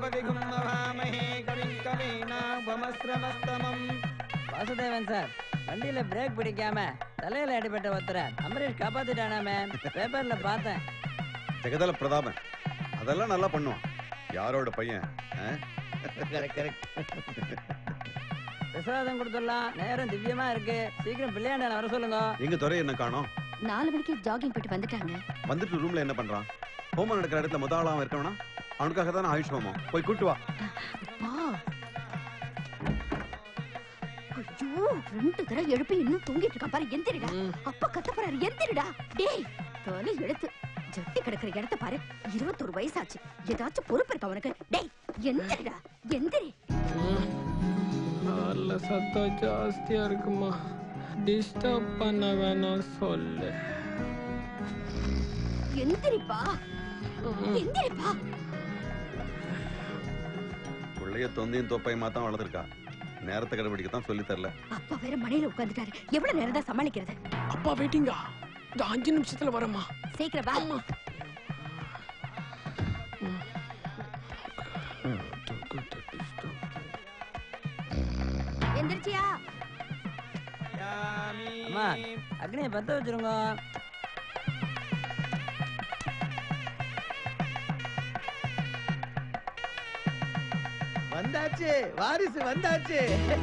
கணபதிகும் மகாமஹே கவிம் கவீனாபமஸ்ரமஸ்தமம் வாசுதேவன் சார் வண்டியில பிரேக் பிடிக்காம தலையில அடிபட்ட ஒருத்தரை அமரேஷ் காப்பாத்திட்டானாமே பேப்பர்ல பார்த்தேன் ஜெகதல பிரதாபன் அதெல்லாம் நல்லா பண்ணுவான் யாரோட பையன் ஆ? பிரசாதம் கொடுத்துடலாம் நேரம் திவ்யமா இருக்கு சீக்கிரம் பிள்ளையாண்ட வர சொல்லுங்க எங்க துறை என்ன காணோம் நாலு மணிக்கு ஜாகிங் போயிட்டு வந்துட்டாங்க வந்துட்டு ரூம்ல என்ன பண்றான் ஹோமம் நடக்கிற இடத்துல முத ஆளாவும் இருக்கணும்னா அவனுக்காக தானே ஆயுஷ் ஹோமம் போய் கூட்டு வா அப்பா ஐயோ ரெண்டு தடவை எழுப்பி இன்னும் தூங்கிட்டு இருக்கான் பாரு எந்திரிடா அப்பா கத்த போறாரு எந்திரிடா டேய் தலை எடுத்து ஜட்டி கிடக்குற இடத்த பாரு இருபத்தொரு வயசாச்சு ஏதாச்சும் பொறுப்பு இருக்கா உனக்கு டேய் எந்திரிடா எந்திரி கார்ல சத்தம் ஜாஸ்தியா இருக்குமா டிஸ்டர்ப் பண்ண வேணாம் சொல்லு எந்திரிப்பா எந்திரிப்பா பிள்ளைய தொந்தையும் தொப்பையுமா தான் வளர்த்துருக்கா நேரத்தை கடைபிடிக்கத்தான் சொல்லி தரல அப்பா வேற மனையில உட்கார்ந்துட்டாரு எவ்வளவு நேரம் தான் சமாளிக்கிறது அப்பா வெயிட்டிங்கா இந்த அஞ்சு நிமிஷத்துல வரமா சீக்கிரம் வா எந்திரிச்சியா அம்மா அக்னியை பத்த வச்சிருங்க வந்தாச்சு வாரிசு வந்தாச்சு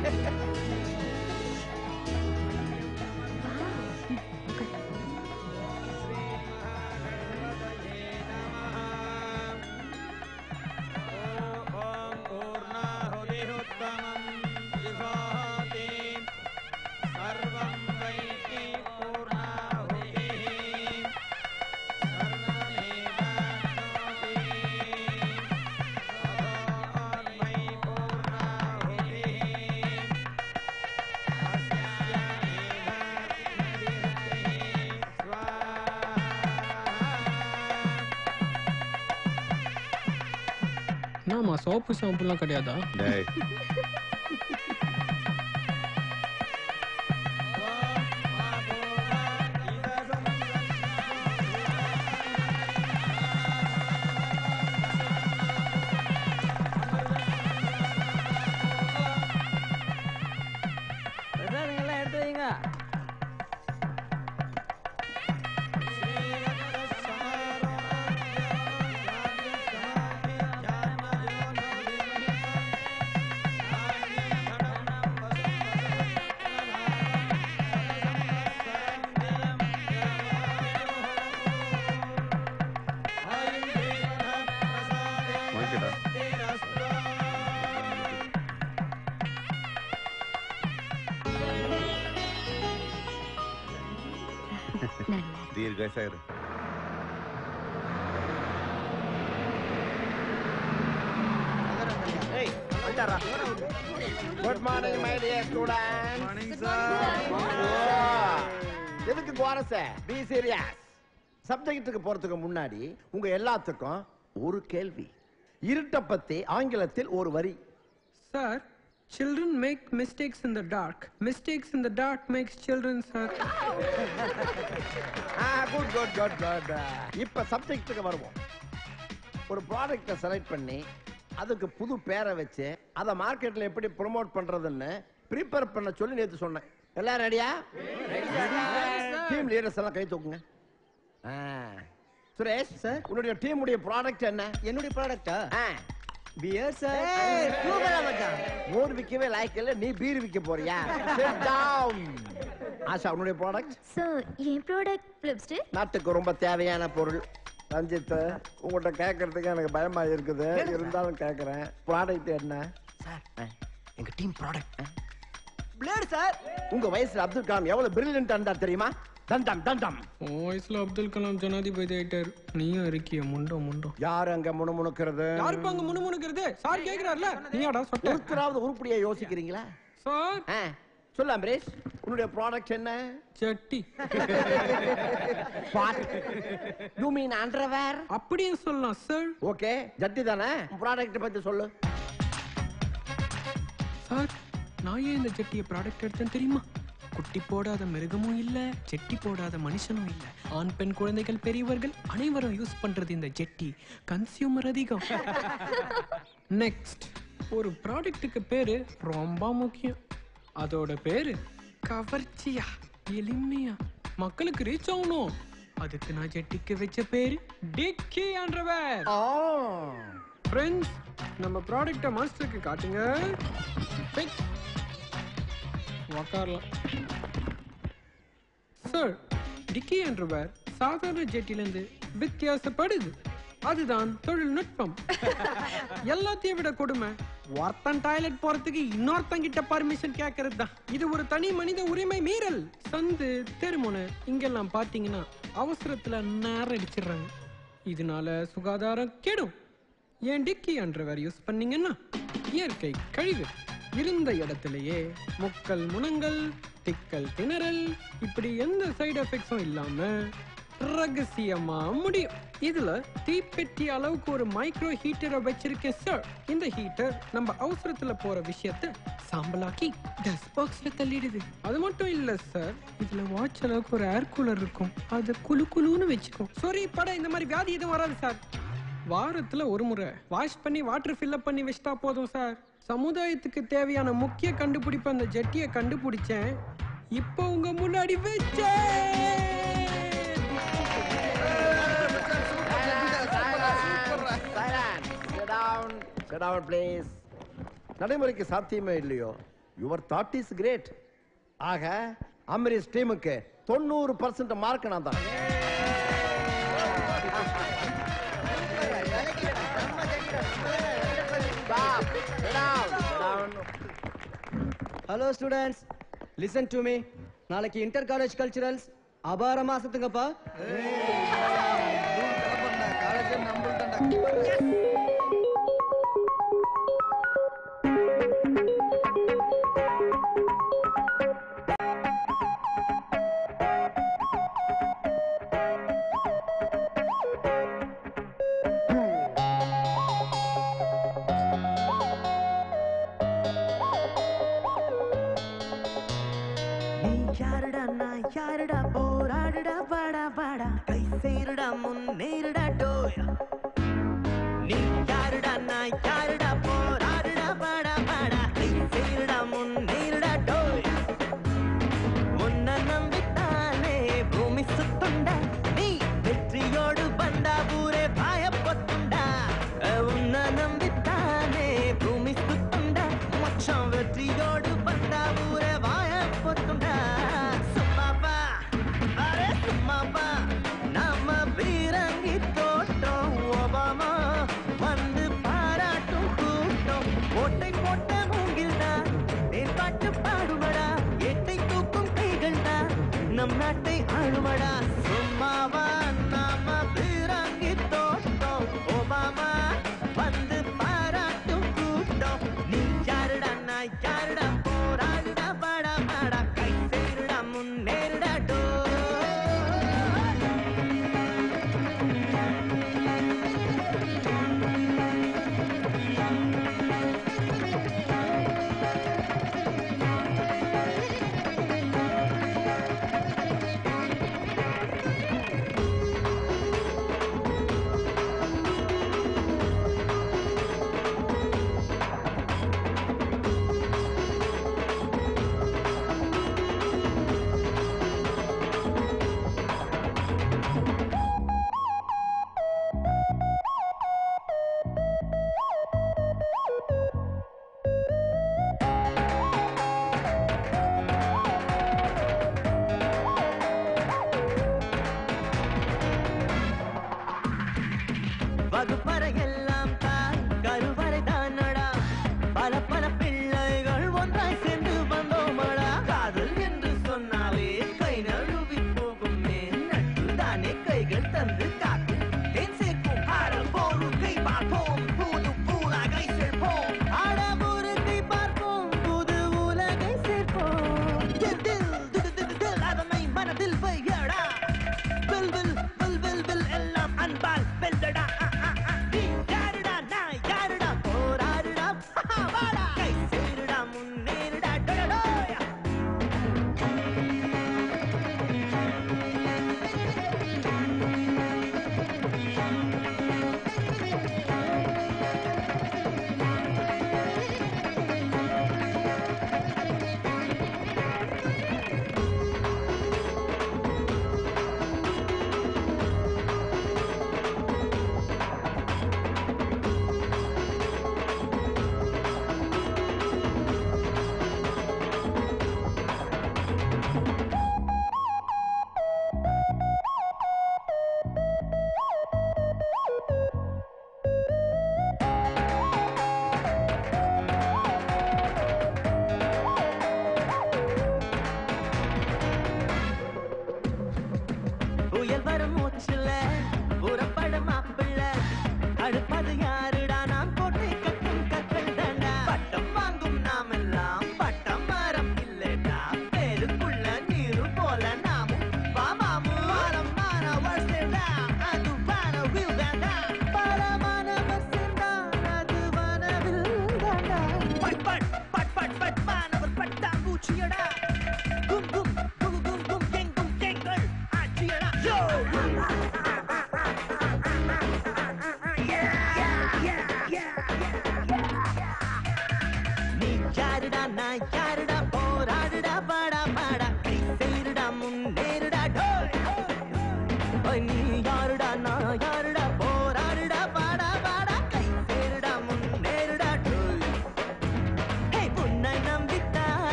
ஓம் பூர்ணாஹுதிருத்தமம் ஜுஹோதி சர்வம் வைகி பூர்ணாஹுதிः சர்வமேவாப்னோதி சதோன்மை பூர்ணாஹுதிः அஸ்யாமேவாப்னோதி ஸ்வாஹா என்னம்மா சோப்பு ஷாம்புலாம் கிடையாதா டேய் பிரசாதங்கள்லாம் எடுத்து வைங்க வாங்கிக்கடா நல்லா தீர்காயசாயிரு good morning my dear students morning sir எதுக்கு குவாரச பி சீரியஸ் சப்ஜெக்ட்டுக்கு போறதுக்கு முன்னாடி உங்க எல்லாத்துக்கும் ஒரு கேள்வி இருட்ட பத்தி ஆங்கிலத்தில் ஒரு வரி sir children make mistakes in the dark mistakes in the dark makes children sir good good good good இப்ப சப்ஜெக்ட்டுக்கு வருவோம் ஒரு ப்ராடக்ட்டை செலக்ட் பண்ணி அதுக்கு புது பேரை வச்சு அதை மார்க்கெட்ல எப்படி ப்ரோமோட் பண்றதுன்னு ப்ரிப்பேர் பண்ண சொல்லி நேத்து சொன்னேன் எல்லாம் ரெடியா டீம் லீடர்ஸ் எல்லாம் கை தூக்குங்க ஆ. சுரேஷ் சார் உன்னுடைய டீம் உடைய ப்ராடக்ட் என்ன என்னுடைய ப்ராடக்டா பியர் சார் மோர் விக்கவே லாய்க்கு இல்ல நீ பீர் விக்க போறியா Sit down. ஆஷா உன்னுடைய ப்ராடக்ட் சார் என் ப்ராடக்ட் லிப்ஸ்டிக் நாட்டுக்கு ரொம்ப தேவையான பொருள் ரஞ்சித் உங்கள்கிட்ட கேட்கறதுக்கு எனக்கு பயமா இருக்குது இருந்தாலும் கேட்கறேன் ப்ராடக்ட் என்ன சார் எங்க டீம் ப்ராடக்ட் பிளேடு சார் உங்க வயசுல அப்துல் கலாம் எவ்வளவு பிரில்லியன்ட் இருந்தார் தெரியுமா தண்டம் தண்டம் உன் வயசுல அப்துல் கலாம் ஜனாதிபதி ஆயிட்டாரு நீயும் இருக்கிய முண்டோ முண்டோ யார் அங்க முணுமுணுக்கிறது யாருப்பா அங்க முணுமுணுக்கிறது சார் கேக்குறாருல நீயாடா சொட்ட ஒருத்தராவது உருப்படியா யோசிக்கிறீங்களா சார் ஆ, சொல்லு அம்பரேஷ் உன்னுடைய ப்ராடக்ட் என்ன சட்டி வாட் யூ மீன் அண்டர்வேர் அப்படியும் சொல்லலாம் சார் ஓகே ஜட்டி தானே ப்ராடக்ட் பத்தி சொல்லு சார் நான் ஏன் இந்த ஜட்டிய ப்ராடக்ட் எடுத்தேன் தெரியுமா குட்டி போடாத மிருகமும் இல்ல செட்டி போடாத மனுஷனும் இல்ல ஆண் பெண் குழந்தைகள் பெரியவர்கள் அனைவரும் யூஸ் பண்றது இந்த ஜெட்டி கன்சியூமர் அதிகம் நெக்ஸ்ட் ஒரு ப்ராடக்ட்டுக்கு பேரு ரொம்ப முக்கியம் அதோட பேரு கவர்ச்சியா எளிமையா மக்களுக்கு ரீச் ஆகணும் அதுக்கு நான் ஜெட்டிக்கு வச்ச பேரு டிக்கி அண்டர்வேர் ஃப்ரெண்ட்ஸ் நம்ம ப்ராடக்ட்டை மாஸ்டருக்கு காட்டுங்க Pick. உக்காரலாம் சார் டிக்கி அண்டர்வேர் சாதாரண ஜெட்டிலேருந்து வித்தியாசப்படுது அதுதான் தொழில்நுட்பம் எல்லாத்தையும் விட கொடுமை ஒருத்தன் டாய்லெட் போறதுக்கு இன்னொருத்தன் கிட்ட பர்மிஷன் கேட்கறது தான் இது ஒரு தனி மனித உரிமை மீறல் சந்து தெருமுனை இங்கெல்லாம் பாத்தீங்கன்னா அவசரத்துல நேரம் அடிச்சிடுறாங்க இதனால சுகாதாரம் கெடும் ஏன் டிக்கி அண்டர்வேர் யூஸ் பண்ணீங்கன்னா இயற்கை கழிவு இருந்த இடத்திலேயே முக்கல் முனங்கள் திக்கல் திணறல் இப்படி எந்த சைடு எஃபெக்ட்ஸும் இல்லாம ரகசியமா முடியும் இதுல தீப்பெட்டி அளவுக்கு ஒரு மைக்ரோ ஹீட்டரை வச்சிருக்கேன் சார் இந்த ஹீட்டர் நம்ம அவசரத்துல போற விஷயத்த சாம்பலாக்கி டஸ்ட் பாக்ஸ்ல தள்ளிடுது அது மட்டும் இல்ல சார் இதுல வாட்ச் அளவுக்கு ஒரு ஏர் கூலர் இருக்கும் அது குளு குளுன்னு வச்சுக்கும் சாரி பட இந்த மாதிரி வியாதி எதுவும் வராது சார் வாரத்துல ஒரு முறை வாஷ் பண்ணி வாட்டர் ஃபில்அப் பண்ணி வச்சிட்டா போதும் சார் சமுதாயத்துக்கு தேவையான முக்கிய கண்டுபிடிப்பு அந்த ஜெட்டியை கண்டுபிடிச்சேன் இப்போ உங்க முன்னாடி வச்சேன் Sit down, please. நடைமுறைக்கு சாத்தியமே இல்லையோ யுவர் தாட் இஸ் கிரேட் ஆக அமரீஷ் டீமுக்கு தொண்ணூறு பர்சன்ட் மார்க் நான் தான் hello students listen to me நாளைக்கு இன்டர் காலேஜ் கல்ச்சுரல்ஸ் அபாரமா சுத்துங்கப்பா நீ யாருடா நான் யாருடா போராடுடா வாடா வாடா கை சேருடா முன்னேறுடா டோய் நீ யாருடா நான் யாருடா போராடுடா வாடா வாடா கை சேருடா முன்னேறுடா டோய் உன்னை நம்பித்தானே பூமி சுத்துண்டா நீ வெற்றியோடு பண்டா ஊரே பயப்பட்டுண்டா உன்னை நம்பித்தானே பூமி சுத்துண்டா மச்சான் வெற்றியோடு பண்டா ஊரே பயப்பட்டுண்டா சும்மாவா அரே சும்மாவா நாம பீரங்கி தோட்டம் ஒபாமா வந்து பாராட்டும் கூட்டம் கோட்டை போட்ட மூங்கில்டா தேன் பாட்டு பாடுமடா எட்டை தூக்கும் கைகள்டா நம் நாட்டை ஆளுமடா சும்மாவா நாம பீரங்கி தோட்டம் ஒபாமா வந்து பாராட்டும் கூட்டம் நீ யாருடா நான் யாருடா போராடுடா பாடா பாடா கை சேருடா முன்னேறுடா டோ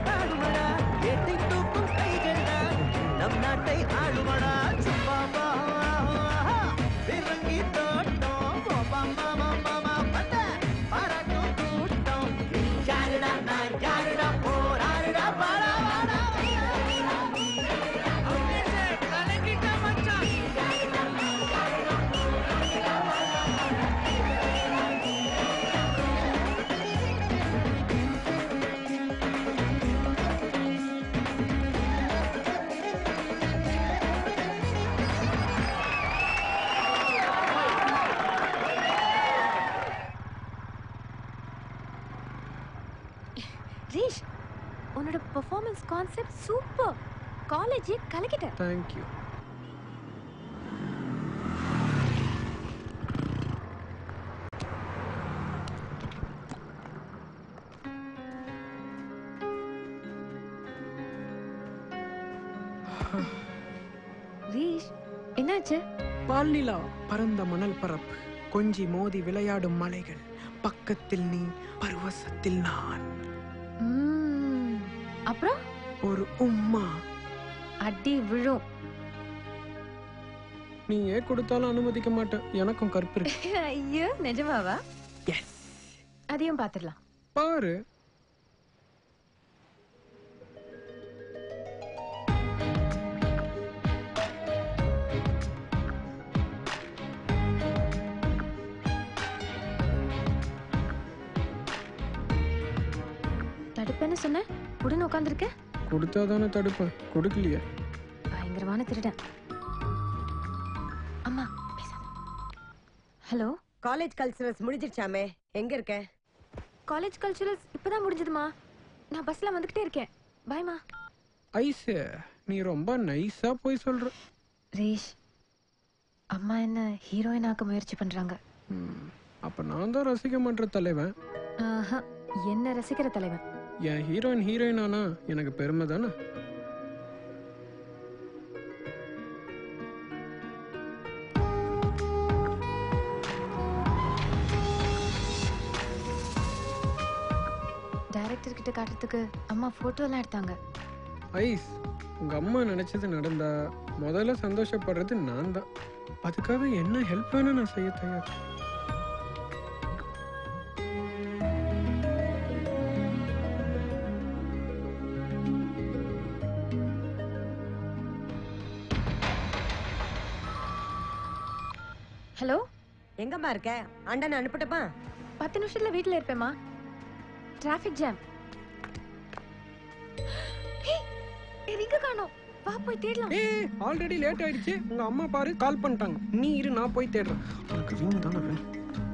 பாடுமடா ஏட்டை தூக்கும் கைகள்டா நம் நாட்டை ஆளுமடா சும்மாமா விலங்கி தோட்டம் மாமா மாமா பட்ட பாராட்டும் கூட்டம் நீ யாருடா நான் யாருடா போராடுடா வாடா வாடா கலங்கிட்ட மச்சான் ரீஷ் உன்னோட பெர்ஃபார்மன்ஸ் கான்செப்ட் சூப்பர் காலேஜே கலக்கிட்ட தேங்க்யூ ரீஷ் என்னாச்சு பால்நிலா பரந்த மணல் பரப்பு கொஞ்சி மோதி விளையாடும் மலைகள் பக்கத்தில் நீ பருவசத்தில் நான் ம்ம். அப்புறம் ஒரு உம்மா அடி விழும் நீ ஏன் கொடுத்தாலும் அனுமதிக்க மாட்டேன் எனக்கும் கற்பு இருக்கு ஐயோ நிஜமாவா எஸ் அதையும் பாத்துடலாம் பாரு தடுப்பேன்னு சொன்ன உடனே உட்காந்துருக்க கொடுத்தா தானே தடுப்பேன் கொடுக்கலையே பயங்கரமான திருடன் அம்மா பேசாத ஹலோ காலேஜ் கல்ச்சுரல்ஸ் முடிஞ்சிருச்சாமே எங்க இருக்க காலேஜ் கல்ச்சுரல்ஸ் இப்பதான் முடிஞ்சதுமா நான் பஸ்ல வந்துகிட்டே இருக்கேன் பாய்மா ஐஸ் நீ ரொம்ப நைஸா போய் சொல்ற ரேஷ் அம்மா என்ன ஹீரோயின் ஆக்க முயற்சி பண்றாங்க ம், அப்ப நான் தான் ரசிக்க மாட்டேற தலைவன் ஆஹா, என்ன ரசிக்கிற தலைவன் என் ஹீரோயின் ஹீரோயின் ஆனா எனக்கு பெருமை தானே டைரக்டர் கிட்ட காட்டுறதுக்கு அம்மா போட்டோ எல்லாம் எடுத்தாங்க ஐஸ் உங்க அம்மா நினைச்சது நடந்தா முதல்ல சந்தோஷப்படுறது நான் தான் அதுக்காக என்ன ஹெல்ப் வேணா நான் செய்ய தயார் ஹலோ எங்கம்மா இருக்க அண்ணன் அனுப்பட்டப்பா பத்து நிமிஷத்துல வீட்ல இருப்பேம்மா டிராஃபிக் ஜாம் எங்க காணோம் வா போய் தேடலாம் ஏ ஆல்ரெடி லேட் ஆயிடுச்சு உங்க அம்மா பாரு கால் பண்ணிட்டாங்க நீ இரு நான் போய் தேடுறேன் உனக்கு ரிங் தானே வேணும்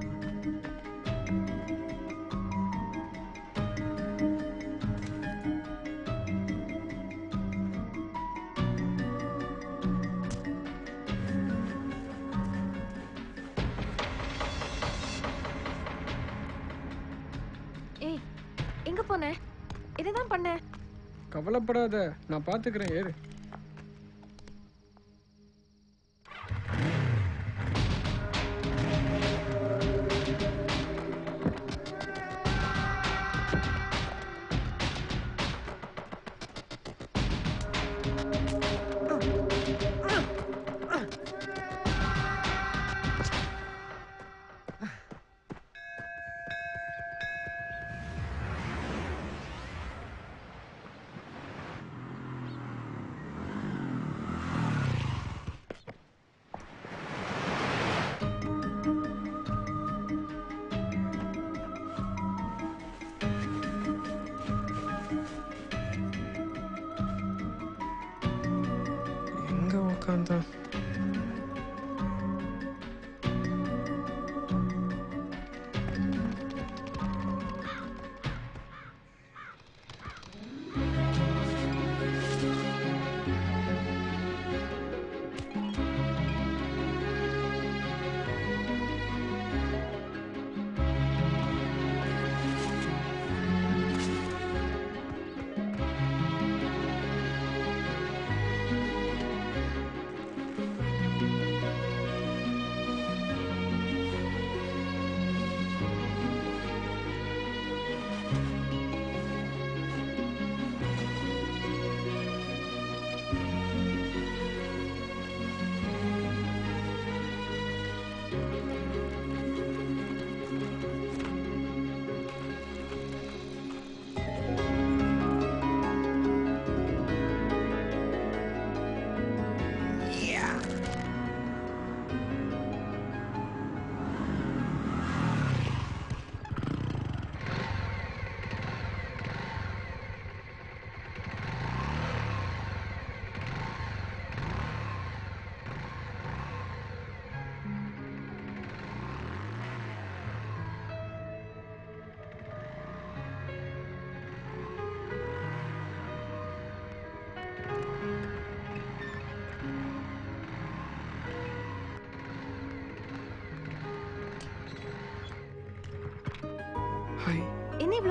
ஏய் எங்க போன இதுதான் பண்ண கவலைப்படாத நான் பாத்துக்கிறேன் ஏறு எங்க உட்காந்தா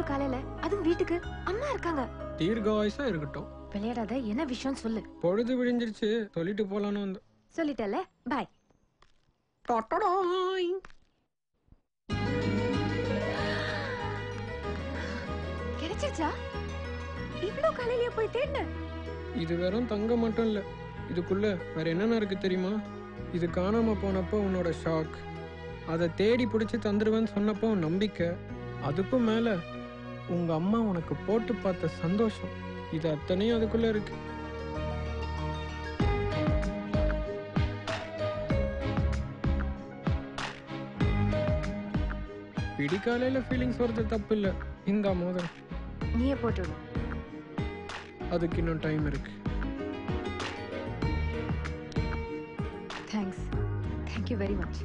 காலையில அதுவும் வீட்டுக்கு அம்மா இருக்காங்க தீர்காயுசா இருக்கட்டும் விளையாடாத என்ன விஷயம் சொல்லு பொழுது விடிஞ்சிருச்சு சொல்லிட்டு போலான்னு வந்தேன் சொல்லிட்டல பாய் டொட்டடாய். கிடைச்சிருச்சா இவ்ளோ காலையிலேயே போய் தேடின இது வெறும் தங்கம் மட்டும் இல்ல இதுக்குள்ள வேற என்னென்ன இருக்கு தெரியுமா இது காணாம போனப்போ உன்னோட ஷாக் அதை தேடி பிடிச்சி தந்துருவேன்னு சொன்னப்போ உன் நம்பிக்கை அதுக்கும் மேல உங்க அம்மா உனக்கு போட்டு பார்த்த சந்தோஷம் இது அத்தனையும் அதுக்குள்ள இருக்கு விடிகாலையில ஃபீலிங்ஸ் வருது தப்பு இல்ல இந்த மோதிரம் நீயே போட்டு விடு அதுக்கு இன்னும் டைம் இருக்கு thanks thank you very much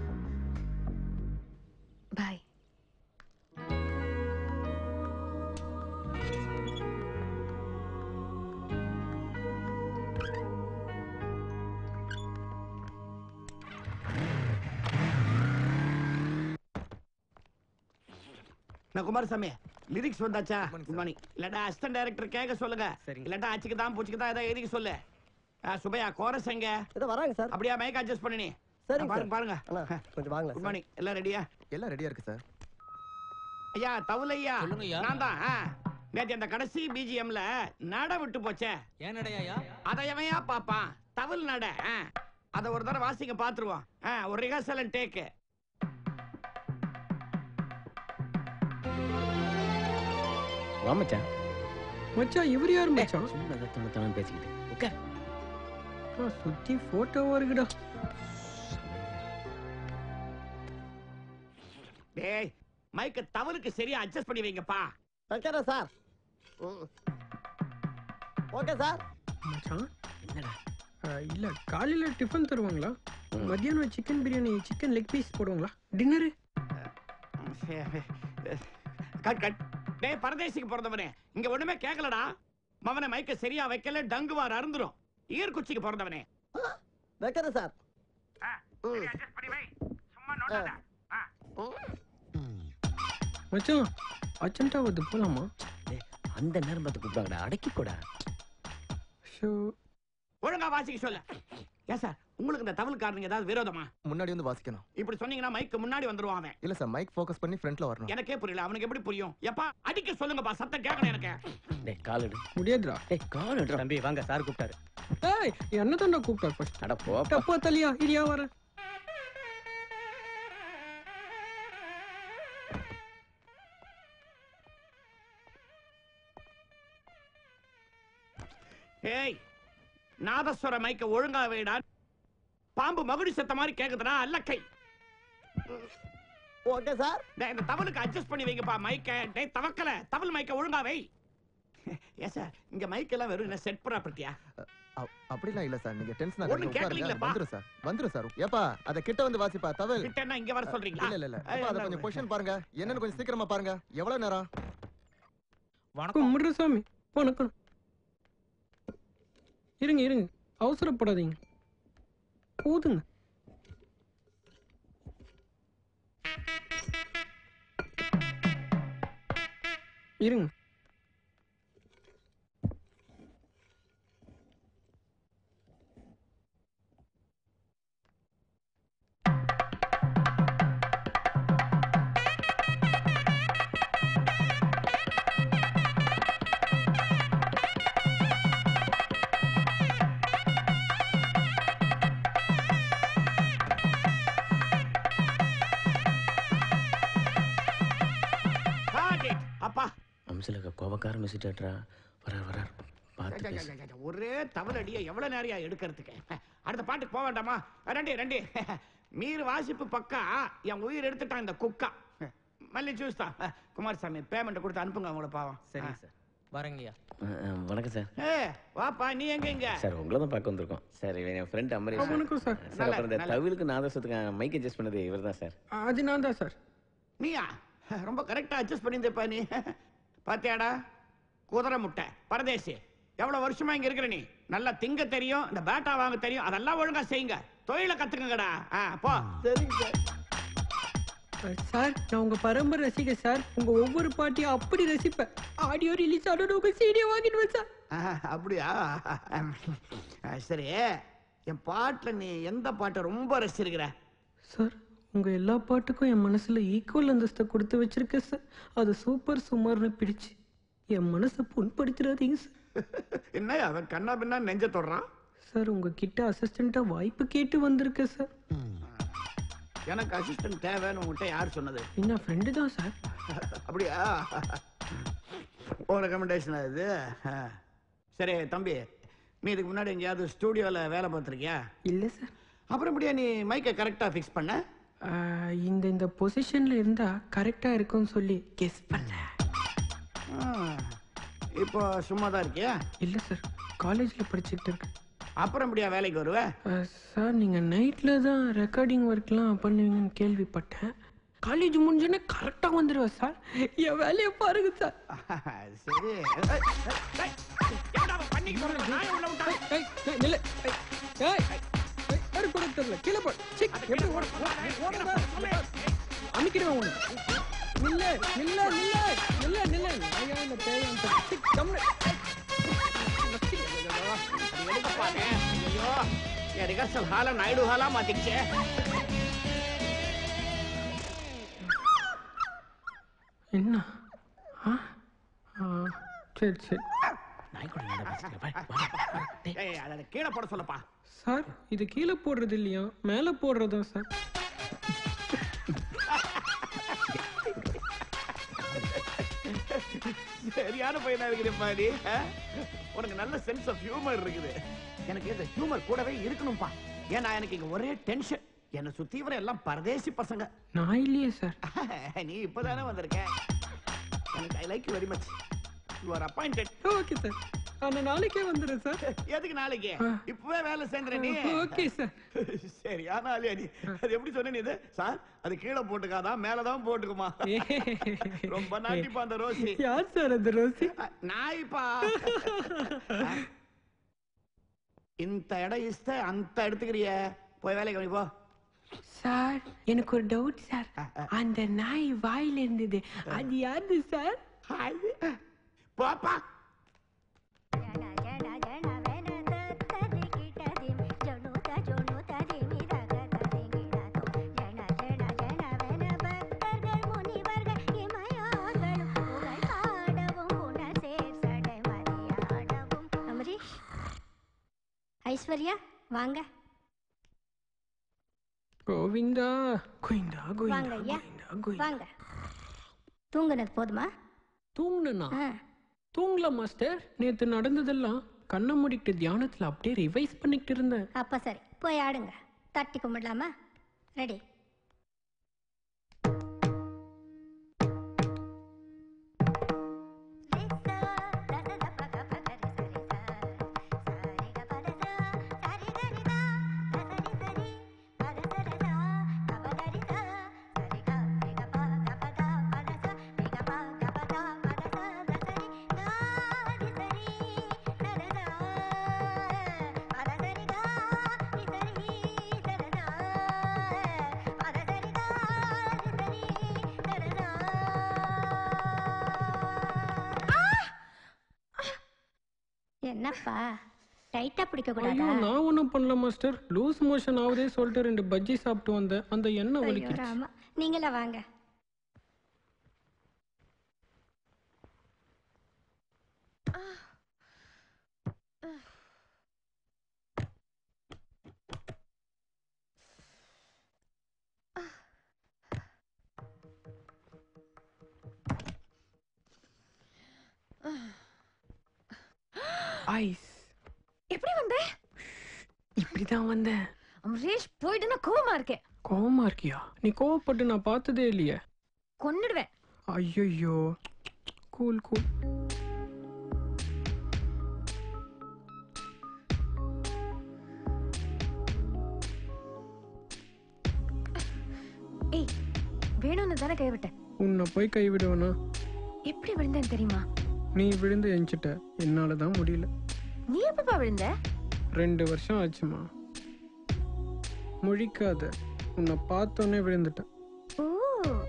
bye நான் குமாரசாமி லிரிக்ஸ் வந்தாச்சா குட் மார்னிங் இல்லாட்டா அசிஸ்டன்ட் டைரக்டர் கேட்க சொல்லுங்க இல்லாட்டா அச்சுக்கு தான் பூச்சிக்கு தான் ஏதாவது எழுதிக்க சொல்லு ஆ, சுபையா கோரஸ் எங்க இதோ வராங்க சார் அப்படியா மைக் அட்ஜஸ்ட் பண்ணி சரிங்க பாருங்க பாருங்க அண்ணா கொஞ்சம் வாங்கலாம் குட் மார்னிங் எல்லாம் ரெடியா எல்லாம் ரெடியா இருக்கு சார் ஐயா தவுல் ஐயா நான் தான் ஆ. நேத்து அந்த கடைசி பிஜிஎம்ல நட விட்டு போச்சே ஏன் நடையா அதை எவையா பாப்பான் தவில் நட ஆ. அத ஒரு தடவை வாசிங்க பாத்துருவோம் ஆ, ஒரு ரிஹர்சல் அண்ட் டேக்கு வா மச்சான் மச்சான் இவர் யார் மச்சான் சும்மா ஏதோ தோண தோணு பேசிக்கிட்டு உட்கார் ஆ, சுத்தி போட்டோவா இருக்குடா டேய் மைக்க தவறுக்கு சரியா அட்ஜஸ்ட் பண்ணி வைங்கப்பா வைக்கிறேன் சார் ஓகே சார் மச்சான் ஆ, இல்ல காலையில டிஃபன் தருவாங்களா மத்தியானம் chicken biryani chicken leg piece போடுவாங்களா டின்னரு கட் கட் டேய் பரதேசிக்கு பிறந்தவனே இங்க ஒண்ணுமே கேட்கலடா மவனை மைக்க சரியா வைக்கல டங்குவார் அருந்துரும் ஈர்க்குச்சிக்கு பிறந்தவனே வைக்கிறேன் சார் மச்சான் அர்ஜென்ட்டா வந்து போலாமா அந்த நேரம் பார்த்து கூப்பிட்டாங்கடா அடக்கி கூடா ஷோ ஒழுங்கா வாசிக்க சொல்ல ஏன் சார் உங்களுக்கு இந்த தவளுக்காரனுங்க ஏதாவது விரோதமா முன்னாடி வந்து வாசிக்கணும் இப்படி சொன்னீங்கன்னா மைக்கு முன்னாடி வந்துருவான் அவன் இல்ல சார் மைக் ஃபோக்கஸ் பண்ணி ஃப்ரண்ட்ல வரணும் எனக்கே புரியல அவனுக்கு எப்படி புரியும் எப்பா அடிக்க சொல்லுங்கப்பா சத்தம் கேட்கணும் எனக்கு டேய் கால் எடு முடியாதுடா டேய் கால் எடுடா தம்பி வாங்க சார் கூப்பிட்டாரு ஏய் என்ன தாண்டா கூப்பிட்டார் ஃபர்ஸ்ட் அட போப்பா தப்பா தலியா இடியா வர ஏய் நாதஸ்வர மைக்க ஒழுங்கா வைடா பாம்பு மகுடி செத்த மாதிரி கேக்குதுடா அல்லக்கை ஓகே சார் டேய் இந்த தவளுக்கு அட்ஜஸ்ட் பண்ணி வைங்கப்பா மைக்க டேய் தவக்கல தவள் மைக்க ஒழுங்கா வை ஏன் சார் இங்க மைக் எல்லாம் வெறும் என்ன செட் ப்ராப்பர்ட்டியா அ- அப்படிலாம் இல்ல சார் நீங்க டென்ஷன் ஒண்ணும் ஆகாதீங்க உட்காருங்க கேட்கலீங்களேப்பா. வந்துரும் சார் வந்துரும் சார் ஏப்பா அத கிட்ட வந்து வாசிப்பா தவல் கிட்டன்னா இங்க வர சொல்றீங்களா இல்ல இல்ல இல்ல அப்பா, அத கொஞ்சம் பொசிஷன் பாருங்க என்னன்னு கொஞ்சம் சீக்கிரமா பாருங்க எவ்வளவு நேரம் கும்பிடுற சாமி வணக்கம் இருங்க இருங்க அவசரப்படாதீங்க போதுங்க இருங்க Got it. அப்பா அம்சலுக்கு கோபக்கார மிஸ்டேட்ரா வரார் வரார் பார்த்து ஐயா, பேசு ஐயா, ஐயா, ஒரே தவள் அடிய எவ்வளவு நேரையா எடுக்கிறதுக்கு அடுத்த பாட்டுக்கு போக வேண்டாமா ரெண்டு ரெண்டு மீர் வாசிப்பு பக்கா என் உயிர் எடுத்துட்டான் இந்த குக்கா மல்லி ஜூஸ் தான் குமாரசாமி பேமெண்ட் கொடுத்து அனுப்புங்க அவங்கள பாவம் சரிங்க சார் வரங்கய்யா அஹ், அஹ், வணக்கம் சார் ஏ வாப்பா நீ எங்க இங்க சார் உங்களை தான் பார்க்க வந்திருக்கோம் சார் இவன் என் ஃப்ரெண்ட் அமரேஷ் ஆ, வணக்கம் சார். சார் அப்புறம் இந்த நல்ல- தவிலுக்கு நாதஸ்வத்துக்கு மைக் அட்ஜஸ்ட் பண்ணது இவர் தான் சார் அது நான் தான் சார் நீயா ரொம்ப கரெக்டா அட்ஜஸ்ட் பண்ணியிருந்தப்பா நீ பாத்தியாடா குதிரை முட்டை பரதேசி எவ்வளவு வருஷமா இங்க இருக்கிற நீ நல்லா திங்க தெரியும் இந்த பேட்டா வாங்க தெரியும் அதெல்லாம் ஒழுங்கா செய்யுங்க தொழிலை கத்துக்கங்கடா ஆ, போ சரிங்க சார் சார் நான் உங்க பரம்பரை ரசிகர் சார் உங்க ஒவ்வொரு பாட்டையும் அப்படி ரசிப்பேன் ஆடியோ ரிலீஸ் ஆனோட உங்க சீடியை வாங்கிடுவேன் சார் ஆஹா, அப்படியா ஆ, சரி என் பாட்டுல நீ எந்த பாட்டை ரொம்ப ரசிச்சிருக்கிற சார் உங்க எல்லா பாட்டுக்கும் என் மனசுல ஈக்குவல் அந்தஸ்தை கொடுத்து வச்சிருக்கேன் சார் அது சூப்பர் சுமார்னு பிடிச்சு என் மனசை புண்படுத்திடாதீங்க சார் என்ன அவன் கண்ணா பின்னா நெஞ்ச தொடுறான் சார் உங்ககிட்ட அசிஸ்டண்டா வாய்ப்பு கேட்டு வந்திருக்கேன் சார் எனக்கு அசிஸ்டன்ட் தேவைன்னு உங்ககிட்ட யார் சொன்னது என்ன ஃப்ரெண்டு தான் சார் அப்படியா உன் ரெக்கமெண்டேஷன் இது ஆ. சரி தம்பி நீ இதுக்கு முன்னாடி எங்கேயாவது ஸ்டூடியோவில் வேலை பார்த்துருக்கியா இல்ல சார் அப்புறம் எப்படியா நீ மைக்கை கரெக்டாக ஃபிக்ஸ் பண்ண ஆஹ், இந்த இந்த பொசிஷன்ல இருந்தா கரெக்டா இருக்கும்னு சொல்லி கெஸ் பண்ணேன் ஆ. இப்போ சும்மா தான் இருக்கியா இல்ல சார் காலேஜ்ல படிச்சுட்டு இருக்கேன் அப்புறம் எப்படியா வேலைக்கு வருவ ஆஹ், சார் நீங்க நைட்ல தான் ரெக்கார்டிங் ஒர்க்லாம் பண்ணுவீங்கன்னு கேள்விப்பட்டேன் காலேஜ் முடிஞ்சோடனே கரெக்டா வந்துடுவேன் சார் என் வேலையை பாருங்க சார் சரி ஏய், ஏய், ஏய், ஏன்டா அவன் பண்ணிக்கு போறான்? நாயை உள்ள விட்டான். ஏய், ஏய், நில்லு. ஏய், ஏய், ஏய், யாரு கூட தெரியல கீழே போ சீ, எப்படி ஓட ஓடுறா அமைக்கிறேன் உன்னை நில்ல நில்ல நில்ல நில்ல நில்ல ஐயா இந்த பேயன் சீ, கம்முனு. அது எடுக்க பாட்டேன். ஐயோ, என் ரிஹர்சல் ஹாலை நாயுடு ஹாலா மாத்திடுச்சே என்ன ஆ ஆ, சரி சரி ஏய், அதை கீழே போட சொல்லப்பா சார் இது கீழே போடுறது இல்லையா மேலே போடுறதா சார் சரியான பையனா இருக்கிறப்பா நீ ஆ? உனக்கு நல்ல சென்ஸ் ஆஃப் ஹியூமர் இருக்குது எனக்கு இந்த ஹியூமர் கூடவே இருக்கணும்பா ஏன்னா எனக்கு இங்க ஒரே டென்ஷன் என்னை சுத்தி வர எல்லாம் பரதேசி பசங்க நான் இல்லையே சார் நீ இப்பதானே வந்திருக்க எனக்கு I like you very much you are appointed okay sir அந்த நாளைக்கே வந்துடுறேன் சார் எதுக்கு நாளைக்கு இப்பவே வேலை சேர்ந்துற நீ ஓகே சார் சரி ஆனாலே நீ அது எப்படி சொன்ன நீ இது சார் அது கீழே போட்டுக்காதா மேலதான் போட்டுக்குமா ரொம்ப நாட்டிப்பா அந்த ரோசி யார் சார் அந்த ரோசி நாய்ப்பா இந்த இடம் இஸ்த அந்த எடுத்துக்கிறிய போய் வேலைக்கு போய் போ சார் எனக்கு ஒரு டவுட் சார் அந்த நாய் வாயில இருந்தது அது யாரு சார் பாப்பா அமரீஷ் ஐஸ்வர்யா வாங்க கோவிந்தா கோவிந்தா வாங்க கோவிந்தா ஐயா கோவிந்தா கோவிந்தா வாங்க தூங்குனது போதுமா தூங்குனா ஆ. தூங்கல மாஸ்டர் நேத்து நடந்ததெல்லாம் கண்ணை மூடிட்டு தியானத்துல அப்படியே ரிவைஸ் பண்ணிக்கிட்டு இருந்தேன் அப்ப சரி போய் ஆடுங்க தட்டி கும்பிடலாமா ரெடி என்னப்பா டைட்டா பிடிக்க ஐயோ கூடாதா நான் ஒன்றும் பண்ணல மாஸ்டர் லூஸ் மோஷன் ஆகுதே சொல்லிட்டு ரெண்டு பஜ்ஜி சாப்பிட்டு வந்தேன் அந்த எண்ணெய் ஐயோ வலிக்கிடுச்சு ராமா நீங்களா வாங்க ஐஸ் எப்படி வந்த இப்படிதான் வந்தேன் அமரேஷ் போயிட்டு நான் கோவமா இருக்கேன் கோவமா இருக்கியா நீ கோவப்பட்டு நான் பார்த்ததே இல்லையே கொன்னுடுவேன் ஐயோ கூல் கூல் ஏய் வேணும்னு தானே கைவிட்டேன் உன்னை போய் கைவிடுவேனா எப்படி விழுந்தேன்னு தெரியுமா நீ விழுந்து எஞ்சிட்ட என்னால தான் முடியல நீ எப்பப்பா விழுந்த ரெண்டு வருஷம் ஆச்சுமா முழிக்காத உன்னை பார்த்தோன்னே விழுந்துட்டேன் ஓ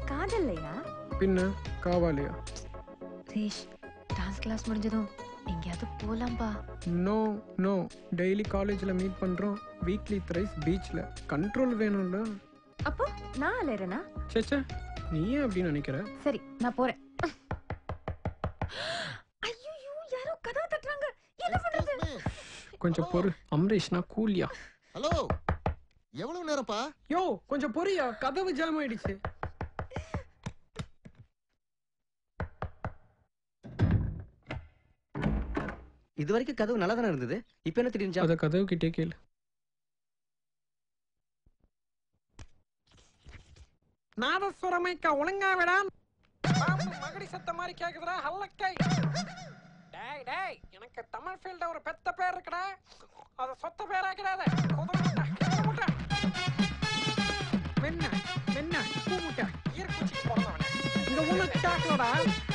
பின்ன காவாலியா ரேஷ் டான்ஸ் கிளாஸ் முடிஞ்சதும் எங்கேயாவது போலாம்பா நோ நோ டெய்லி காலேஜில் மீட் பண்ணுறோம் வீக்லி த்ரைஸ் பீச்சில் கண்ட்ரோல் வேணும்ல அப்போ நான் அலையறேனா சேச்சே நீ ஏன் அப்படி நினைக்கிற சரி நான் போறேன் ஐயோ யாரோ கதவு தட்டுறாங்க என்ன பண்றது கொஞ்சம் பொறு அம்ரேஷ்னா கூலியா ஹலோ எவ்வளவு நேரம்ப்பா யோ கொஞ்சம் பொறியா கதவு ஜாம் ஆயிடுச்சு இது வரைக்கும் கதவு நல்லா தானே இருந்தது இப்போ என்ன திடீர்னு அத கதவு கிட்டே கேளு நாதஸ்வரமைக்க ஒழுங்கா விடாம் பாம்பு மகடி சத்த மாதிரி கேக்குதுடா ஹல்லக்கை டேய் டேய் எனக்கு தமிழ் ஃபீல்ட ஒரு பெத்த பேர் இருக்குடா அத சொத்த பேராக்கிடாத குதிரை முட்டை குதிரை முட்டை மென்ன மென்ன பூ முட்டை ஈர்க்குச்சி பிறந்தவனே இந்த ஊனு கேட்கலடா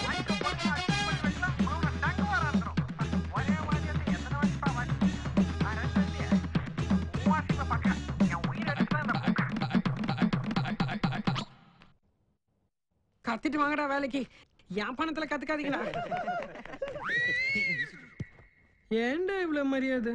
கத்திட்டு வாங்கடா வேலைக்கு என் பணத்துல கத்துக்காதீங்கடா ஏன்டா இவ்வளவு மரியாதை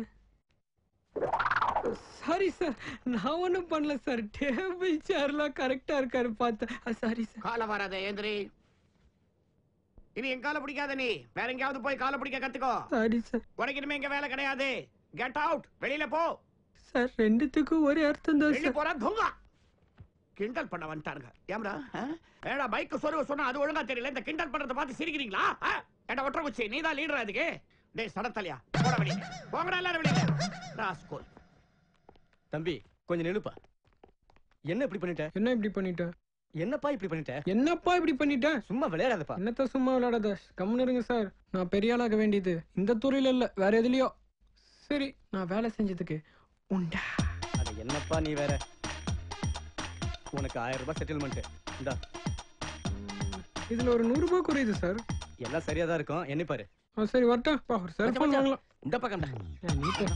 சாரி சார் நான் ஒண்ணும் பண்ணல சார் டேபிள் சேர்லாம் கரெக்டா இருக்காரு பார்த்தேன் சாரி சார் காலை வராத ஏந்திரி இனி என் காலை பிடிக்காத நீ வேற எங்கேயாவது போய் காலை பிடிக்க கத்துக்கோ சாரி சார் உனக்கு இனிமே இங்க வேலை கிடையாது கெட் அவுட் வெளியில போ சார் ரெண்டுத்துக்கும் ஒரே அர்த்தம் தான் வெளிய சார் போறா துங்கா கிண்டல் பண்ண வந்துட்டானுங்க ஏம்டா ஆ? ஏடா பைக் சொருவ சொன்னா அது ஒழுங்கா தெரியல இந்த கிண்டல் பண்றத பார்த்து சிரிக்கிறீங்களா ஆ? ஏடா ஒற்ற குச்சி நீ தான் லீடர் அதுக்கு டேய் சடத்தலையா போட வெளியே போங்கடா எல்லாரும் வெளியில ராஸ்கோல் தம்பி கொஞ்சம் நிலுப்பா என்ன இப்படி பண்ணிட்ட என்ன இப்படி பண்ணிட்ட என்னப்பா இப்படி பண்ணிட்ட என்னப்பா இப்படி பண்ணிட்ட சும்மா விளையாடாதப்பா என்னத்த சும்மா விளையாடாத கம்முன்னு இருங்க சார் நான் பெரிய ஆளாக வேண்டியது இந்த துறையில இல்ல வேற எதுலயோ சரி நான் வேலை செஞ்சதுக்கு உண்டா அட என்னப்பா நீ வேற உனக்கு ஆயிரம் ரூபாய் செட்டில்மெண்ட் இந்தா இதுல ஒரு நூறு ரூபாய் குறையுது சார் எல்லாம் சரியா தான் இருக்கும் என்ன பாரு ஆ, சரி வரட்டா பா ஒரு செல்போன் வாங்கலாம் இந்த பக்கம்டா ஏய், நீ தர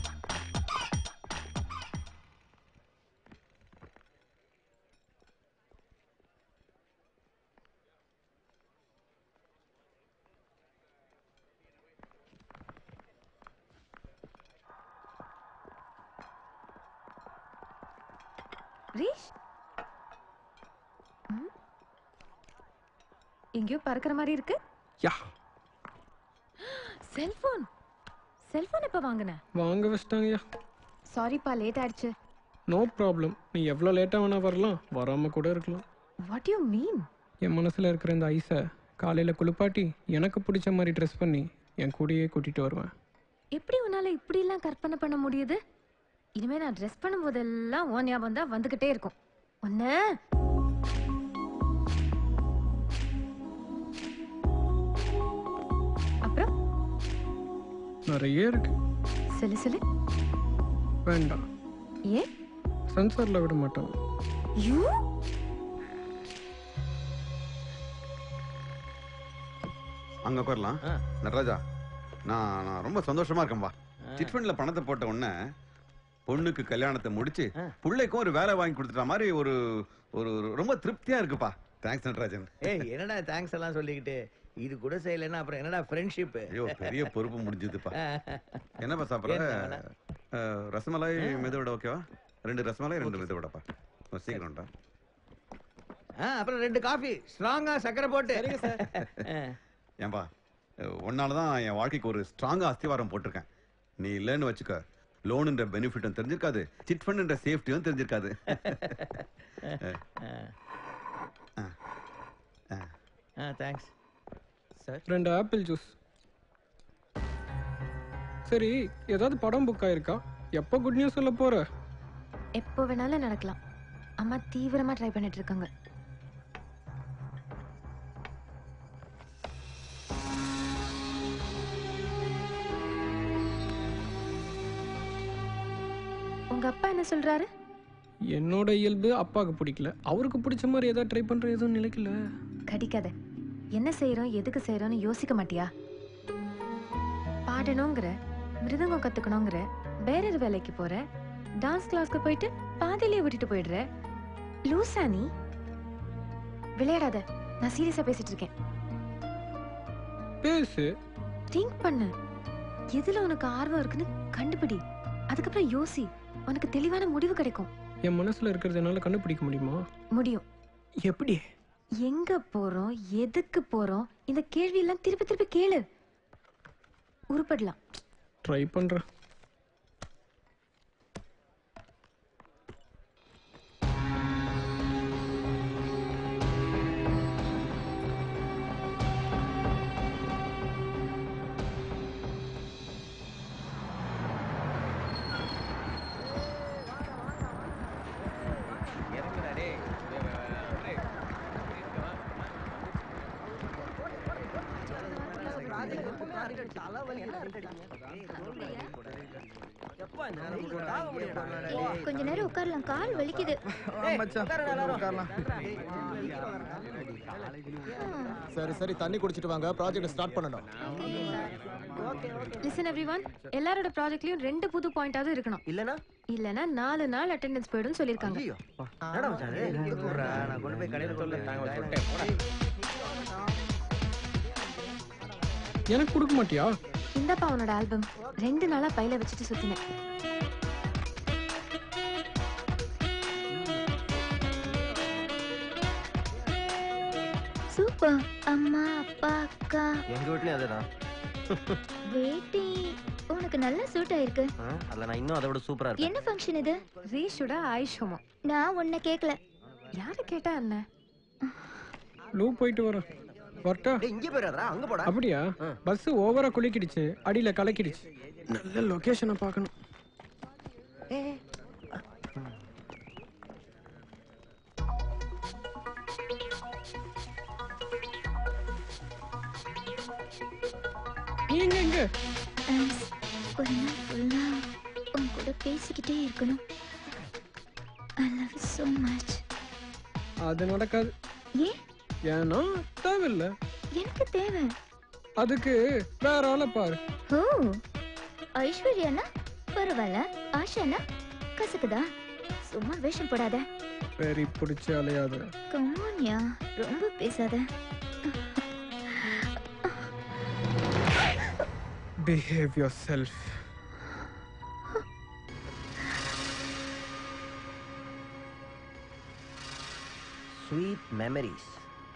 ரீஷ் ம்? எங்கேயோ பறக்கிற மாதிரி இருக்கு யா செல்போன் செல்போன் எப்ப வாங்குன வாங்க வச்சிட்டாங்கய்யா சாரிப்பா லேட் ஆயிடுச்சு நோ ப்ராப்ளம் நீ எவ்வளோ லேட்டாக வேணா வரலாம் வராம கூட இருக்கலாம் வாட் யூ மீன் என் மனசுல இருக்கிற இந்த ஐஸை காலையில குளிப்பாட்டி எனக்கு பிடிச்ச மாதிரி ட்ரெஸ் பண்ணி என் கூடயே கூட்டிட்டு வருவேன் எப்படி உன்னால இப்படி எல்லாம் கற்பனை பண்ண முடியுது இனிமே நான் ட்ரெஸ் பண்ணும் போதெல்லாம் உன் ஞாபகம் தான் வந்துகிட்டே இருக்கும் ஒன்னு அப்புறம் நிறைய இருக்கு சிலு சிலு வேண்டாம் ஏன் சென்சார்ல விட மாட்டோம் யூ அங்க உட்காரலாம் நடராஜா நான் நான் ரொம்ப சந்தோஷமா இருக்கேன்பா சிட் ஃபண்ட்ல பணத்தை போட்ட உடனே பொண்ணுக்கு கல்யாணத்தை முடிச்சு பிள்ளைக்கும் ஒரு வேலை வாங்கி கொடுத்துட்ட மாதிரி ஒரு ஒரு ஒரு ரொம்ப திருப்தியா இருக்குப்பா தேங்க்ஸ் நடராஜன் ஏய் என்னடா தேங்க்ஸ் எல்லாம் சொல்லிக்கிட்டு இது கூட செய்யலைன்னா அப்புறம் என்னடா ஃப்ரெண்ட்ஷிப் ஐயோ பெரிய பொறுப்பு முடிஞ்சதுப்பா என்னப்பா சாப்பிட்ற என்ன? அஹ், ரசமலாய் மெதுவடை ஓகேவா ரெண்டு ரசமலாய் ரெண்டு மெதுவடைப்பா கொஞ்சம் சீக்கிரம்டா அப்புறம் ரெண்டு காஃபி ஸ்ட்ராங்கா சக்கரை போட்டு சரிங்க சார் ஏன்பா ஒன்னால தான் என் வாழ்க்கைக்கு ஒரு ஸ்ட்ராங்கா அஸ்திவாரம் போட்டிருக்கேன் நீ இல்லைன்னு வச்சுக்க லோனுன்ற பெனிஃபிட்டும் தெரிஞ்சிருக்காது சிட் ஃபண்ட்ன்ற சேஃப்டியும் தெரிஞ்சிருக்காது தேங்க்ஸ் சார் ரெண்டு ஆப்பிள் ஜூஸ் சரி ஏதாவது படம் புக் ஆயிருக்கா எப்போ குட் நியூஸ் சொல்ல போற எப்போ வேணாலும் நடக்கலாம் அம்மா தீவிரமா ட்ரை பண்ணிட்டு இருக்காங்க உங்க அப்பா என்ன சொல்றாரு என்னோட இயல்பு அப்பாவுக்கு பிடிக்கல அவருக்கு பிடிச்ச மாதிரி ஏதாவது ட்ரை பண்ற எதுவும் நிலைக்கல கடிக்காத என்ன செய்றோம் எதுக்கு செய்றோம்னு யோசிக்க மாட்டியா பாடணுங்கிற மிருதங்கம் கத்துக்கணுங்கிற வேற ஒரு வேலைக்கு போற டான்ஸ் கிளாஸ்க்கு போயிட்டு பாதியிலே விட்டுட்டு போயிடுற லூசா நீ விளையாடாத நான் சீரியஸா பேசிட்டு இருக்கேன் பேசு திங்க் பண்ணு எதுல உனக்கு ஆர்வம் இருக்குன்னு கண்டுபிடி அதுக்கப்புறம் யோசி உனக்கு தெளிவான முடிவு கிடைக்கும் என் மனசுல இருக்கிறது என்னால கண்டுபிடிக்க முடியுமா முடியும் எப்படி எங்க போறோம் எதுக்கு போறோம் இந்த கேள்வி எல்லாம் திருப்பி திருப்பி கேளு உருப்படலாம் ட்ரை பண்றேன் கொஞ்ச நேரம் உட்காரலாம் கால் வலிக்குது சரி சரி தண்ணி குடிச்சிட்டு வாங்க ப்ராஜெக்ட் ஸ்டார்ட் பண்ணணும் லிசன் எவ்ரிவன் எல்லாரோட ப்ராஜெக்ட்லயும் ரெண்டு புது பாயிண்டாவது இருக்கணும் இல்லனா இல்லனா நாலு நாள் அட்டெண்டன்ஸ் போய்டும் சொல்லிருக்காங்க என்னடா மச்சான் இது? நான் கொண்டு போய் கடையில சொல்ல எனக்கு கொடுக்க மாட்டியா இந்தப்பா உன்னோட ஆல்பம் ரெண்டு நாளா பையில வச்சுட்டு சுத்தினேன் சூப்பர் அம்மா அப்பா அக்கா எங்க வீட்லயும் அதேதான் வேட்டி உனக்கு நல்லா சூட் ஆயிருக்கு ஆ, அதுல நான் இன்னும் அதை விட சூப்பரா இருப்பேன் என்ன ஃபங்க்ஷன் இது ரீஷோட ஆயுஷ் ஹோமம் நான் உன்னை கேட்கல யாரு கேட்டா என்ன லூ போயிட்டு வரேன் வரட்டா இங்க போயிடாதடா அங்க போடா அப்படியா பஸ் ஓவரா குலுக்கிடுச்சு அடியில கலக்கிடுச்சு நல்ல லொகேஷனை பார்க்கணும் நீங்க எங்க Thanks. ஒரு நாள் ஃபுல்லா உன் கூட பேசிக்கிட்டே இருக்கணும் I love you so much அது நடக்காது ஏன் ஏன்னா தேவையில்ல எனக்கு தேவை அதுக்கு வேற ஆளை பாரு ஓ ஐஸ்வர்யானா பரவாயில்ல ஆஷானா கசக்குதா சும்மா வேஷம் போடாத வெறி பிடிச்சி அலையாத கம்மான்யா ரொம்ப பேசாத behave yourself sweet memories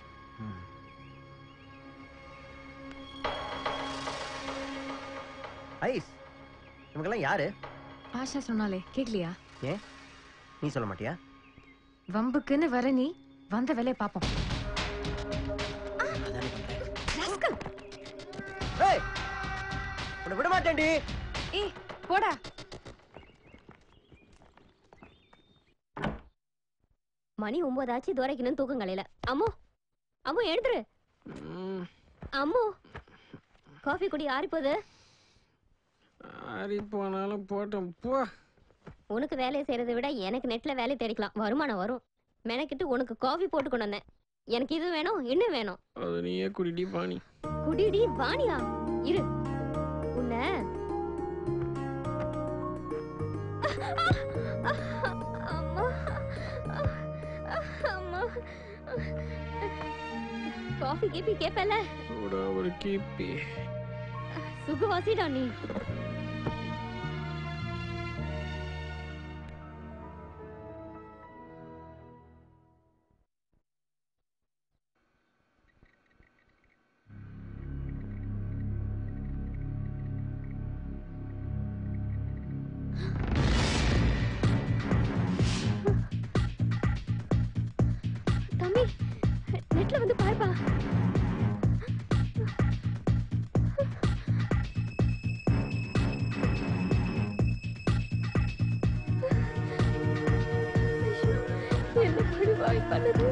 eyes இவங்கெல்லாம் யாரு ஆஷா சொன்னாலே கேக்கலையா ஏன் நீ சொல்ல மாட்டியா வம்புக்குன்னு வர நீ வந்த வேலையை பாப்போம் ஏய் உன்னை விட மாட்டேன்டி ஏய் போடா மணி ஒன்பதாச்சு துரைக்கணும் தூக்கம் கலையில அம்மு அம்மு எழுந்துரு அம்மு காஃபி குடி ஆறி போகுது ஆறி போனாலும் போட்டோம் போ உனக்கு வேலையை செய்யறதை விட எனக்கு நெட்ல வேலை தேடிக்கலாம் வருமானம் வரும் மெனக்கிட்டு உனக்கு காஃபி போட்டு கொண்டு வந்தேன் எனக்கு இது வேணும் இன்னும் வேணும் அது நீயே குடிடி பாணி குடிடி வாணியா இரு உன்னை அம்மா அம்மா காஃபி கீப்பி கேப்பல கூட ஒரு கீப்பி சுகவாசிடா நீ தம்பி நெட்ல வந்து பாருப்பா என்ன படி வாய் பண்ணுது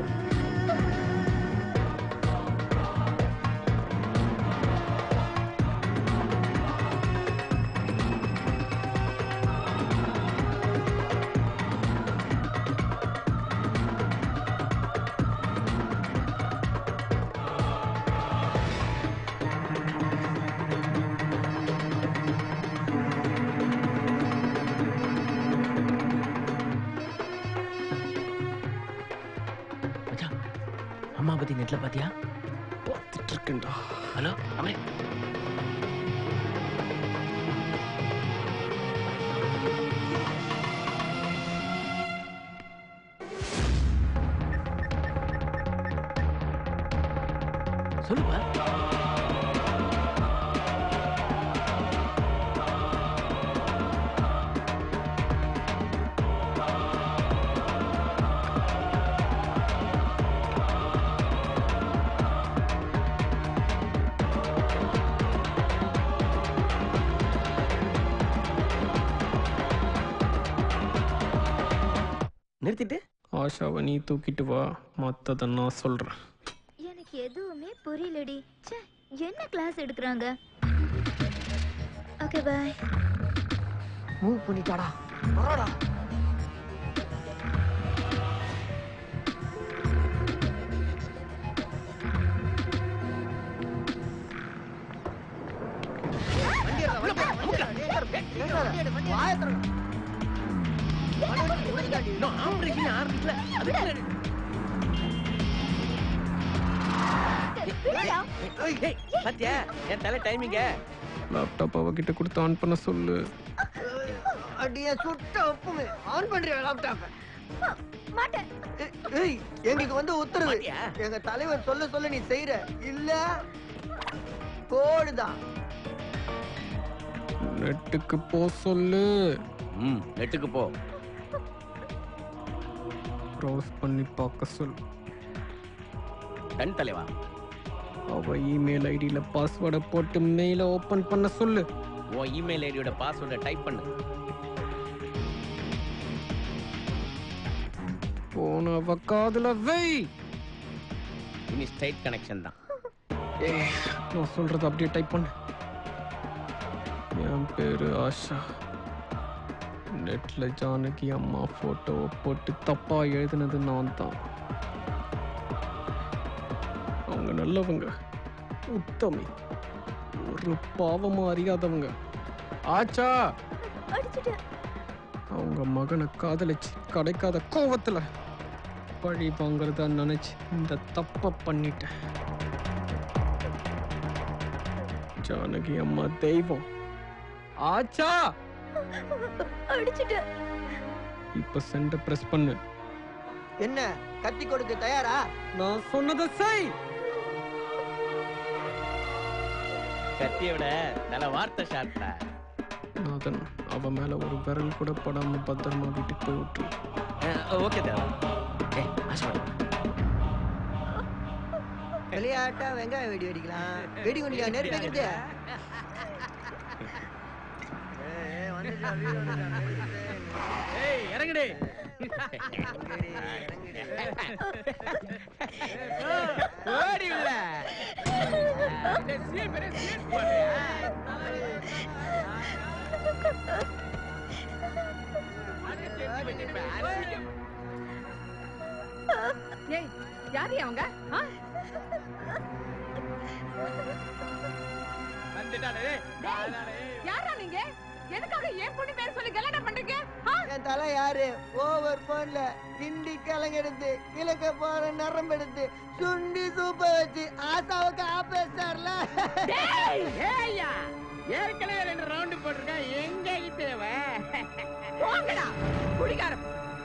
பத்தி நெட்ல பாத்தியா பார்த்துட்டு இருக்கேன்டா ஹலோ அமரே சொல்லுப்பா நிறுத்திட்டு ஆஷாவை நீ தூக்கிட்டு வா மத்தத நான் சொல்றேன் எனக்கு எதுவுமே புரியலடி ச்சே என்ன கிளாஸ் எடுக்கறாங்க ஓகே பாய் மூவ் பண்ணிட்டாடா வராடா பாத்தியா என் தலை டைமிங்க லேப்டாப் அவகிட்ட கொடுத்து ஆன் பண்ண சொல்லு அடியே சுட்ட ஒப்புங்க ஆன் பண்றியா லேப்டாப் மாட்டேன் ஏய் எங்களுக்கு வந்து உத்தரவு எங்க தலைவர் சொல்ல சொல்ல நீ செய்யற இல்ல கோடுதான் நெட்டுக்கு போ சொல்லு ம் நெட்டுக்கு போ ப்ரௌஸ் பண்ணி பார்க்க சொல் டன் தலைவா அவ இமெயில் ஐடியில பாஸ்வேர்டை போட்டு மெயில ஓபன் பண்ண சொல்லு உன் இமெயில் ஐடியோட பாஸ்வேர்டை டைப் பண்ணு போன அவ காதுல வை இனி ஸ்ட்ரைட் கனெக்ஷன் தான் நான் சொல்றது அப்படியே டைப் பண்ணு என் பேரு ஆஷா நெட்ல ஜானகி அம்மா போட்டோவை போட்டு தப்பா எழுதுனது நான் தான் அவங்க நல்லவங்க உத்தமி ஒரு பாவமும் அறியாதவங்க ஆச்சா அடிச்சிட்டேன் அவங்க மகனை காதலிச்சு கிடைக்காத கோவத்துல பழி வாங்குறதா நினைச்சு இந்த தப்ப பண்ணிட்டேன் ஜானகி அம்மா தெய்வம் ஆச்சா அடிச்சிட்டேன் இப்ப சென்ட பிரஸ் பண்ணு என்ன கத்தி கொடுக்க தயாரா நான் சொன்னதை செய் கத்தியை விட நல்ல வார்த்தை ஷார்ட்ல நாதன் அவ மேல ஒரு விரல் கூட படாம பத்திரமா வீட்டுக்கு போய் விட்டுரு ஓகே தேவா ஏ ஆசைப்படு விளையாட்டா வெங்காயம் வெடி வெடிக்கலாம் வெடி குண்டியா நெருப்பு வைக்கிறது ஏய் இறங்குடி ஓடி உள்ள ஏய் யாரு அவங்க ஆ? டேய், யாரா நீங்க எதுக்காக என் பொண்ணு பேர் சொல்லி கல்யாணம் பண்றீங்க ஆ? என் தலை யாரு ஓவர் போன்ல கிண்டி கலங்கெடுத்து கிழக்க போற நரம்பு எடுத்து சுண்டி சூப்ப வச்சு ஆசாவுக்கு ஆபேசார்ல டேய், ஏய்யா, ஏற்கனவே ரெண்டு ரவுண்டு போட்டிருக்கேன் எங்க தேவை போங்கடா குடிகாரம்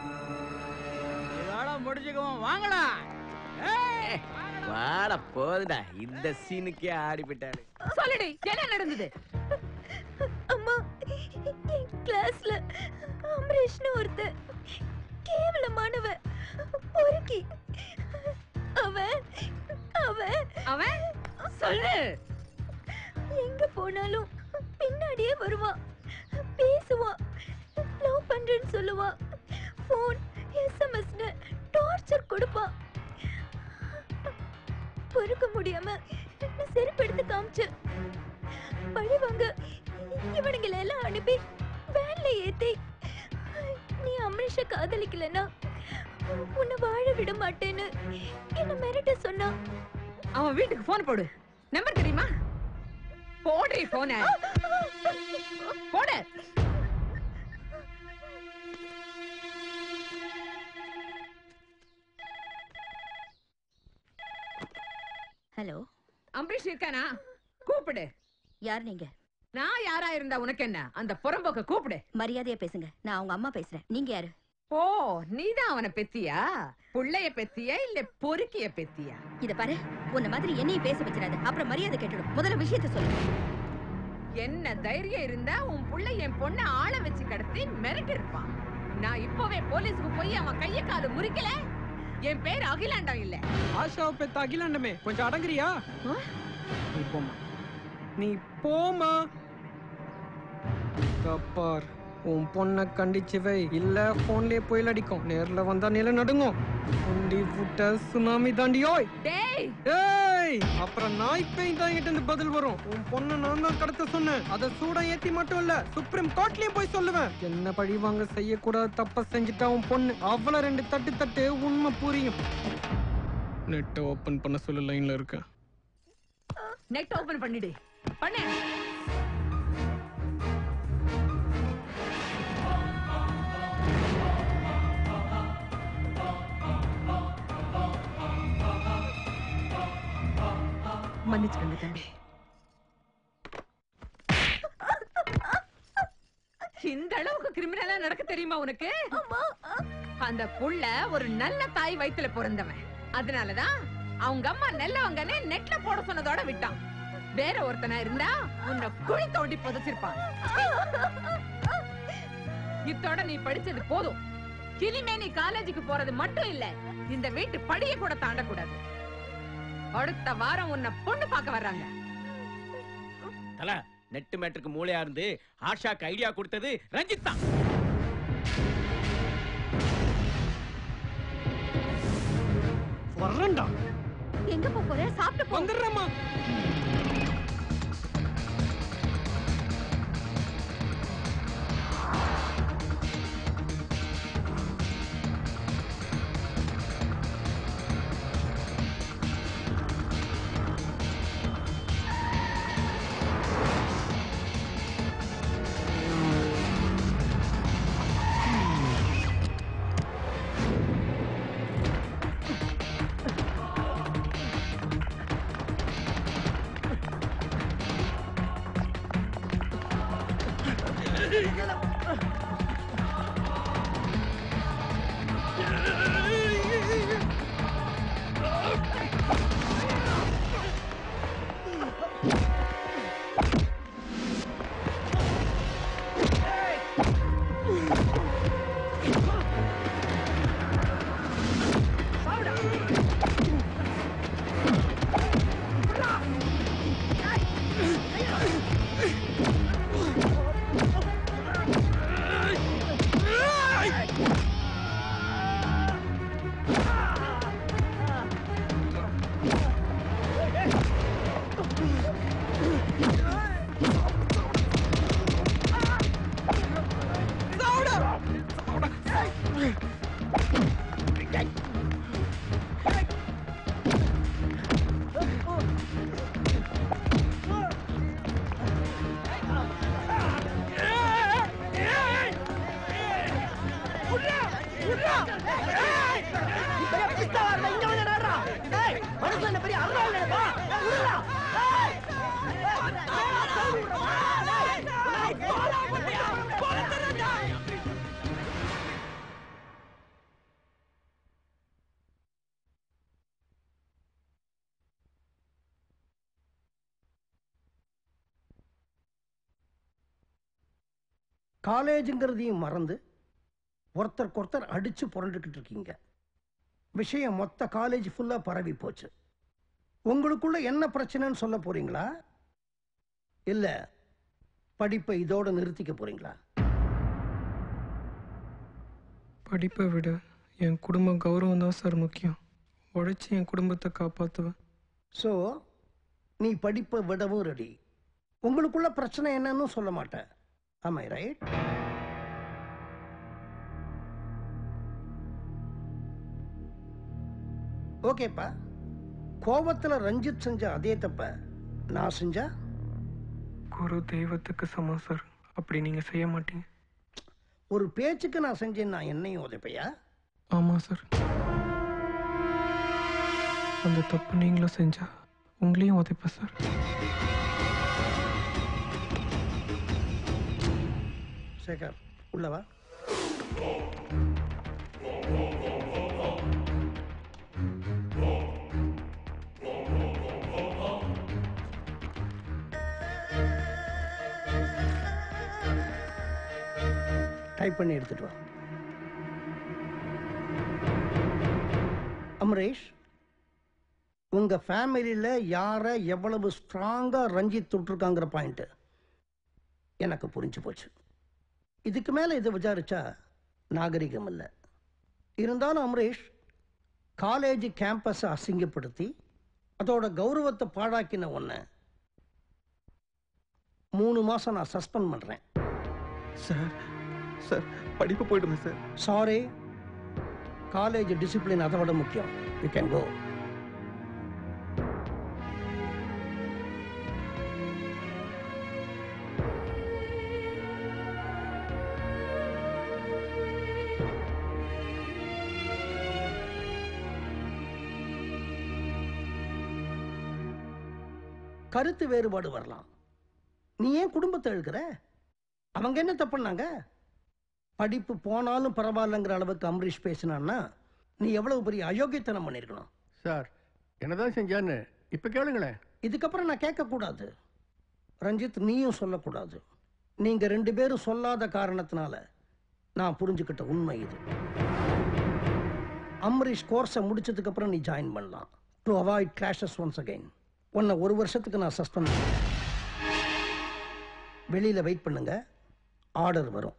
இதோட முடிச்சுக்குவோம் வாங்கடா ஏய், வாடா போதுடா இந்த சீனுக்கே ஆடி போயிட்டாரு சொல்லுடி என்ன நடந்தது அம்மா என் கிளாஸ்ல அமரேஷ்னு ஒருத்தன் கேவலமானவன் பொறுக்கி அவன் அவன் அவன் சொல்லு எங்க போனாலும் பின்னாடியே வருவான் பேசுவான் லவ் பண்றேன்னு சொல்லுவான் ஃபோன் எஸ்எம்எஸ்னு டார்ச்சர் கொடுப்பான் பொறுக்க முடியாம நான் செருப்பு எடுத்து காமிச்சேன் பழி வாங்க இவனுங்களை எல்லாம் அனுப்பி வேன்ல ஏத்தி நீ அமரேஷ காதலிக்கலனா உன்னை வாழ விட மாட்டேன்னு என்ன மிரட்ட சொன்னான் அவன் வீட்டுக்கு போன் போடு நம்பர் தெரியுமா போடுறி போன போடு ஹலோ அம்பரீஷ் இருக்கானா கூப்பிடு யார் நீங்க நான் யாரா இருந்தா உனக்கு என்ன அந்த புறம்போக்க கூப்பிடு மரியாதையா பேசுங்க நான் அவங்க அம்மா பேசுறேன் நீங்க யாரு ஓ நீதான் அவனை பெத்தியா புள்ளைய பெத்தியா இல்ல பொறுக்கிய பெத்தியா இத பாரு உன்ன மாதிரி என்னையும் பேச வச்சிடாத அப்புறம் மரியாதை கேட்டுடும் முதல்ல விஷயத்த சொல்லு என்ன தைரியம் இருந்தா உன் புள்ள என் பொண்ண ஆள வச்சு கடத்தி மிரட்டி இருப்பான் நான் இப்பவே போலீஸ்க்கு போய் அவன் கைய கால முறிக்கல என் பேர் அகிலாண்டம் இல்ல ஆஷாவை பெத்த அகிலாண்டமே கொஞ்சம் அடங்குறியா நீ போமா நீ போமா கப்பார் உன் பொண்ணை கண்டிச்சு வை இல்ல போன்லயே புயல் அடிக்கும் நேர்ல வந்தா நில நடுங்கும் உண்டி விட்ட சுனாமி தாண்டியோய் டேய் ஏய் அப்புறம் நாய் பேய் தான் என்கிட்ட இருந்து பதில் வரும் உன் பொண்ணை நான் தான் கடத்த சொன்னேன் அதை சூட ஏத்தி மட்டும் இல்ல சுப்ரீம் கோர்ட்லயும் போய் சொல்லுவேன் என்ன பழி வாங்க செய்யக்கூடாத தப்ப செஞ்சுட்டா உன் பொண்ணு அவ்வளவு ரெண்டு தட்டு தட்டு உண்மை புரியும் நெட்டை ஓபன் பண்ண சொல்ல லைன்ல இருக்கேன் நெட் ஓபன் பண்ணிடு பண்ணு மன்னிச்சுக்கோங்க தம்பி இந்த அளவுக்கு கிரிமினலா நடக்க தெரியுமா உனக்கு அந்த புள்ள ஒரு நல்ல தாய் வயித்துல பிறந்தவன் அதனாலதான் அவங்க அம்மா நல்லவங்கன்னு நெட்ல போட சொன்னதோட விட்டான் வேற ஒருத்தனா இருந்தா உன்னை குழி தோண்டி புதைச்சிருப்பான் இத்தோட நீ படிச்சது போதும் இனிமே நீ காலேஜுக்கு போறது மட்டும் இல்ல இந்த வீட்டு படிய கூட தாண்டக்கூடாது அடுத்த வாரம் உன்னை பொண்ணு பார்க்க வர்றாங்க தல நெட்டு மேட்டுக்கு மூளையா இருந்து ஆஷாக்கு ஐடியா கொடுத்தது ரஞ்சித் தான் வர்றேன்டா எங்க போப் போற சாப்பிட்டு போ வந்துடுறேம்மா காலேஜுங்கிறதையும் மறந்து ஒருத்தருக்கு ஒருத்தர் அடிச்சு புரண்டுக்கிட்டு இருக்கீங்க விஷயம் மொத்த காலேஜ் ஃபுல்லா பரவி போச்சு உங்களுக்குள்ள என்ன பிரச்சனைன்னு சொல்ல போறீங்களா இல்ல படிப்பை இதோட நிறுத்திக்க போறீங்களா படிப்பை விட என் குடும்ப கௌரவம் தான் சார் முக்கியம் உழைச்சி என் குடும்பத்தை காப்பாற்றுவேன் ஸோ நீ படிப்பை விடவும் ரெடி உங்களுக்குள்ள பிரச்சனை என்னன்னு சொல்ல மாட்டேன் ஆமாம் ரைட் ஓகேப்பா கோபத்தில் ரஞ்சித் செஞ்ச அதே தப்ப நான் செஞ்சா குரு தெய்வத்துக்கு சமம் சார் அப்படி நீங்க செய்ய மாட்டீங்க ஒரு பேச்சுக்கு நான் செஞ்சேன் நான் என்னையும் உதைப்பையா ஆமா சார் அந்த தப்பு நீங்களும் செஞ்சா உங்களையும் உதைப்பேன் சார் சேகர் உள்ளவா டைப் பண்ணி எடுத்துட்டு வா அமரேஷ் உங்க ஃபேமிலியில யாரை எவ்வளவு ஸ்ட்ராங்கா ரஞ்சித் தொட்டிருக்காங்கிற பாயிண்ட் எனக்கு புரிஞ்சு போச்சு இதுக்கு மேல இதை விசாரிச்சா நாகரிகம் இல்லை இருந்தாலும் அமரேஷ் காலேஜ் கேம்பஸை அசிங்கப்படுத்தி அதோட கௌரவத்தை பாழாக்கின உன்னை மூணு மாசம் நான் சஸ்பெண்ட் பண்றேன் சார் சார் படிப்பு போயிடுமே சார் சாரி காலேஜ் டிசிப்ளின் அதை விட முக்கியம் யூ கேன் கோ கருத்து வேறுபாடு வரலாம் நீ ஏன் குடும்பத்தை எழுக்கிற அவங்க என்ன தப்புனாங்க படிப்பு போனாலும் பரவாயில்லைங்கிற அளவுக்கு அம்பரீஷ் பேசினான்னா நீ எவ்வளவு பெரிய அயோக்கியத்தனம் பண்ணிருக்கணும் சார் என்னதான் செஞ்சான்னு இப்ப கேளுங்களேன் இதுக்கப்புறம் நான் கேட்கக்கூடாது ரஞ்சித் நீயும் சொல்லக்கூடாது நீங்க ரெண்டு பேரும் சொல்லாத காரணத்தினால நான் புரிஞ்சுக்கிட்ட உண்மை இது அம்பரீஷ் கோர்ஸை முடிச்சதுக்கு அப்புறம் நீ ஜாயின் பண்ணலாம் to avoid clashes once again உன்னை ஒரு வருஷத்துக்கு நான் சஸ்பெண்ட் பண்ணுறேன் வெளியில வெயிட் பண்ணுங்க ஆர்டர் வரும்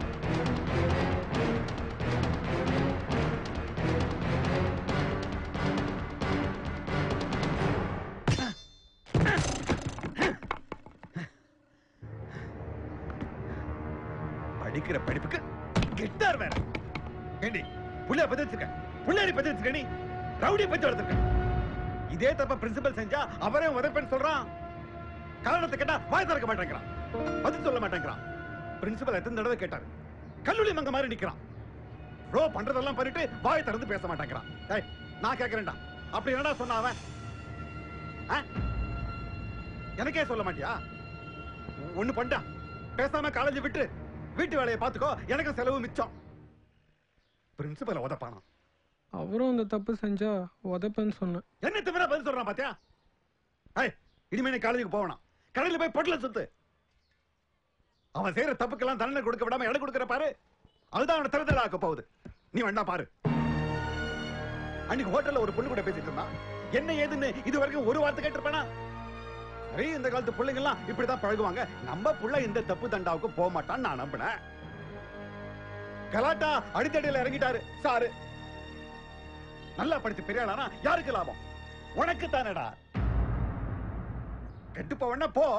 படிக்கிற படிப்புக்கு கிட்டார் வேற ஏண்டி புள்ளைய பத்தி வச்சிருக்க புள்ளைய பத்தி வச்சிருக்க நீ ரவுடிய பத்தி வளர்த்திருக்க இதே தப்ப பிரின்சிபல் செஞ்சா அவரே உதப்பேன்னு சொல்றான் காரணத்தை கேட்டா வாய் திறக்க மாட்டேங்கிறான் பதில் சொல்ல மாட்டேங்கிறான் பிரின்சிபல் எத்தனை தடவை கேட்டாரு கல்லூரி மங்க மாதிரி நிக்கிறான் ப்ரோ பண்றதெல்லாம் பண்ணிட்டு வாய் திறந்து பேச மாட்டேங்கிறான் டேய் நான் கேக்குறேன்டா அப்படி என்னடா சொன்ன அவன் ஆ? எனக்கே சொல்ல மாட்டியா ஒண்ணு பண்ணா பேசாம காலேஜ் விட்டு வீட்டு வேலையை பாத்துக்கோ எனக்கு செலவு மிச்சம் பிரின்சிபலை உதப்பானா அவரும் அந்த தப்பு செஞ்சா உதைப்பேன்னு சொன்னேன் என்ன திமிரா பதில் சொல்றான் பாத்தியா ஏய் இனிமே நீ காலேஜுக்கு போவணும் கடையில போய் பொட்டல சுத்து அவன் செய்யற தப்புக்கெல்லாம் தண்டனை கொடுக்க விடாம இடம் கொடுக்கற பாரு அதுதான் அவனை திறந்தல ஆக்க போகுது நீ வேணா பாரு அன்னைக்கு ஹோட்டல்ல ஒரு பொண்ணு கூட பேசிட்டு இருந்தான் என்ன ஏதுன்னு இது வரைக்கும் ஒரு வார்த்தை கேட்டிருப்பானா சரி இந்த காலத்து பிள்ளைங்க எல்லாம் இப்படிதான் பழகுவாங்க நம்ம புள்ள இந்த தப்பு தண்டாவுக்கு போக மாட்டான்னு நான் நம்பினேன் கலாட்டா அடித்தடியில இறங்கிட்டாரு சாரு நல்லா படிச்சு பெரிய ஆளானா யாருக்கு லாபம் உனக்கு தானடா கெட்டு போவனா போ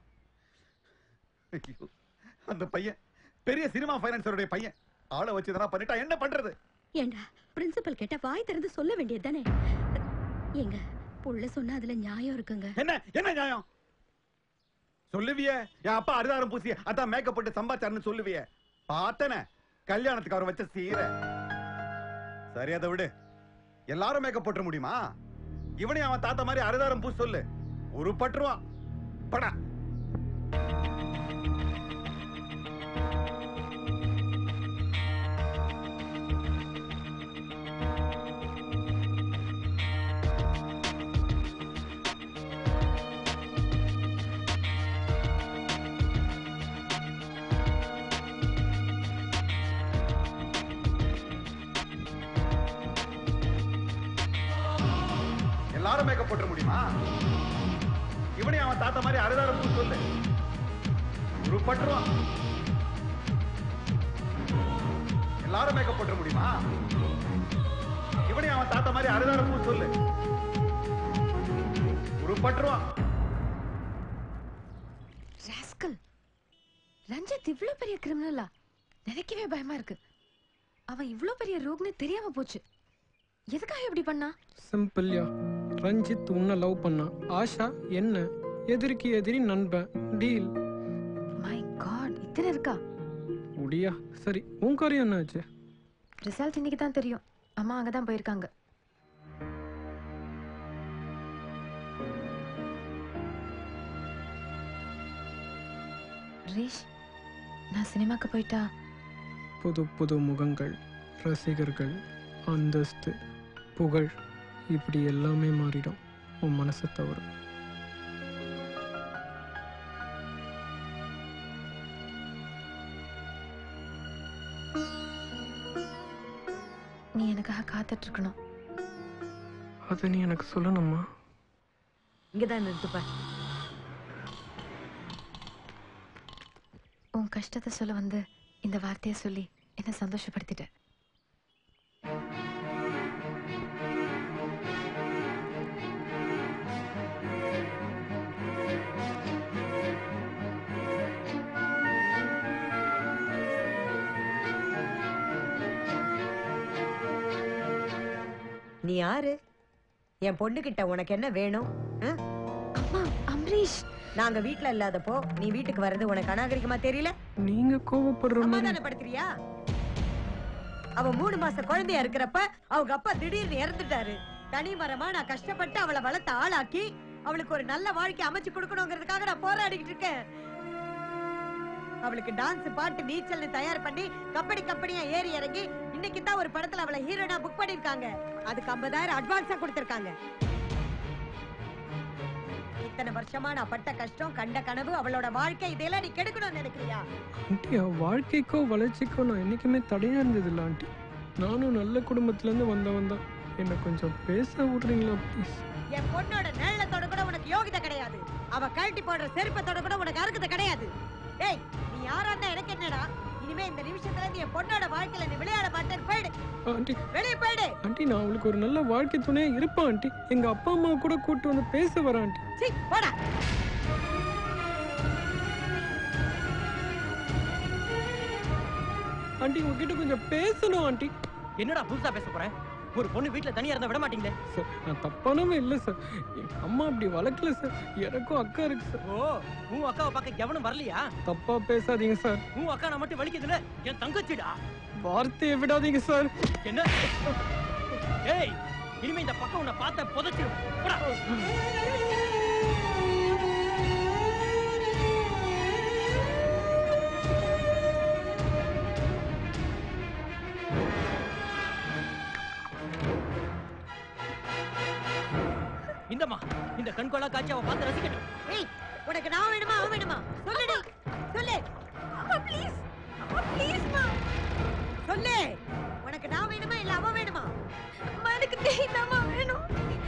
ஐயோ, அந்த பையன் பெரிய சினிமா பைனான்சருடைய பையன் ஆளை வச்சு இதெல்லாம் பண்ணிட்டா என்ன பண்றது ஏண்டா பிரின்சிபல் கேட்ட வாய் திறந்து சொல்ல வேண்டியது தானே ஏங்க புள்ள சொன்னா அதுல நியாயம் இருக்குங்க என்ன என்ன நியாயம் சொல்லுவிய என் அப்பா அரிதாரம் பூசி அதான் மேக்கப் போட்டு சம்பாச்சாருன்னு சொல்லுவிய பார்த்தன கல்யாணத்துக்கு அவர் வச்ச சீர சரி அதை விடு எல்லாரும் மேக்கப் போட்டுற முடியுமா இவனையும் அவன் தாத்தா மாதிரி அரிதாரம் பூசி சொல்லு ஒரு பட்டுருவான் படா எல்லாரும் மேக்கப் போட்டுற முடியுமா இவனையும் அவன் தாத்தா மாதிரி அரிதாரம் பூசி சொல்லு ஒரு பட்டுருவான் எல்லாரும் மேக்கப் போட்டுற முடியுமா இவனையும் அவன் தாத்தா மாதிரி அரிதாரம் பூசி சொல்லு ஒரு பட்டுருவான் ராஸ்கல் ரஞ்சித் இவ்ளோ பெரிய கிரிமினலா நினைக்கவே பயமா இருக்கு அவன் இவ்ளோ பெரிய ரோக்னு தெரியாம போச்சு எதுக்காக இப்படி பண்ணா சிம்பிள்யா ரஞ்சித் உன்னை லவ் பண்ணான் ஆஷா என்ன எதிரிக்கு எதிரி நண்பன் டீல் மை காட் இத்தனை இருக்கா முடியா சரி உன் காரியம் என்னாச்சு ரிசல்ட் இன்னைக்கு தான் தெரியும் அம்மா அங்க தான் போயிருக்காங்க ஹரீஷ் நான் சினிமாக்கு போயிட்டா புது புது முகங்கள் ரசிகர்கள் அந்தஸ்து புகழ் இப்படி எல்லாமே மாறிடும் உன் மனசை தவிர நீ எனக்காக காத்துட்டு இருக்கணும் அதை நீ எனக்கு சொல்லணுமா இங்கதான் நிறுத்துப்பா உன் கஷ்டத்தை சொல்ல வந்து இந்த வார்த்தையை சொல்லி என்ன சந்தோஷப்படுத்திட்ட நீ யாரு என் பொண்ணுகிட்ட உனக்கு என்ன வேணும் ஆ? அம்ரீஷ் நாங்க வீட்ல இல்லாதப்போ நீ வீட்டுக்கு வர்றது உனக்கு அநாகரிகமா தெரியல நீங்க கோவப்படுற மாதிரி சமாதானப்படுத்துறியா அவ மூணு மாச குழந்தையா இருக்கிறப்ப அவங்க அப்பா திடீர்னு இறந்துட்டாரு தனி மரமா நான் கஷ்டப்பட்டு அவளை வளர்த்த ஆளாக்கி அவளுக்கு ஒரு நல்ல வாழ்க்கை அமைச்சு கொடுக்கணுங்கிறதுக்காக நான் போராடிக்கிட்டு இருக்கேன் அவளுக்கு டான்ஸ் பாட்டு நீச்சல்னு தயார் பண்ணி கபடி கபடியா ஏறி இறங்கி இன்னைக்கு தான் ஒரு படத்துல அவளை ஹீரோனா புக் பண்ணிருக்காங்க அதுக்கு ஐம்பதாயிரம் அட்வான்ஸா கொடுத்திருக்காங்க இத்தனை வருஷமா நான் பட்ட கஷ்டம் கண்ட கனவு அவளோட வாழ்க்கை இதெல்லாம் நீ கெடுக்கணும்னு நினைக்கிறியா ஆண்டி அவ வாழ்க்கைக்கோ வளர்ச்சிக்கோ நான் என்னைக்குமே தடையா இருந்ததில்ல ஆண்டி நானும் நல்ல குடும்பத்துல இருந்து வந்தவன் தான் என்ன கொஞ்சம் பேச விடுறீங்களா ப்ளீஸ் என் பொண்ணோட நிழல தொட கூட உனக்கு யோகிதை கிடையாது அவ கழட்டி போடுற செருப்பை தொட கூட உனக்கு அருகதை கிடையாது டேய் நீ யாரா இருந்தா எனக்கு என்னடா இனிமே இந்த நிமிஷத்துல இருந்து என் பொண்ணோட வாழ்க்கையில நீ விளையாட மாட்டேன்னு போயிடு ஆண்டி வெளியே போயிடு ஆண்டி நான் அவளுக்கு ஒரு நல்ல வாழ்க்கை துணையா இருப்பேன் ஆண்டி எங்க அப்பா அம்மா கூட கூட்டு வந்து பேச வரேன் ஆண்டி சீ போடா ஆண்டி உங்ககிட்ட கொஞ்சம் பேசணும் ஆண்டி என்னடா புதுசா பேச போறேன் ஒரு பொண்ணு வீட்ல தனியா இருந்தா விட மாட்டீங்களே சார் நான் தப்பானவே இல்லை சார் எங்க அம்மா அப்படி வளர்க்கல சார் எனக்கும் அக்கா இருக்கு சார் ஓ உன் அக்காவை பார்க்க எவனும் வரலையா தப்பா பேசாதீங்க சார் உன் அக்கா நான் மட்டும் வலிக்குதுல என் தங்கச்சிடா வார்த்தையை விடாதீங்க சார் என்ன ஏய் இனிமே இந்த பக்கம் உன்னை பார்த்த புதைச்சிரும் போடா. இந்தம்மா இந்த கண்கொள்ளா காட்சி அவ பார்த்து ரசிக்கட்டும் ஏய் உனக்கு நான் வேணுமா அவன் வேணுமா சொல்லுடி சொல்லு அம்மா ப்ளீஸ் அம்மா ப்ளீஸ் மா சொல்லு உனக்கு நான் வேணுமா இல்ல அவன் வேணுமா அம்மா எனக்கு நீ தான் வேணும்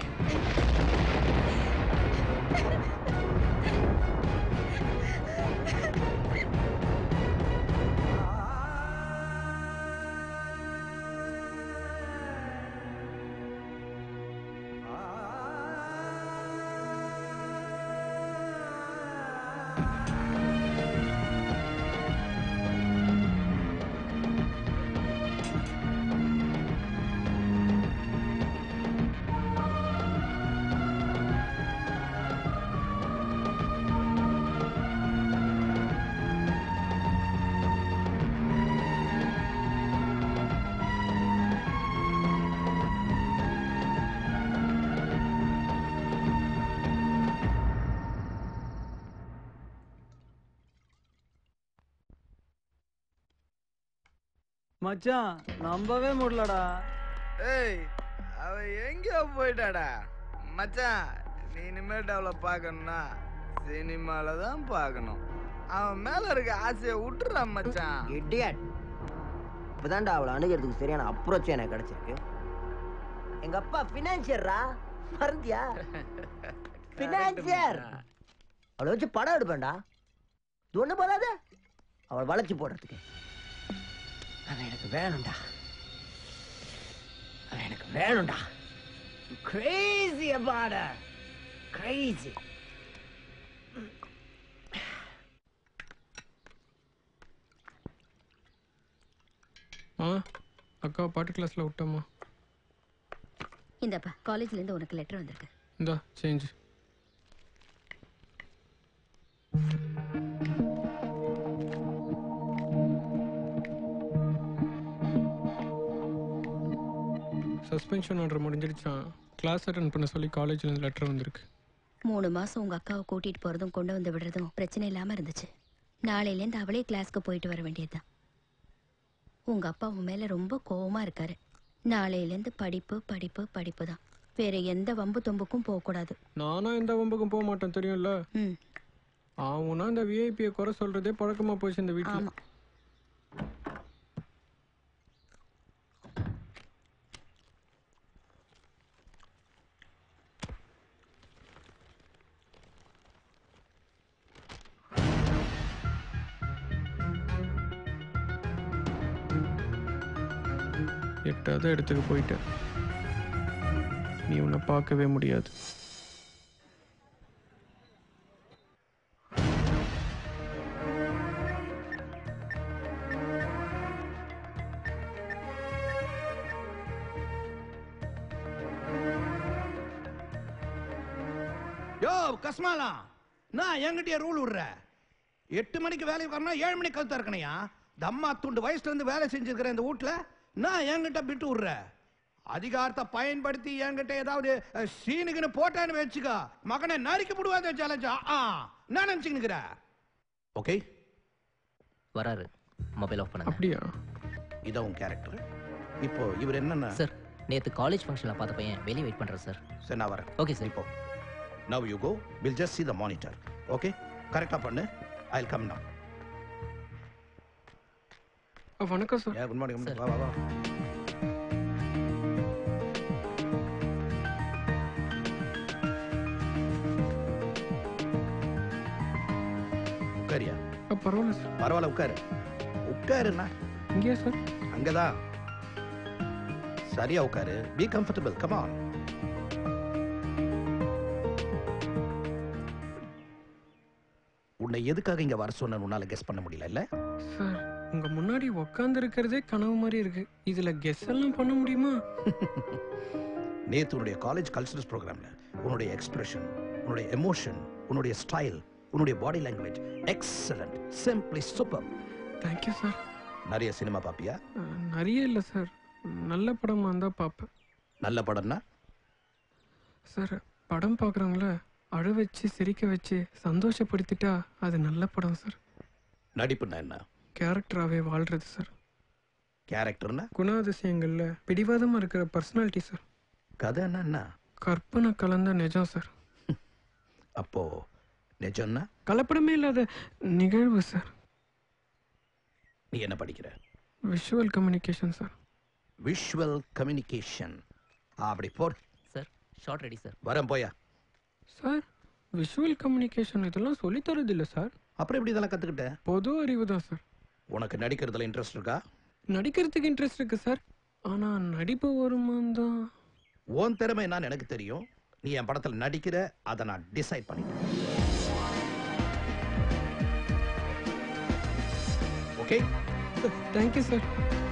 மச்சான் நம்பவே முடியலடா ஏய் அவ எங்க போயிட்டாடா மச்சான் நீ இனிமேட்டு அவளை பார்க்கணும்னா சினிமால தான் பார்க்கணும் அவன் மேல இருக்க ஆசையை விட்டுறா மச்சான் இடியட் இப்பதான்டா அவளை அணுகிறதுக்கு சரியான அப்ரோச் எனக்கு கிடைச்சிருக்கு எங்க அப்பா பினான்சியர்ரா மறந்தியா பினான்சியர் அவளை வச்சு படம் எடுப்பேன்டா இது ஒண்ணு போதாது அவள் வளைச்சு போடுறதுக்கு அவன் எனக்கு வேணும்டா அவன் எனக்கு வேணும்டா கிரேசி about her crazy ஆ அக்கா பாட்டு கிளாஸ்ல விட்டோமா இந்தப்பா காலேஜ்ல இருந்து உனக்கு லெட்டர் வந்திருக்கு இந்தா சேஞ்ச் சஸ்பென்ஷன் ஆர்டர் முடிஞ்சிடுச்சான் கிளாஸ் அட்டன் பண்ண சொல்லி காலேஜ்ல இருந்து லெட்டர் வந்திருக்கு மூணு மாசம் உங்க அக்காவை கூட்டிட்டு போறதும் கொண்டு வந்து விடுறதும் பிரச்சனை இல்லாம இருந்துச்சு நாளையிலேருந்து அவளே கிளாஸ்க்கு போயிட்டு வர வேண்டியதுதான் உங்க அப்பா உன் மேல ரொம்ப கோவமா இருக்காரு நாளையிலேருந்து படிப்பு படிப்பு படிப்பு தான் வேற எந்த வம்பு தொம்புக்கும் போக கூடாது நானும் எந்த வம்புக்கும் போக மாட்டேன் தெரியும்ல ம் அவனா இந்த விஐபியை குறை சொல்றதே பழக்கமா போச்சு இந்த வீட்டுல ஆமா எட்டாவது இடத்துக்கு போயிட்ட நீ உன்னை பார்க்கவே முடியாது யோ கஸ்மாலா நான் என்கிட்டயே ரூல் விடுற எட்டு மணிக்கு வேலைக்கு வரணும் ஏழு மணிக்கு கழுத்தா இருக்கணையா தம்மா துண்டு வயசுல இருந்து வேலை செஞ்சிருக்கிற இந்த வீட்டுல நான் என்கிட்ட விட்டு விடுற அதிகாரத்தை பயன்படுத்தி என்கிட்ட ஏதாவது அஹ், சீனுக்குன்னு போட்டான்னு வச்சுக்க மகனை நறுக்கி விடுவாத சேலஞ்சா ஆ நான் நினைச்சுக்கிற ஓகே வராரு மொபைல் ஆஃப் பண்ணுங்க அப்படியா இதான் உன் கேரக்டர் இப்போ இவர் என்னன்னா சார் நேத்து காலேஜ் ஃபங்க்ஷன்ல பார்த்த பையன் வெளியே வெயிட் பண்றேன் சார் சரி நான் வரேன் ஓகே சார் இப்போ now you go will just see the monitor okay கரெக்டா பண்ணு ஐ வில் கம் now வணக்கம் சார் குட் மார்னிங் வா வா வா உட்காரியா பரவாயில்ல சார் பரவாயில்ல உட்காரு உட்காருண்ணா இங்கேயா சார் அங்கதான் சரியா உட்காரு பி கம்ஃபர்டபுள் கம் ஆன் உன்னை எதுக்காக இங்க வர சொன்ன உன்னால கெஸ் பண்ண முடியல இல்ல சார் உங்க முன்னாடி உட்கார்ந்து இருக்கிறதே கனவு மாதிரி இருக்கு இதுல கெஸ் எல்லாம் பண்ண முடியுமா நேத்து உன்னுடைய காலேஜ் கல்ச்சரல்ஸ் ப்ரோக்ராம்ல உன்னுடைய எக்ஸ்பிரஷன் உன்னுடைய எமோஷன் உன்னுடைய ஸ்டைல் உன்னுடைய body language excellent simply super thank you sir நிறைய சினிமா பாப்பியா நிறைய இல்லை சார் நல்ல படமா இருந்தா பார்ப்பேன் நல்ல படம்னா சார் படம் பார்க்குறவங்கள அழ வச்சு சிரிக்க வச்சு சந்தோஷப்படுத்திட்டா அது நல்ல படம் சார் நடிப்புன்னா என்ன கேரக்டராகவே வாழ்றது சார் கேரக்டர்னா குணாதிசயங்கள்ல பிடிவாதமா இருக்கிற பர்சனாலிட்டி சார் கதைன்னா என்ன கற்பனை கலந்த நிஜம் சார் அப்போ நிஜம்னா கலப்படமே இல்லாத நிகழ்வு சார் நீ என்ன படிக்கிற visual communication sir visual communication அப்படி bore sir shot ready sir வரேன் போயா சார் விஷுவல் கம்யூனிகேஷன் இதெல்லாம் சொல்லி தரது இல்லை சார் அப்புறம் எப்படி இதெல்லாம் கத்துக்கிட்ட பொது அறிவு தான் சார் உனக்கு நடிக்கிறதுல இன்ட்ரெஸ்ட் இருக்கா நடிக்கிறதுக்கு இன்ட்ரெஸ்ட் இருக்கு சார் ஆனா நடிப்பு வருமான் தான் உன் திறமை என்னன்னு எனக்கு தெரியும் நீ என் படத்துல நடிக்கிற அதை நான் டிசைட் பண்ணிட்டேன் ஓகே தேங்க்யூ சார்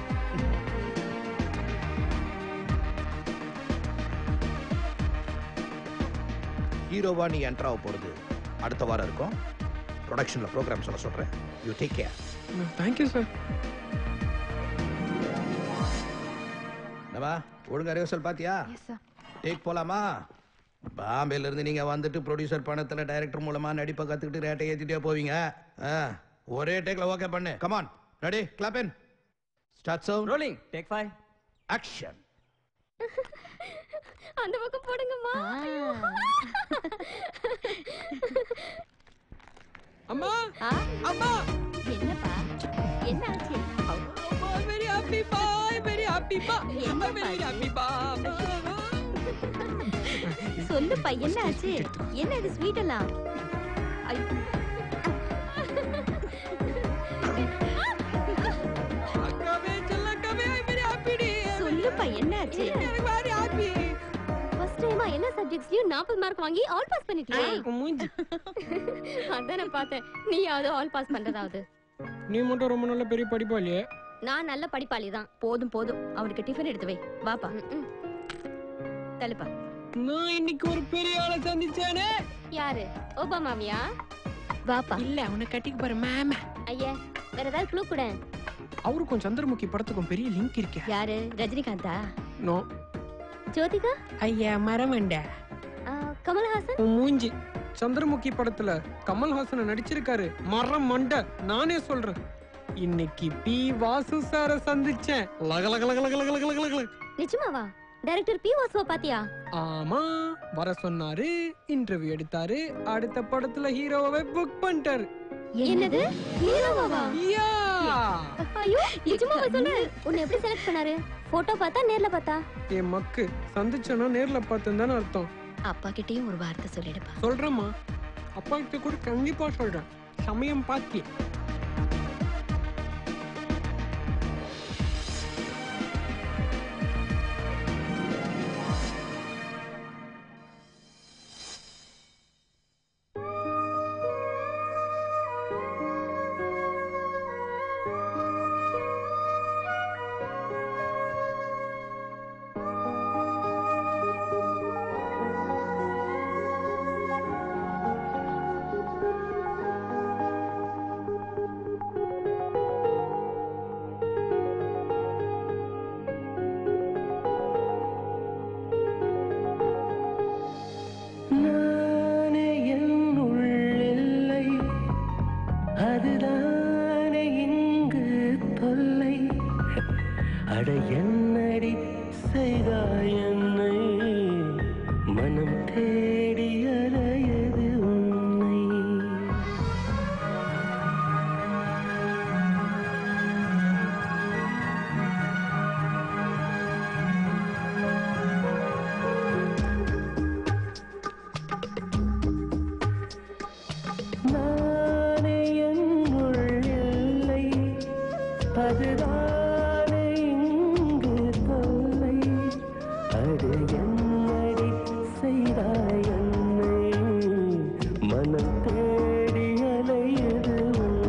ஹீரோவா நீ என்ட்ரா போறது அடுத்த வாரம் இருக்கும் ப்ரொடக்ஷன்ல ப்ரோக்ராம் சொல்ல சொல்றேன் you take care thank you sir என்னவா ஒழுங்கா ரிஹர்சல் பாத்தியா டேக் போலாமா பாம்பேல இருந்து நீங்க வந்துட்டு ப்ரொடியூசர் பணத்துல டைரக்டர் மூலமா நடிப்பை கத்துக்கிட்டு ரேட்டை ஏத்திட்டே போவீங்க ஆ, ஒரே டேக்ல ஓகே பண்ணு come on ready clap in start sound rolling take five action அந்த பக்கம் போடுங்கம்மா அம்மா அம்மா என்னப்பா என்ன ஆச்சு very happy bye very happy பா என்ன வெரி ஹாப்பி பா சொல்லுப்பா என்ன ஆச்சு என்ன இது ஸ்வீட் எல்லாம் ஐ- அக்காவே செல்லக்காவே வெரி ஹாப்பி டி சொல்லுப்பா என்ன ஆச்சு வெரி ஹாப்பி ஃபர்ஸ்ட் டைமா எல்லா சப்ஜெக்ட்ஸ்லயும் 40 மார்க் வாங்கி ஆல் பாஸ் பண்ணிட்டியே மூஞ்சி அதான் நான் பார்த்தேன் நீயாவது ஆல் பாஸ் பண்றதாவது நீ மட்டும் ரொம்ப நல்ல பெரிய படிப்பாளியே நான் நல்ல படிப்பாளி தான் போதும் போதும் அவனுக்கு டிஃபன் எடுத்து வை வாப்பா தள்ளுப்பா நான் இன்னைக்கு ஒரு பெரிய ஆளை சந்திச்சேனே யாரு ஓபாமாவியா வாப்பா இல்ல உன்னை கட்டிக்கு போற மேம ஐயா வேற ஏதாவது க்ளூ கூட அவருக்கும் சந்திரமுகி படத்துக்கும் பெரிய லிங்க் இருக்கே யாரு ரஜினிகாந்தா நோ ஜோதிகா ஐயா மரமண்ட ஆ, கமல்ஹாசன் உன் மூஞ்சி சந்திரமுகி படத்துல கமல்ஹாசனை நடிச்சிருக்காரு மரம் மண்டை நானே சொல்றேன் இன்னைக்கு பி வாசு சார சந்திச்சேன் லக லக லக லக லக லக லக லக. நிஜமாவா டைரக்டர் பி வாசுவ பாத்தியா ஆமா வர சொன்னாரு இன்டர்வியூ எடுத்தாரு அடுத்த படத்துல ஹீரோவை புக் பண்ணிட்டாரு என்னது ஹீரோவாவா யா ஐயோ நிஜமாவா சொல்லு உன்னை எப்படி செலக்ட் பண்ணாரு போட்டோ பார்த்தா நேர்ல பார்த்தா என் மக்கு சந்திச்சோன்னா நேர்ல பார்த்தேன்னு அர்த்தம் அப்பா கிட்டயும் ஒரு வார்த்தை சொல்லிடுப்பா சொல்றேம்மா அப்பா கிட்ட கூட கண்டிப்பா சொல்றேன் சமயம் பாத்தி நானே என் உள்ளில்லை அதுதானே இங்கு தொல்லை அட என்னடி செய்தாய் என்னை மனம் தேடி அலையது உன்னை நானே என் உள்ளில்லை அதுதானே இங்கு தொல்லை அது என்னடி செய்தாய் என்னை மனம் தேடி அலையது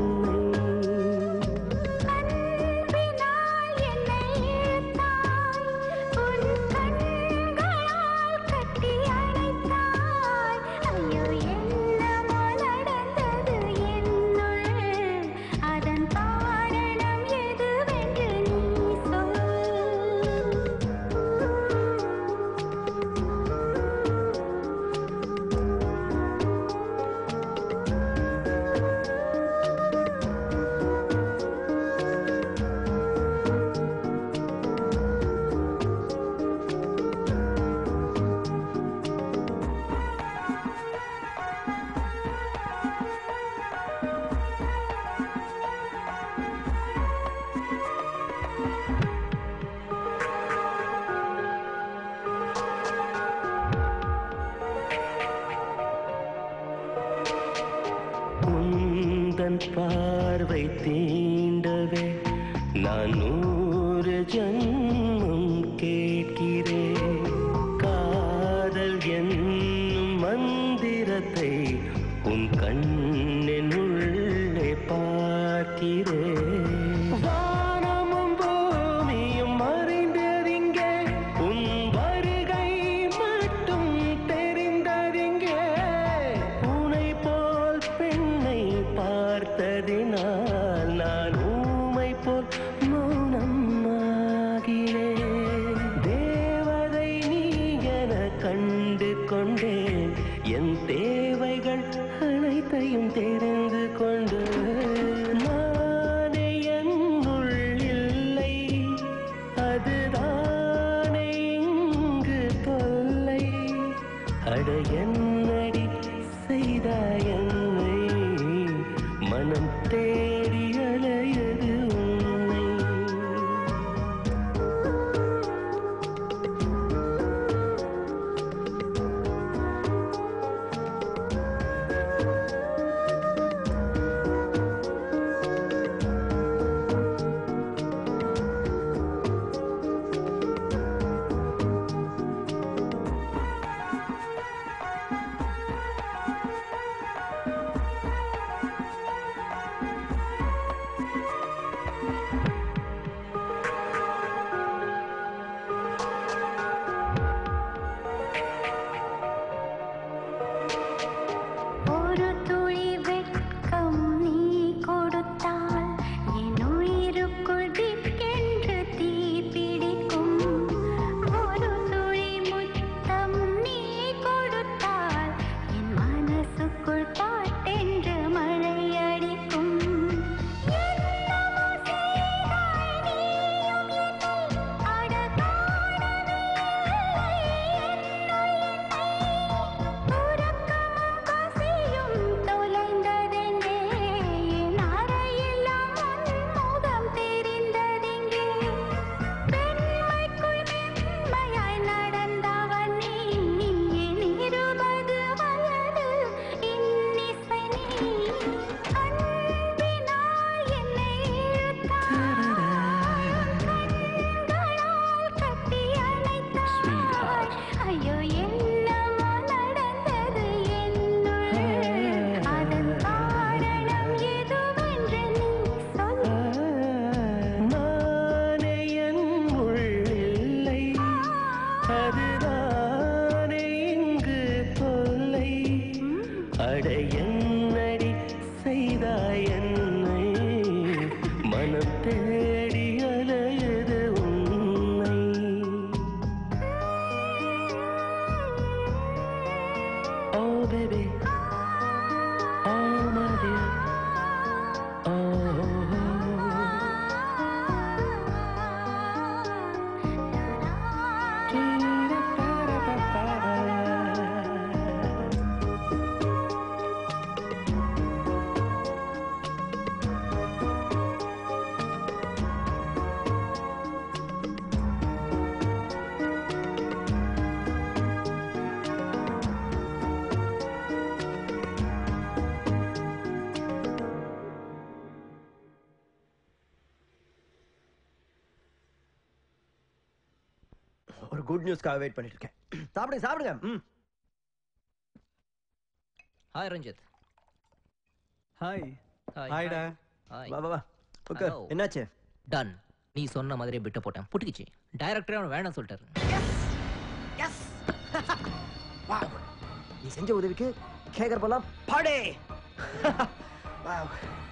அதன் காரணம் எதுவென்று நீ சொல் உந்தன் பார்வை தீண்டவே நான் நூறு ஜன்மம் கேட்கிறேன் காதல் என்னும் மந்திரத்தை உன் கண்ணின் உள்ளே பார்க்கிறேன் வானமும் பூமியும் மறைந்தறிங்கே உன் வருகை மட்டும் தெரிந்தறிங்கே உனை போல் பெண்ணை பார்த்ததினால் நான் ஊமை போல் மௌனம் ஆகிறேன் ஒரு குட் நியூஸ்க்காக வெயிட் பண்ணிட்டு இருக்கேன் சாப்பிடுங்க சாப்பிடுங்க ம் ஹாய் ரஞ்சித் ஹாய் ஹாய் ஹாய்டா ஹாய் வா வா வா உட்கார் என்னாச்சு டன் நீ சொன்ன மாதிரியே பிட்ட போட்டேன் புட்டுக்குச்சு டைரக்டரே அவன் வேணாம் சொல்லிட்டாரு எஸ் நீ செஞ்ச உதவிக்கு கேக்கர் போலாம் பாடே வாவ்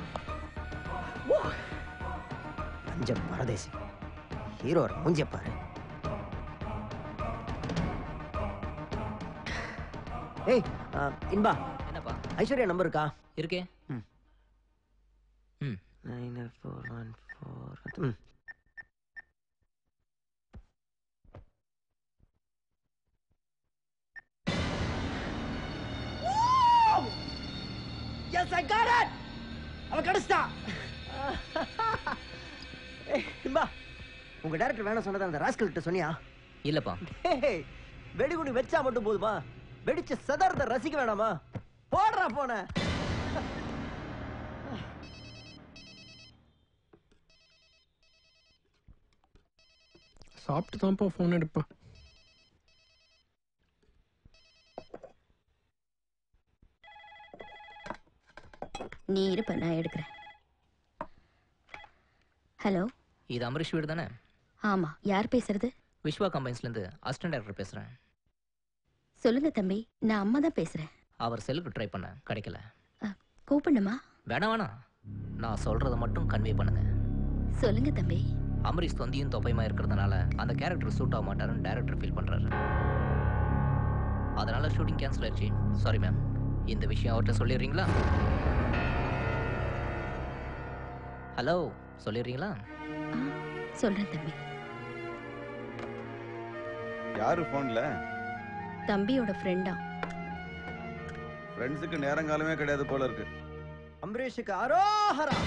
பஞ்சம் பரதேசி ஹீரோ மூஞ்சிய பாரு ஏய் ஆ, இன்பா என்னப்பா ஐஸ்வர்யா நம்பர் இருக்கா இருக்கே ம் ம் நைன் ஃபோர் ஒன் ஃபோர் ம் எஸ் ஐ காட் இட் அவ கடிச்சிட்டா ஏய் இன்பா உங்க டைரக்டர் வேணாம் சொன்னதை அந்த ராஸ்கல் கிட்ட சொன்னியா இல்லப்பா ஏய் வெடிகுண்டு வச்சா மட்டும் போதுமா வெடிச்ச சதறத ரசிக்க வேணாமா போடுறா போன சாப்பிட்டு தான்ப்பா ஃபோன் எடுப்பேன் நீ இருப்ப நான் எடுக்கிறேன் ஹலோ இது அமரீஷ் வீடு தானே ஆமா யார் பேசுறது விஸ்வா கம்பைன்ஸ்லேருந்து அசிஸ்டன்ட் டைரக்டர் பேசுகிறேன் சொல்லுங்க தம்பி நான் அம்மா தான் பேசுறேன் அவர் செல்லுக்கு ட்ரை பண்ணேன் கிடைக்கல கூப்பிடணுமா வேணாம் வேணாம் நான் சொல்கிறத மட்டும் கன்வே பண்ணுங்க சொல்லுங்க தம்பி அமரீஷ் தொந்தியும் தொப்பையுமா இருக்கிறதுனால அந்த கேரக்டர் சூட் ஆக மாட்டாருன்னு டைரக்டர் ஃபீல் பண்ணுறாரு அதனால ஷூட்டிங் கேன்சல் ஆயிடுச்சு சாரி மேம் இந்த விஷயம் அவர்கிட்ட சொல்லிடுறீங்களா ஹலோ சொல்லிடுறீங்களா சொல்றேன் தம்பி யாரு போன்ல தம்பியோட ஃப்ரெண்டா ஃப்ரெண்ட்ஸுக்கு நேரங்காலமே கிடையாது போல இருக்கு அம்பரீஷுக்கு அரோஹரா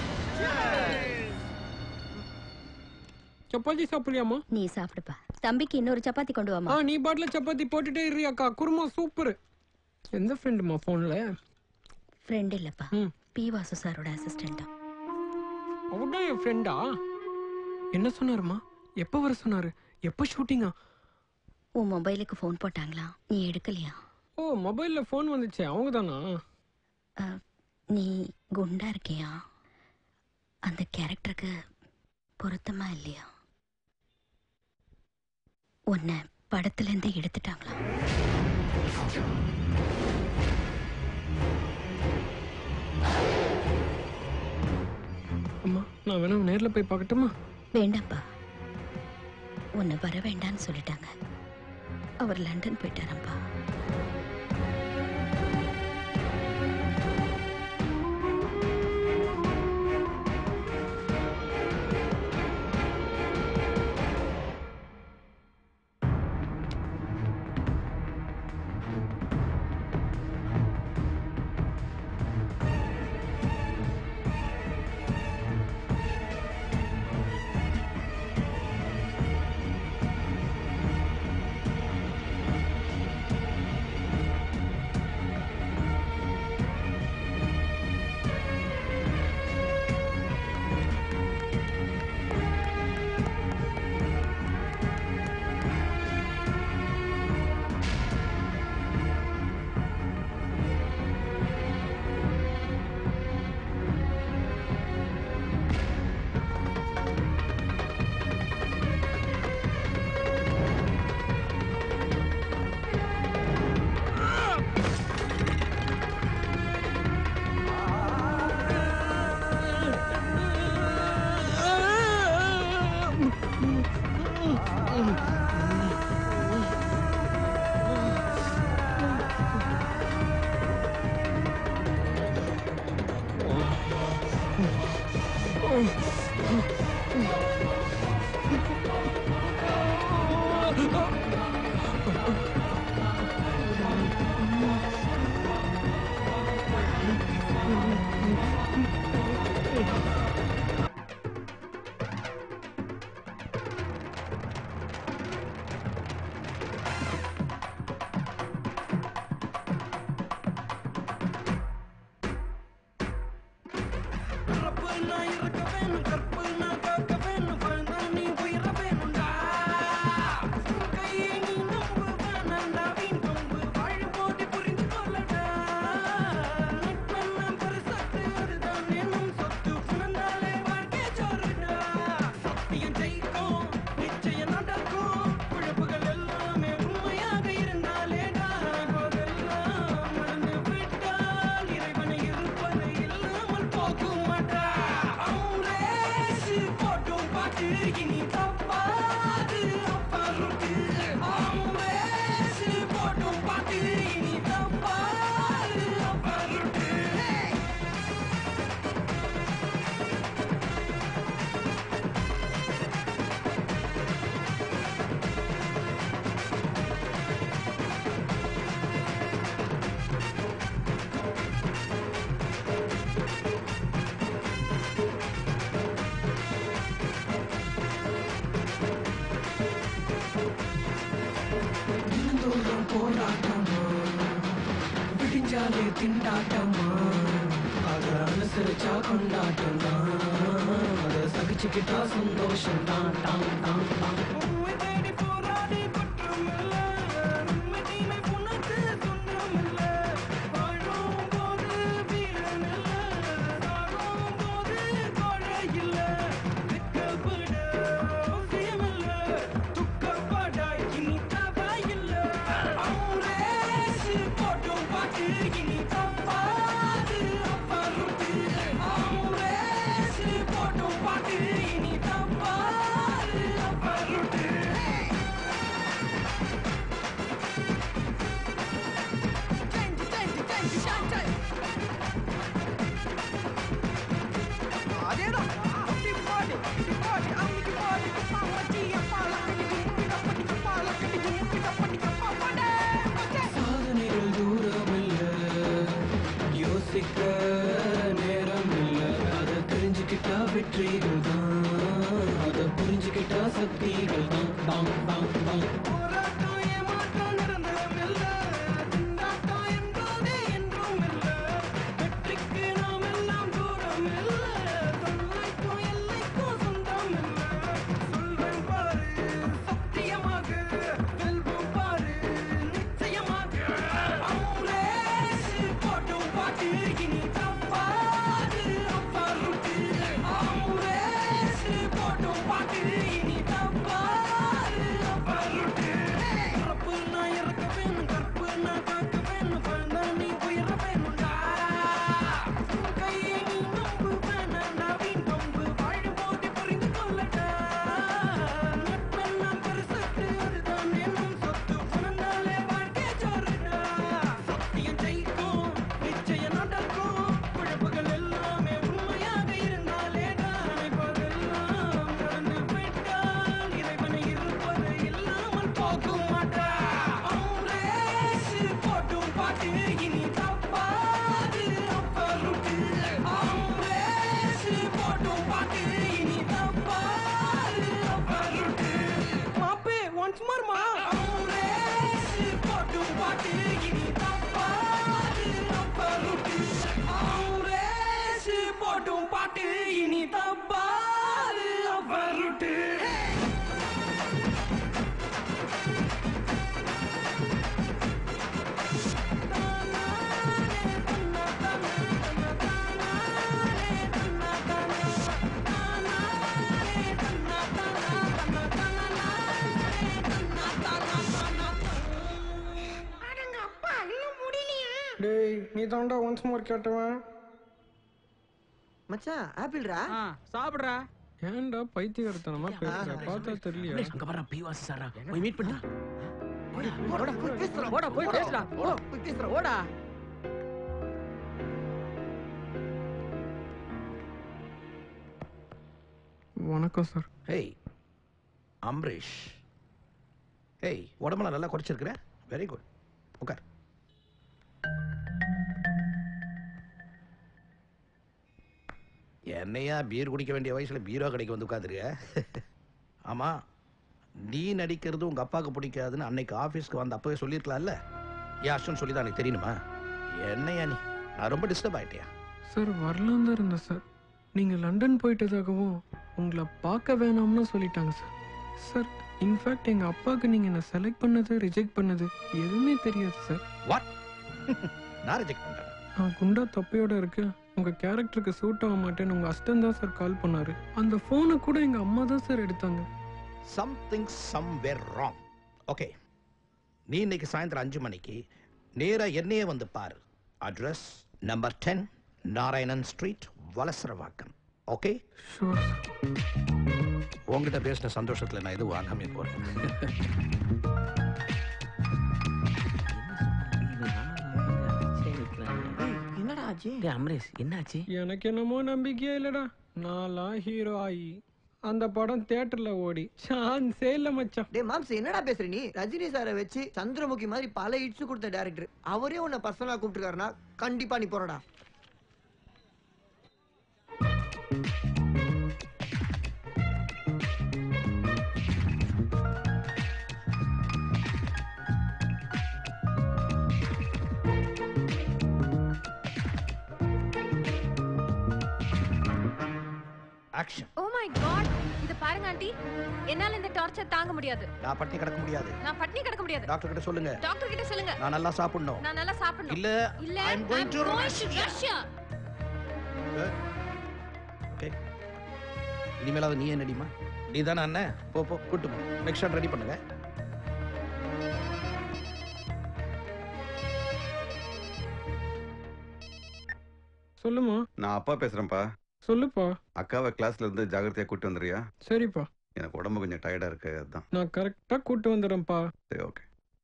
சப்பாத்தி சாப்பிடலையாமா நீ சாப்பிடுப்பா தம்பிக்கு இன்னொரு சப்பாத்தி கொண்டு ஆ வாமா நீ பாட்டில சப்பாத்தி போட்டுட்டே இரு அக்கா குருமா சூப்பர் எந்த ஃப்ரெண்டுமா ஃபோன்ல ஃப்ரெண்ட் இல்லப்பா பி வாசு சாரோட அசிஸ்டண்டா அவர்தான் என் ஃப்ரெண்டா என்ன சொன்னாருமா எப்போ வர சொன்னாரு எப்போ ஷூட்டிங்கா உன் மொபைலுக்கு ஃபோன் போட்டாங்களா நீ எடுக்கலையா ஓ மொபைல்ல ஃபோன் வந்துச்சே அவங்க தானா நீ குண்டா இருக்கியா அந்த கேரக்டருக்கு பொருத்தமா இல்லையா உன்னை படத்துல இருந்து எடுத்துட்டாங்களா அம்மா நான் வேணா நேர்ல போய் பார்க்கட்டுமா வேண்டாம்ப்பா உன்னை வர வேண்டாம்னு சொல்லிட்டாங்க அவர் லண்டன் போயிட்டாரப்பா இனி தப்பாது அப்பா ருட்டு ஆம்பேசு போட்டும் பாட்டு இனி தப்பாது அப்பா ருட்டு தினந்தோறும் போராட்டமா விடிஞ்சாலே திண்டாட்டமா அத அனுசரிச்சா கொண்டாட்டம் தான் அத சகிச்சுக்கிட்டா சந்தோஷம் தான் டாம் டாம் டாம் உண்மை தேடி போராடி குற்றம் இல்ல உண்மை தீமை புனக்கு துன்பம் இல்ல வாழும் போது வீரன் இல்ல சாகும் போது கோழை இல்ல வெட்கப்பட அவசியம் இல்ல துக்கப்பட இனி தவா இல்ல ஆம்புலேன்ஸ் போட்டும் பாட்டு இனி தப்பாது அப்பா ருட்டு ஆம்புலேன்ஸ் போட்டும் பாட்டு இனி தப்பாது அப்பா ருட்டு அதேதான் அப்படி பாடு அப்படி பாடு அன்னைக்கு பாடு பாவச்சி அப்பா லக்கடிக்கு முக்கிட்ட படிக்க பா லக்கடிக்கு முக்கிட்ட படிக்க பா பாடு சாதனைகள் தூரம் இல்ல யோசிக்க நேரம் இல்ல அத தெரிஞ்சுக்கிட்டா வெற்றிகள் தான் அத புரிஞ்சுக்கிட்டா சக்திகள் தான் தாம் தாம் தாம் போராட்டம் ஏமாற்றம் நிரந்தரம் இல்ல திண்டாட்டம் என்பது என்றும் இல்ல வெற்றிக்கு நாம் எல்லாம் தூரம் இல்ல தொல்லைக்கும் எல்லைக்கும் சொந்தம் இல்ல சொல்வேன் பாரு சத்தியமாக வெல்வோம் பாரு நிச்சயமாக ஆம்புலேன்ஸ் போட்டும் பாட்டு இனி தப்பாது அப்பா ருட்டு ஆம்புலேன்ஸ் போட்டும் பாட்டு இனி தப்பாது அப்பா ருட்டு பிறப்பு நான் இறக்க வேணும் கற்பு நான் காக்க வேணும் வாழ்ந்தா நீ உயர வேணும்டா கையை நீ நம்பு வேணாண்டா வீண் பம்பு வாழும்போது புரிந்து கொள்ளடா நட்பெல்லாம் பெருசத்து அதுதான் என்னும் சொத்து உணர்ந்தாலே வாழ்க்கை சோறுடா சத்தியம் ஜெயிக்கும் நிச்சயம் நடக்கும் குழப்புகள் எல்லாமே உண்மையாக இருந்தாலே நினைப்பதெல்லாம் நடந்து விட்டால் இறைவனை இருப்பது இல்லாமல் போக மாட்டா ஆம்புலேன்ஸ் போட்டும் பாட்டு இனி தப்பாது அப்பா ருட்டு ஆம்புலேன்ஸ் போட்டும் பாட்டு இனி தப்பாது அப்பா ருட்டு மாப்பே ஒன்ஸ் மோர் மா ஆம்புலேன்ஸ் போட்டும் பாட்டு இனி தப்பாது அப்பா ருட்டு ஆம்புலேன்ஸ் போட்டும் பாட்டு இனி தப்பாது அப்பா ருட்டு டேய் நீ தாண்டா ஒன்ஸ் மோர் கேட்டவன் மச்சான் ஆப்பிள்ரா சாப்பிடுறா ஏன்டா பைத்தியக்காரத்தனமா பேசுற பார்த்தா தெரியலையா அங்க வர பிவாசி சாரா போய் மீட் பண்ணா போடா போய் பேசுறா போடா, போய் பேசுடா. போடா போய் பேசுறா ஓடா வணக்கம் சார் ஹேய் அம்பரீஷ் ஹேய் உடம்பெல்லாம் நல்லா குறைச்சிருக்கிற வெரி குட் உட்கார் என்னையா பீர் குடிக்க வேண்டிய வயசுல பீரோ கடைக்கு வந்து உட்காந்துருக்க ஆமா நீ நடிக்கிறது உங்க அப்பாவுக்கு பிடிக்காதுன்னு அன்னைக்கு ஆபீஸ்க்கு வந்து அப்பவே சொல்லியிருக்கலாம்ல யாஷுன்னு சொல்லி தான் எனக்கு தெரியணுமா என்னையா நீ நான் ரொம்ப டிஸ்டர்ப் ஆயிட்டியா சார் வரலாம் தான் இருந்தேன் சார் நீங்க லண்டன் போயிட்டதாகவும் உங்களை பார்க்க வேணாம்னு சொல்லிட்டாங்க சார் சார் இன்ஃபேக்ட் எங்க அப்பாவுக்கு நீங்க என்ன செலக்ட் பண்ணது ரிஜெக்ட் பண்ணது எதுவுமே தெரியாது சார் வாட் நான் ரிஜெக்ட் பண்ணிட்டேன் நான் குண்டா தொப்பையோட இருக்கு உங்க கேரக்டருக்கு சூட் ஆக மாட்டேன்னு உங்க அஸ்டன் தான் சார் கால் பண்ணாரு அந்த போனை கூட எங்க அம்மா தான் சார் எடுத்தாங்க சம்திங் சம்வேர் ராங் ஓகே நீ இன்னைக்கு சாயந்தரம் அஞ்சு மணிக்கு நேரா என்னையே வந்து பாரு address number ten Narayanan street Valasaravakkam okay sure உங்ககிட்ட பேசின சந்தோஷத்துல நான் எதுவும் வாங்காமே போறேன் என்னடா ஆச்சு டேய் அமரேஷ் என்னாச்சு எனக்கு என்னமோ நம்பிக்கையே இல்லடா நான்லாம் ஹீரோ ஆகி அந்த படம் தியேட்டர்ல ஓடி சான்ஸே இல்ல மச்சான் டேய் மாம்ஸ் என்னடா பேசுற நீ ரஜினி சாரை வச்சு சந்திரமுகி மாதிரி பல ஹிட்ஸ் கொடுத்த டைரக்டர் அவரே உன்னை பர்சனலா கூப்பிட்டுருக்காருன்னா கண்டிப்பா நீ போறடா ஆக்ஷன் ஓ மை காட் இத பாருங்க ஆண்டி என்னால இந்த டார்ச்சர் தாங்க முடியாது நான் பட்டினி கிடக்க முடியாது நான் பட்னி கிடக்க முடியாது டாக்டர் கிட்ட சொல்லுங்க டாக்டர் கிட்ட சொல்லுங்க நான் நல்லா சாப்பிடணும் நான் நல்லா சாப்பிடணும் இல்ல, இல்ல I'm going I'm to going to Russia. Okay இனிமேலாவது நீ என்னடிமா நீ தானே அண்ணன் போ போ கூட்டு போ நெக்ஸ்ட் ஷாட் ரெடி பண்ணுங்க சொல்லுமா நான் அப்பா பேசுறேன்ப்பா சொல்லுப்பா அக்காவை கிளாஸ்ல இருந்து ஜாகிரதையா கூட்டு வந்துறியா சரிப்பா எனக்கு உடம்பு கொஞ்சம் டயர்டா இருக்கு அதுதான் நான் கரெக்டா கூட்டு வந்துடுறேன்ப்பா சரி ஓகே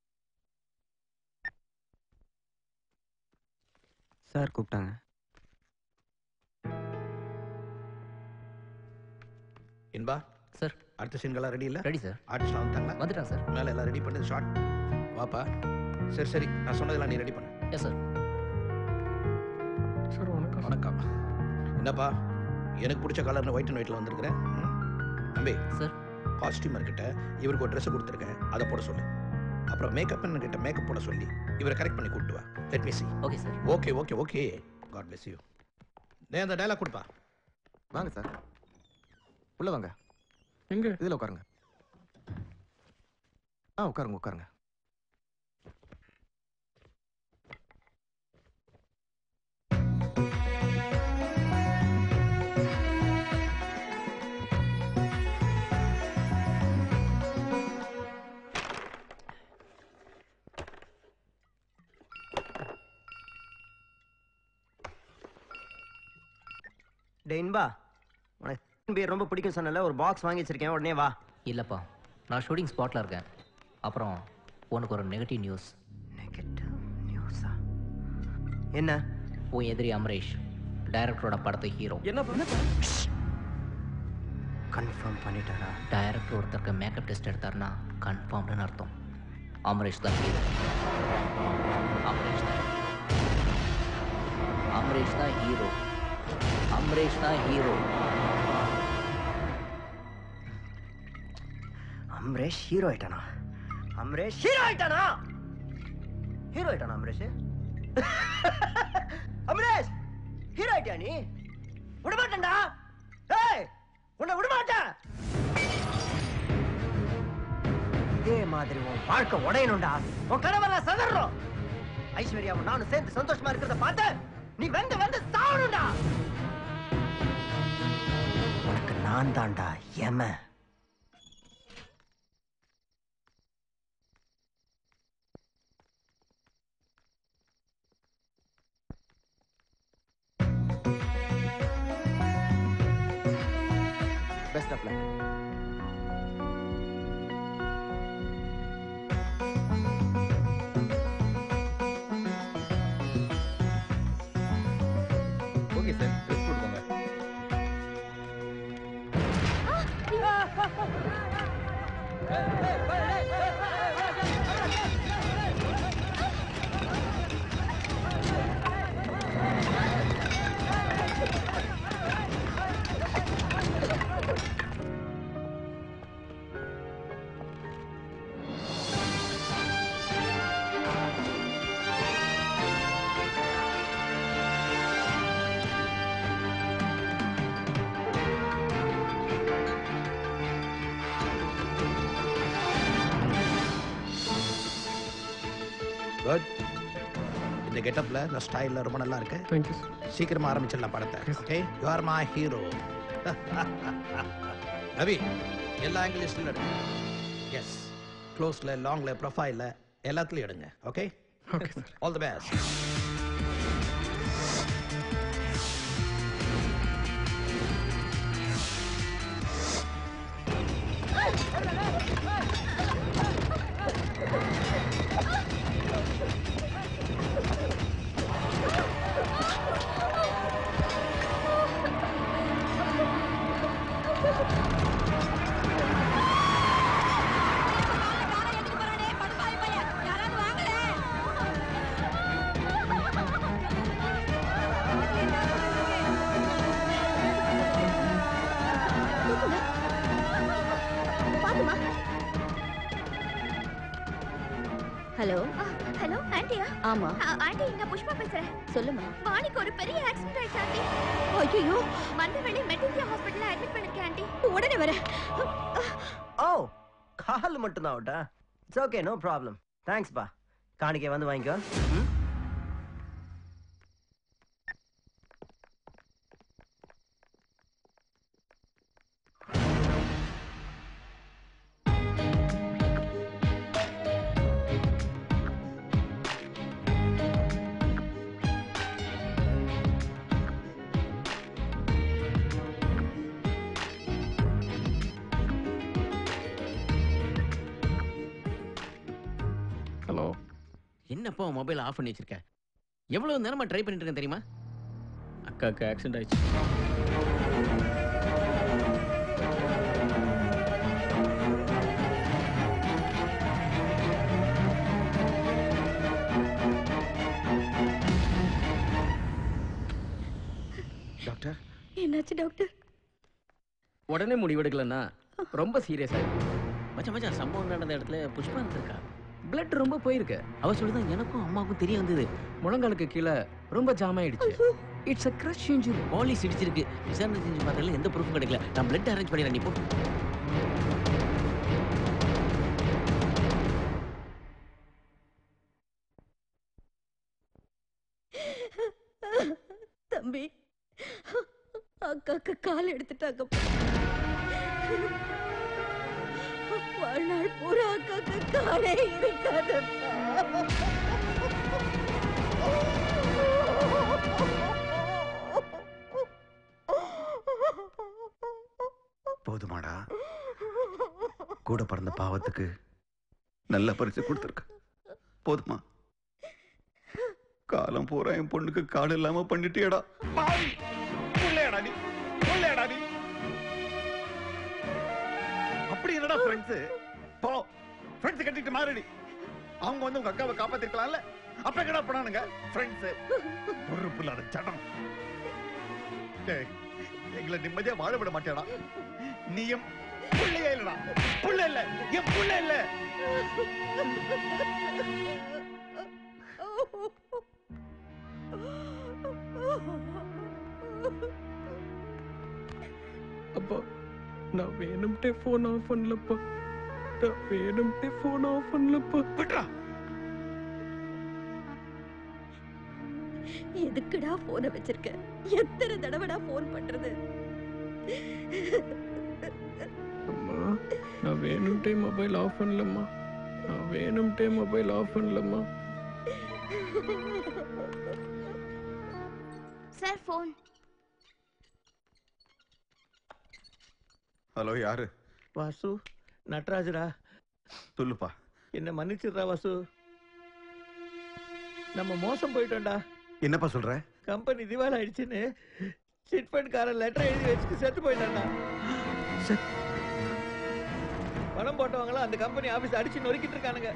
சார் கூப்பிட்டாங்க இன்பா சார் அடுத்த சீன்கெல்லாம் ரெடி இல்ல ரெடி சார் ஆர்டிஸ்ட்லாம் வந்துட்டாங்களா வந்துட்டாங்க சார் மேல எல்லாம் ரெடி பண்ணி ஷார்ட் வாப்பா சரி சரி நான் சொன்னதெல்லாம் நீ ரெடி பண்ணு எஸ் சார் சார் வணக்கம் வணக்கம் என்னப்பா எனக்கு பிடிச்ச கலர்னு ஒயிட் அண்ட் ஒயிட்ல வந்திருக்கிறேன் ம்? தம்பி சார் காஸ்டியூமர் கிட்ட இவருக்கு ஒரு ட்ரெஸ் கொடுத்துருக்கேன் அதை போட சொல்லு அப்புறம் மேக்கப் கிட்ட மேக்கப் போட சொல்லி இவரை கரெக்ட் பண்ணி கூட்டு வா let me see okay sir okay okay okay god bless you டே அந்த டயலாக் கொடுப்பா வாங்க சார் உள்ள வாங்க எங்க இதுல உட்காருங்க ஆ உட்காருங்க உட்காருங்க டேய் இன்பா உனக்கு பேர் ரொம்ப பிடிக்கும் சொன்னல ஒரு பாக்ஸ் வாங்கி வச்சிருக்கேன் உடனே வா இல்லைப்பா நான் ஷூட்டிங் ஸ்பாட்டில் இருக்கேன் அப்புறம் உனக்கு ஒரு நெகட்டிவ் நியூஸ் என்ன உன் எதிரி அமரேஷ் டைரக்டரோட படத்தை ஹீரோ என்ன பண்ண கன்ஃபார்ம் பண்ணிட்டாரா டைரக்டர் ஒருத்தருக்கு மேக்கப் டெஸ்ட் எடுத்தாருன்னா கன்ஃபார்ம்டுன்னு அர்த்தம் அமரேஷ் தான் ஹீரோ அமரேஷ் தான் அமரேஷ் தான் ஹீரோ அமரேஷ் தான் ஹீரோ அம்ரேஷ் ஹீரோ ஆயிட்டானா அம்ரேஷ் ஹீரோ ஆயிட்டானா ஹீரோ ஆயிட்டானா அம்ரேஷ் அம்ரேஷ் ஹீரோ ஆயிட்டியா நீ விடமாட்டேன்டா ஏய் உன்னை விடமாட்டேன் இதே மாதிரி உன் வாழ்க்கை உடையணும்டா உன் கனவெல்லாம் சதறோம் ஐஸ்வர்யாவும் நானும் சேர்ந்து சந்தோஷமா இருக்கிறத பார்த்து நீ வந்து வந்து சாவணும்டா உனக்கு நான் தான்டா எம best of luck okay sir dress கொடுக்கோங்க குட் இந்த கெட்டப்ல இந்த ஸ்டைல்ல ரொம்ப நல்லா இருக்கு தேங்க்யூ சீக்கிரமா ஆரம்பிச்சிடலாம் படத்தை okay you are my hero Ravi எல்லா ஆங்கிலிஸ்ல எடுங்க எஸ் க்ளோஸ்ல லாங்ல ப்ரொஃபைல்ல எல்லாத்துலயும் எடுங்க ஓகே ஆல் தி பெஸ்ட் பாத்துமா ஹலோ ஹலோ ஆண்டியா ஆமா ஆண்டி நான் புஷ்பா பேசுறேன் சொல்லுமா வாணிக்கு ஒரு பெரிய ஆக்சிடென்ட் ஆயிடுச்சு ஆண்டி ஐயோ மந்தவெளி மெட்டிந்தியா ஹாஸ்பிடல்ல அட்மிட் பண்ணிருக்கேன் ஆண்டி உடனே வரேன் ஓ கால் மட்டும் தான் அவுட்டா it's okay no problem thanks பா காணிக்கை வந்து வாங்கிக்கோ ம்? ஹலோ என்னப்பா மொபைல் ஆஃப் பண்ணி வச்சிருக்க எவ்வளவு நேரமா ட்ரை பண்ணிட்டு இருக்கேன் தெரியுமா அக்காவுக்கு ஆக்சிடென்ட் ஆயிடுச்சு டாக்டர் என்னாச்சு டாக்டர் உடனே முடிவெடுக்கலன்னா ரொம்ப சீரியஸா இருக்கு மச்சான் மச்சான் சம்பவம் நடந்த இடத்துல புஷ்பா இருந்திருக்கா பிளட் ரொம்ப போயிருக்கு அவ சொல்லிதான் எனக்கும் அம்மாவுக்கும் தெரிய வந்தது முழங்காலுக்கு கீழே ரொம்ப ஜாம் ஆயிடுச்சு it's a crush injury police இடிச்சிருக்கு விசாரணை செஞ்சு பார்த்ததுல எந்த ப்ரூஃப் கிடைக்கல நான் பிளட் அரேஞ்ச் பண்ணிடுறேன் நீ போ தம்பி அக்காக்கு கால் எடுத்துட்டாங்க வாழ்நாள் பூரா அக்காக்கு காலே இருக்காதப்பா போதுமாடா கூட பிறந்த பாவத்துக்கு நல்ல பரிசு கொடுத்துருக்க போதுமா காலம் பூரா என் பொண்ணுக்கு கால் இல்லாம பண்ணிட்டியடா பாவி புள்ளையடா நீ புள்ளையடா நீ அப்படி என்னடா ஃப்ரெண்ட்ஸ் போ ஃப்ரெண்ட்ஸ் கட்டிட்டு மாறடி அவங்க வந்து உங்க அக்காவை காப்பாத்திருக்கலாம்ல அப்ப என்னடா பண்ணானுங்க ஃப்ரெண்ட்ஸ் பொறுப்பு இல்லாத சடம் டேய், எங்களை நிம்மதியா வாழ விட மாட்டேடா நீயும் புள்ளையே இல்லடா புள்ள இல்ல என் புள்ள இல்ல அப்பா நான் வேணும்ட்டே ஃபோன் ஆஃப் பண்ணலப்பா நான் வேணும்ட்டே ஃபோன் ஆஃப் பண்ணலப்பா விட்றா எதுக்குடா போனை வச்சிருக்க எத்தனை தடவைடா போன் பண்றது அம்மா நான் வேணும்ட்டே மொபைல் ஆஃப் பண்ணலம்மா நான் வேணும்ட்டே மொபைல் ஆஃப் பண்ணலம்மா சார் ஃபோன் ஹலோ யாரு வாசு நட்ராஜரா சொல்லுப்பா என்ன மன்னிச்சிடுறா வாசு நம்ம மோசம் போயிட்டோம்டா என்னப்பா சொல்ற கம்பெனி திவால் ஆயிடுச்சுன்னு சிட் ஃபண்ட் காரன் லெட்டர் எழுதி வச்சுட்டு செத்து போயிட்டான்டா பணம் போட்டவங்களாம் அந்த கம்பெனி ஆபீஸ் அடிச்சு நொறுக்கிட்டு இருக்கானுங்க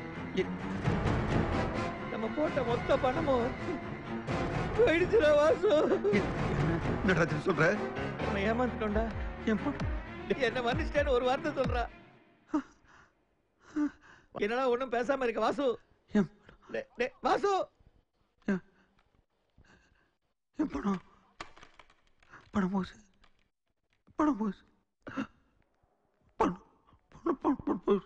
நம்ம போட்ட மொத்த பணமும் போயிடுச்சுடா வாசு நடராஜன் சொல்ற நம்ம ஏமாந்துட்டோம்டா என்ன மன்னிச்சிட்டேன்னு ஒரு வார்த்தை சொல்றா என்னடா ஒண்ணும் பேசாம இருக்க வாசு டேய், டேய், வாசு என் பணம் பணம் போச்சு பணம் போச்சு பணம் பணம் பணம் பணம் போச்சு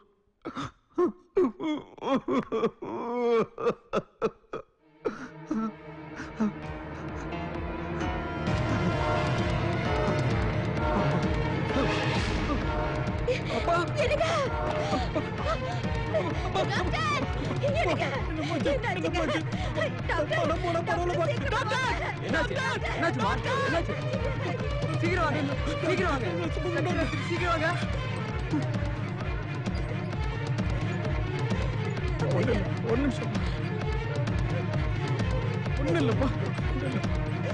அப்பா எனக்கு டாக்டர் எனக்கு என்னாச்சுங்க டாக்டர் டாக்டர் சீக்கிரம் வாங்க. என்னாச்சு என்னாச்சுமா என்னாச்சு சீக்கிரம் வாங்க சீக்கிரம் வாங்க சீக்கிரம் வாங்க ஒண்ணு இல்ல, ஒரு நிமிஷம் ஒண்ணு இல்லப்பா ஒண்ணு இல்ல.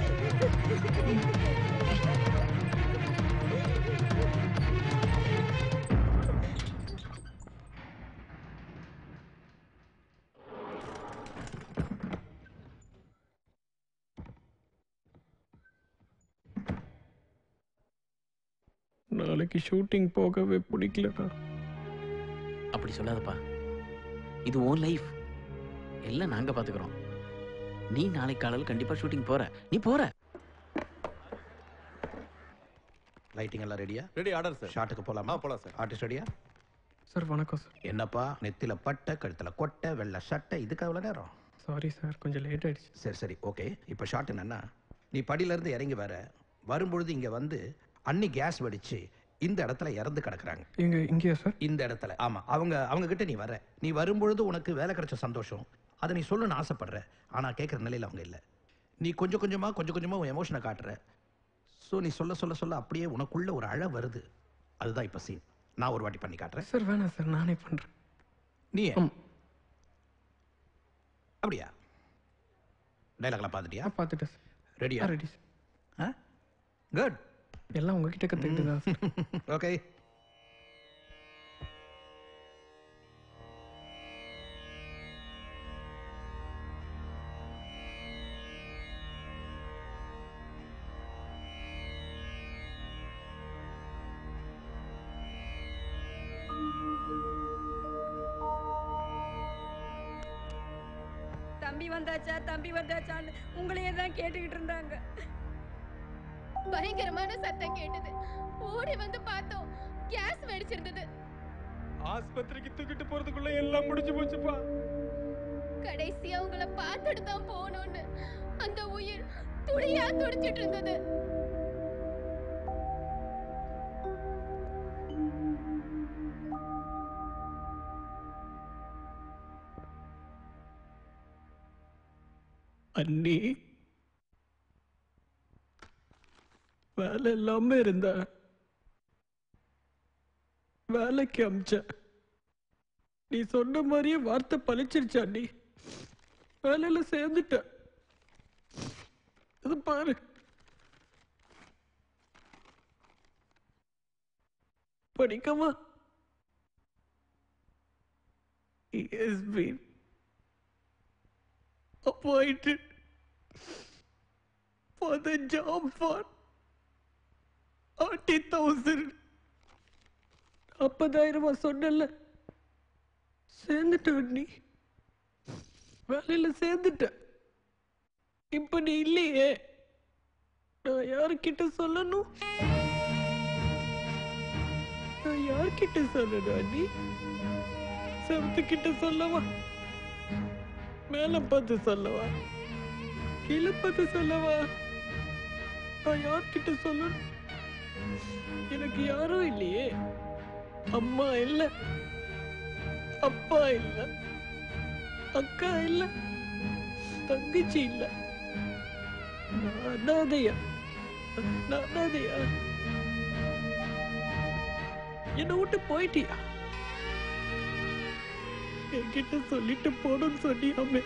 நாளைக்கு ஷூட்டிங் போகவே பிடிக்கலக்கா அப்படி சொல்லாதப்பா இது ஓன் லைஃப் எல்லாம் நாங்க பாத்துக்கிறோம் நீ நாளைக்கு காலையில் கண்டிப்பா ஷூட்டிங் போற நீ போற லைட்டிங் எல்லாம் ரெடியா ரெடி ஆர்டர் சார் ஷாட்டுக்கு போலாமா போலாம் சார் ஆர்டிஸ்ட் ரெடியா சார் வணக்கம் சார் என்னப்பா நெத்தில பட்டை கழுத்துல கொட்டை வெள்ளை சட்டை இதுக்கு அவ்வளோ நேரம் சாரி சார் கொஞ்சம் லேட் ஆயிடுச்சு சரி சரி ஓகே இப்போ ஷாட் என்னன்னா நீ படியில இருந்து இறங்கி வர வரும்பொழுது இங்க வந்து அன்னி கேஸ் வெடிச்சு இந்த இடத்துல இறந்து கிடக்குறாங்க எங்க இங்கேயா சார் இந்த இடத்துல ஆமா அவங்க அவங்க கிட்ட நீ வர நீ வரும்பொழுது உனக்கு வேலை கிடைச்ச சந்தோஷம் அதை நீ சொல்லணும்னு ஆசைப்படுற ஆனா கேட்குற நிலையில அவங்க இல்லை நீ கொஞ்சம் கொஞ்சமா கொஞ்சம் கொஞ்சமா உன் எமோஷனை காட்டுற ஸோ நீ சொல்ல சொல்ல சொல்ல அப்படியே உனக்குள்ள ஒரு அழ வருது அதுதான் இப்போ சீன் நான் ஒரு வாட்டி பண்ணி காட்டுறேன் சார் வேணாம் சார் நானே பண்றேன் நீ அப்படியா டைலாக்லாம் பார்த்துட்டியா பார்த்துட்டேன் சார் ரெடியா ரெடி சார் குட் எல்லாம் உங்ககிட்ட கற்றுக்கிட்டு தான் சார் ஓகே தம்பி வந்தாச்சா தம்பி வந்தாச்சான்னு உங்களையே தான் கேட்டுக்கிட்டு இருந்தாங்க பயங்கரமான சத்தம் கேட்டது ஓடி வந்து பார்த்தோம் கேஸ் வெடிச்சிருந்தது ஆஸ்பத்திரிக்கு தூக்கிட்டு போறதுக்குள்ள எல்லாம் முடிஞ்சு போச்சுப்பா கடைசியா உங்களை பார்த்துட்டு தான் போகணும்னு அந்த உயிர் துடியா துடிச்சிட்டு இருந்தது அண்ணி வேலை இல்லாம இருந்த வேலைக்கு அமிச்ச நீ சொன்ன மாதிரியே வார்த்தை பழிச்சிருச்சு அண்ணி வேலையில சேர்ந்துட்ட இது பாரு படிக்கவா He has been appointed for the job for 40,000. அப்பதாயிரமா சொன்னல சேர்ந்துட்ட நீ வேலையில சேர்ந்துட்ட இப்ப நீ இல்லையே நான் யாருக்கிட்ட சொல்லணும் நான் யார்கிட்ட சொல்லணும் நீ செவத்துக்கிட்ட சொல்லவா மேல பார்த்து சொல்லவா கீழே பார்த்து சொல்லவா நான் யார்கிட்ட சொல்லணும் எனக்கு யாரும் இல்லையே அம்மா இல்ல அப்பா இல்ல அக்கா இல்ல தங்கச்சி இல்ல நான் அனாதையா நான் அனாதையா என்னை விட்டு போயிட்டியா என்கிட்ட சொல்லிட்டு போகணும்னு சொன்னியாமே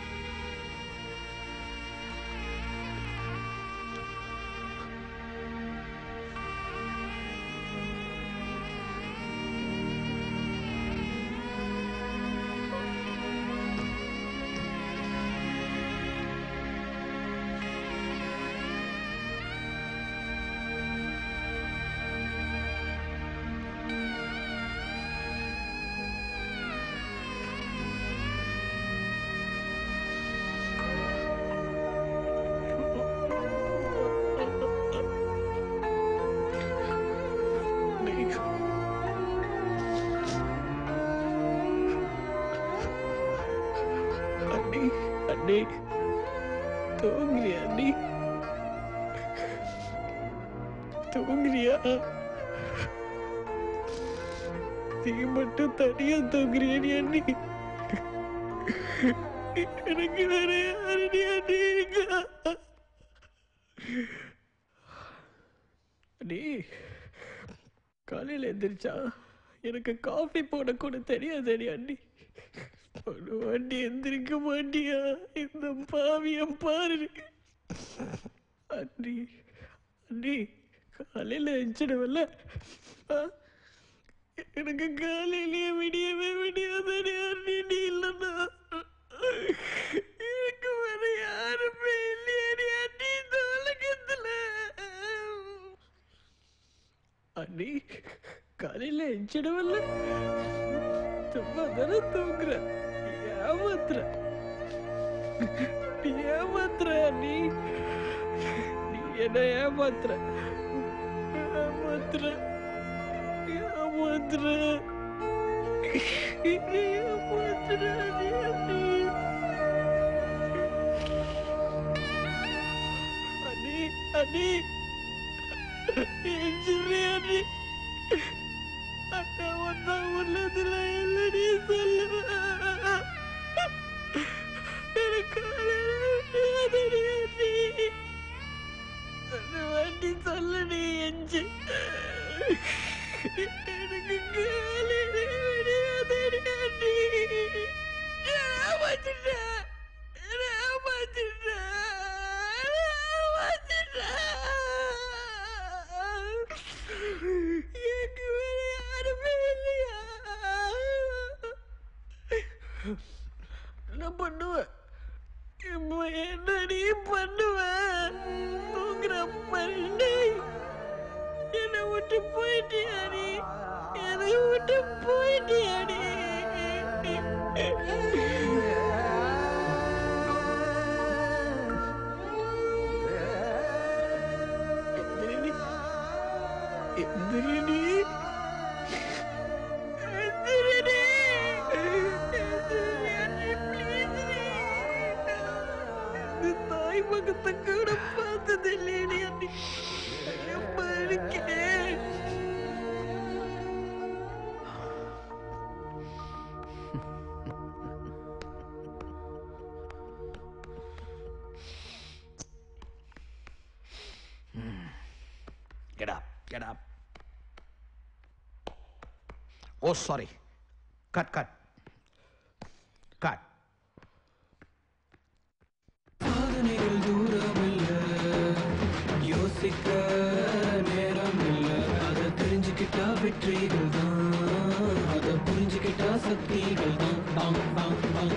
அண்ணி அண்ணி தூங்குறியா அண்ணி தூங்குறியா நீ மட்டும் தனியா தூங்குறியா நீ அண்ணி எனக்கு வேற யாரடி அண்ணி இருக்கா? அண்ணி காலையில எந்திரிச்சா எனக்கு காஃபி போட கூட தெரியாதடி அண்ணி ஒரு வாட்டி எந்திரிக்க மாட்டியா இந்த பாவியம் பாரு அண்ணி அண்ணி காலையில எஞ்சிடுவல்ல எனக்கு காலையிலேயே விடியவே விடியாதடி அண்ணி நீ இல்லைன்னா எனக்கு வேற யாருமே இல்லையடி அண்ணி இந்த உலகத்துல அண்ணி காலையில எஞ்சிடவில்ல சும்மா தானே தூங்குற ஏமாத்துற நீ ஏமாத்துற நீ நீ என்ன ஏமாத்துற ஏமாத்துற ஏமாத்துற என்னை ஏமாத்துற நீ அண்ணி அண்ணி எஞ்சிடுறே அண்ணி அண்ணா வந்தா உள்ளதுல இல்லடி சொல்லுவேன் எனக்கு காலையில அண்ணி அந்த வண்டி சொல்லடி எஞ்சி எனக்கு காலையில விடியாதடி அண்ணி ஏமாத்திட்டேன் ஏமாத்திட்டேன் எனக்கு வேற யாருமே இல்லையா என்ன பண்ணுவேன் இப்போ என்ன நீ பண்ணுவேன் தூங்குற பண்ணி என்னை விட்டு போயிட்டியா நீ என்னை விட்டு போயிட்டியா நீ எந்திரிடி எந்திரிடி எந்திரிடி இந்த தாய் மகத்தை கூட பார்த்தது இல்லையடி அண்ணி எப்ப இருக்கேன் Get up, get up. Oh, sorry. Cut, cut. Cut. சாதனைகள் தூரமில்ல யோசிக்க நேரம் இல்ல அத தெரிஞ்சுக்கிட்டா வெற்றிகள் தான் அத புரிஞ்சுக்கிட்டா சக்திகள் தான் பாம் பாம் பாம்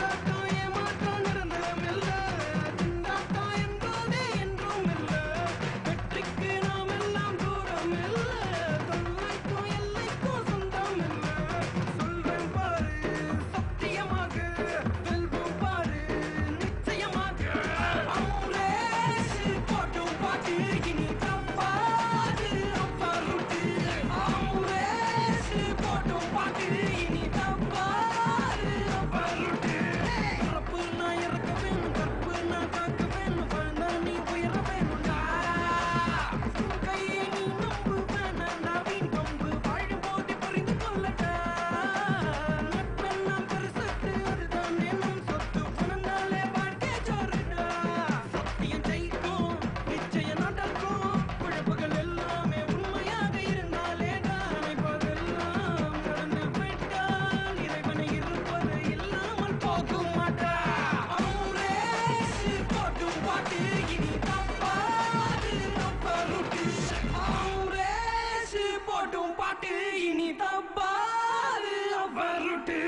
போட்டும் பாட்டு இனி தப்பாது அவருட்டு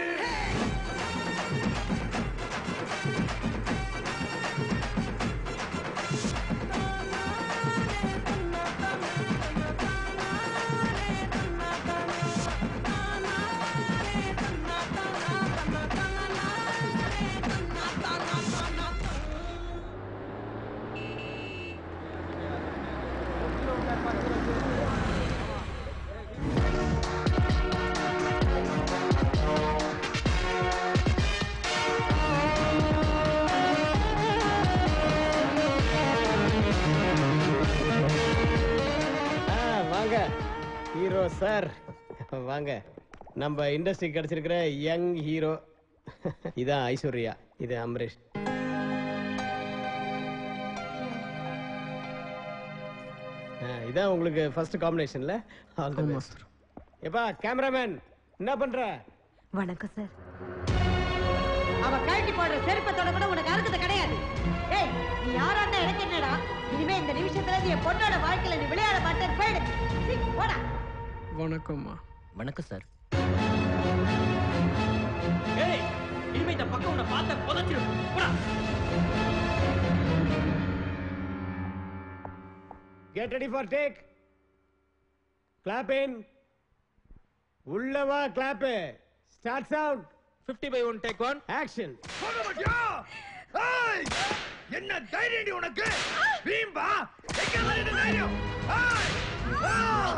ஆ, வாங்க ஹீரோ சார் வாங்க நம்ம இண்டஸ்ட்ரி கிடைச்சிருக்கிற யங் ஹீரோ இதான் ஐஸ்வர்யா இது அமரேஷ் ஆ, இதான் உங்களுக்கு ஃபர்ஸ்ட் காம்பினேஷன்ல ஆல் தி பெஸ்ட் எப்பா கேமராமேன் என்ன பண்ற வணக்கம் சார் அவ கழட்டி போடுற செருப்பத்தோட கூட உனக்கு அறுக்கிறது கிடையாது ஏய் நீ யாராட்ட எனக்கு என்னடா இனிமே இந்த நிமிஷத்துல நீ என் பொண்ணோட வாழ்க்கையில நீ விளையாட மாட்டேன் போயிடு சீ, போடா வணக்கம்மா வணக்கம் சார் ஏய் இனிமே இந்த பக்கம் உன்னை பார்த்த புதைச்சிடும் போடா get ready for take clap in உள்ள வா clap start sound 50 by 1 take 1 action ஏய்! என்ன தைரியம் உனக்கு வீம்பா எங்க இருந்து தைரியம் ஏய்! ஆ!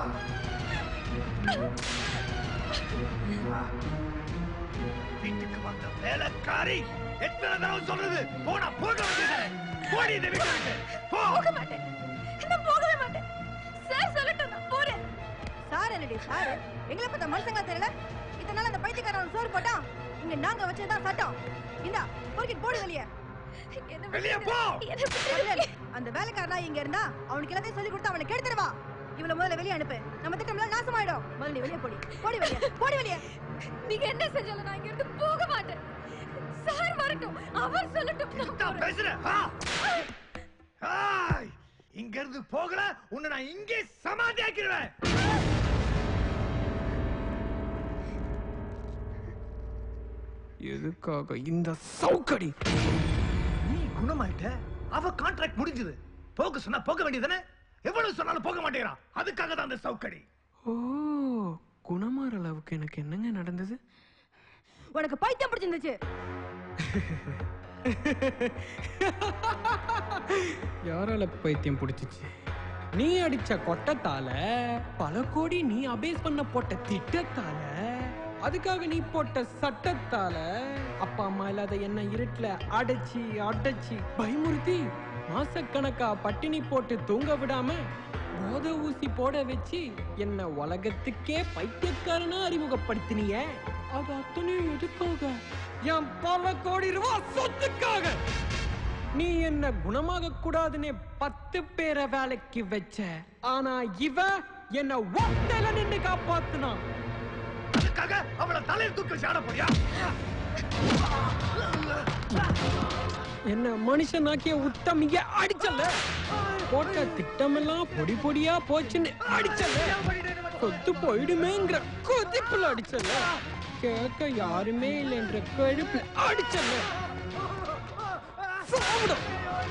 வீட்டுக்கு வந்த வேலைக்காரி எத்தனை தடவை சொல்றது போனா போக வேண்டியது போடி இந்த வீட்டை விட்டு போ போக மாட்டேன் நான் போகவே மாட்டேன் சார் சொல்லட்டும் நான் போறேன் சார் என்னடி சார் எங்களை பத்த மனுஷங்க தெரியல இதனால அந்த பைத்தியக்காரன் சோறு போட்டான் இங்க நாங்க வச்சதுதான் சட்டம் இந்தா பொறுக்கிட்டு போடு வெளியே வெளியே போ கண்ணன், அந்த வேலைக்காரனா இங்க இருந்தா அவனுக்கு எல்லாத்தையும் சொல்லி கொடுத்து அவனை கெடுத்துருவா இவள முதல்ல வெளியே அனுப்பு நம்ம திட்டம்லாம் நாசமாயிடும் முதல்ல நீ வெளியே போடி போடி வெளியே போடி வெளியே நீங்க என்ன செஞ்சாலும் நான் இங்க இருந்து போக மாட்டேன் சார் வரட்டும் அவர் சொல்லட்டும் நான் போறேன். பேசுற ஆ! ஆய்! இங்க இருந்து போகல உன்னை நான் இங்கே சமாதி ஆக்கிடுவேன் எதுக்காக இந்த சவுக்கடி நீ குணமாயிட்ட அவ கான்ட்ராக்ட் முடிஞ்சது போக சொன்னா போக வேண்டியதானே எவ்வளவு சொன்னாலும் போக மாட்டேங்கிறான் அதுக்காக தான் அந்த சவுக்கடி ஓ குணமாற அளவுக்கு எனக்கு என்னங்க நடந்தது உனக்கு பைத்தியம் பிடிச்சிருந்துச்சு யாரால பைத்தியம் பிடிச்சிச்சு நீ அடிச்ச கொட்டத்தால பல கோடி நீ அபேஸ் பண்ண போட்ட திட்டத்தால அதுக்காக நீ போட்ட சட்டத்தால அப்பா அம்மா இல்லாத என்ன இருட்டுல அடைச்சி அடைச்சி பயமுறுத்தி மாசக்கணக்கா பட்டினி போட்டு தூங்க விடாம போத ஊசி போட வச்சு என்ன உலகத்துக்கே பைத்தியக்காரனா அறிமுகப்படுத்தினிய அது அத்தனையும் எதுக்காக என் பல கோடி ரூபாய் சொத்துக்காக நீ என்ன குணமாக கூடாதுன்னு பத்து பேரை வேலைக்கு வச்ச ஆனா இவ என்ன ஒத்தையில நின்று காப்பாத்துனான் அதுக்காக அவளை தலையில் தூக்கி சாட போறியா என்ன மனுஷனாக்கிய உத்தமிய அடிச்சல போட்ட திட்டமெல்லாம் பொடி பொடியா போச்சுன்னு அடிச்சல கொத்து போயிடுமேங்கிற கொதிப்புல அடிச்சல கேட்க யாருமே இல்லைன்ற கழுப்புல அடிச்சல சாப்பிடும்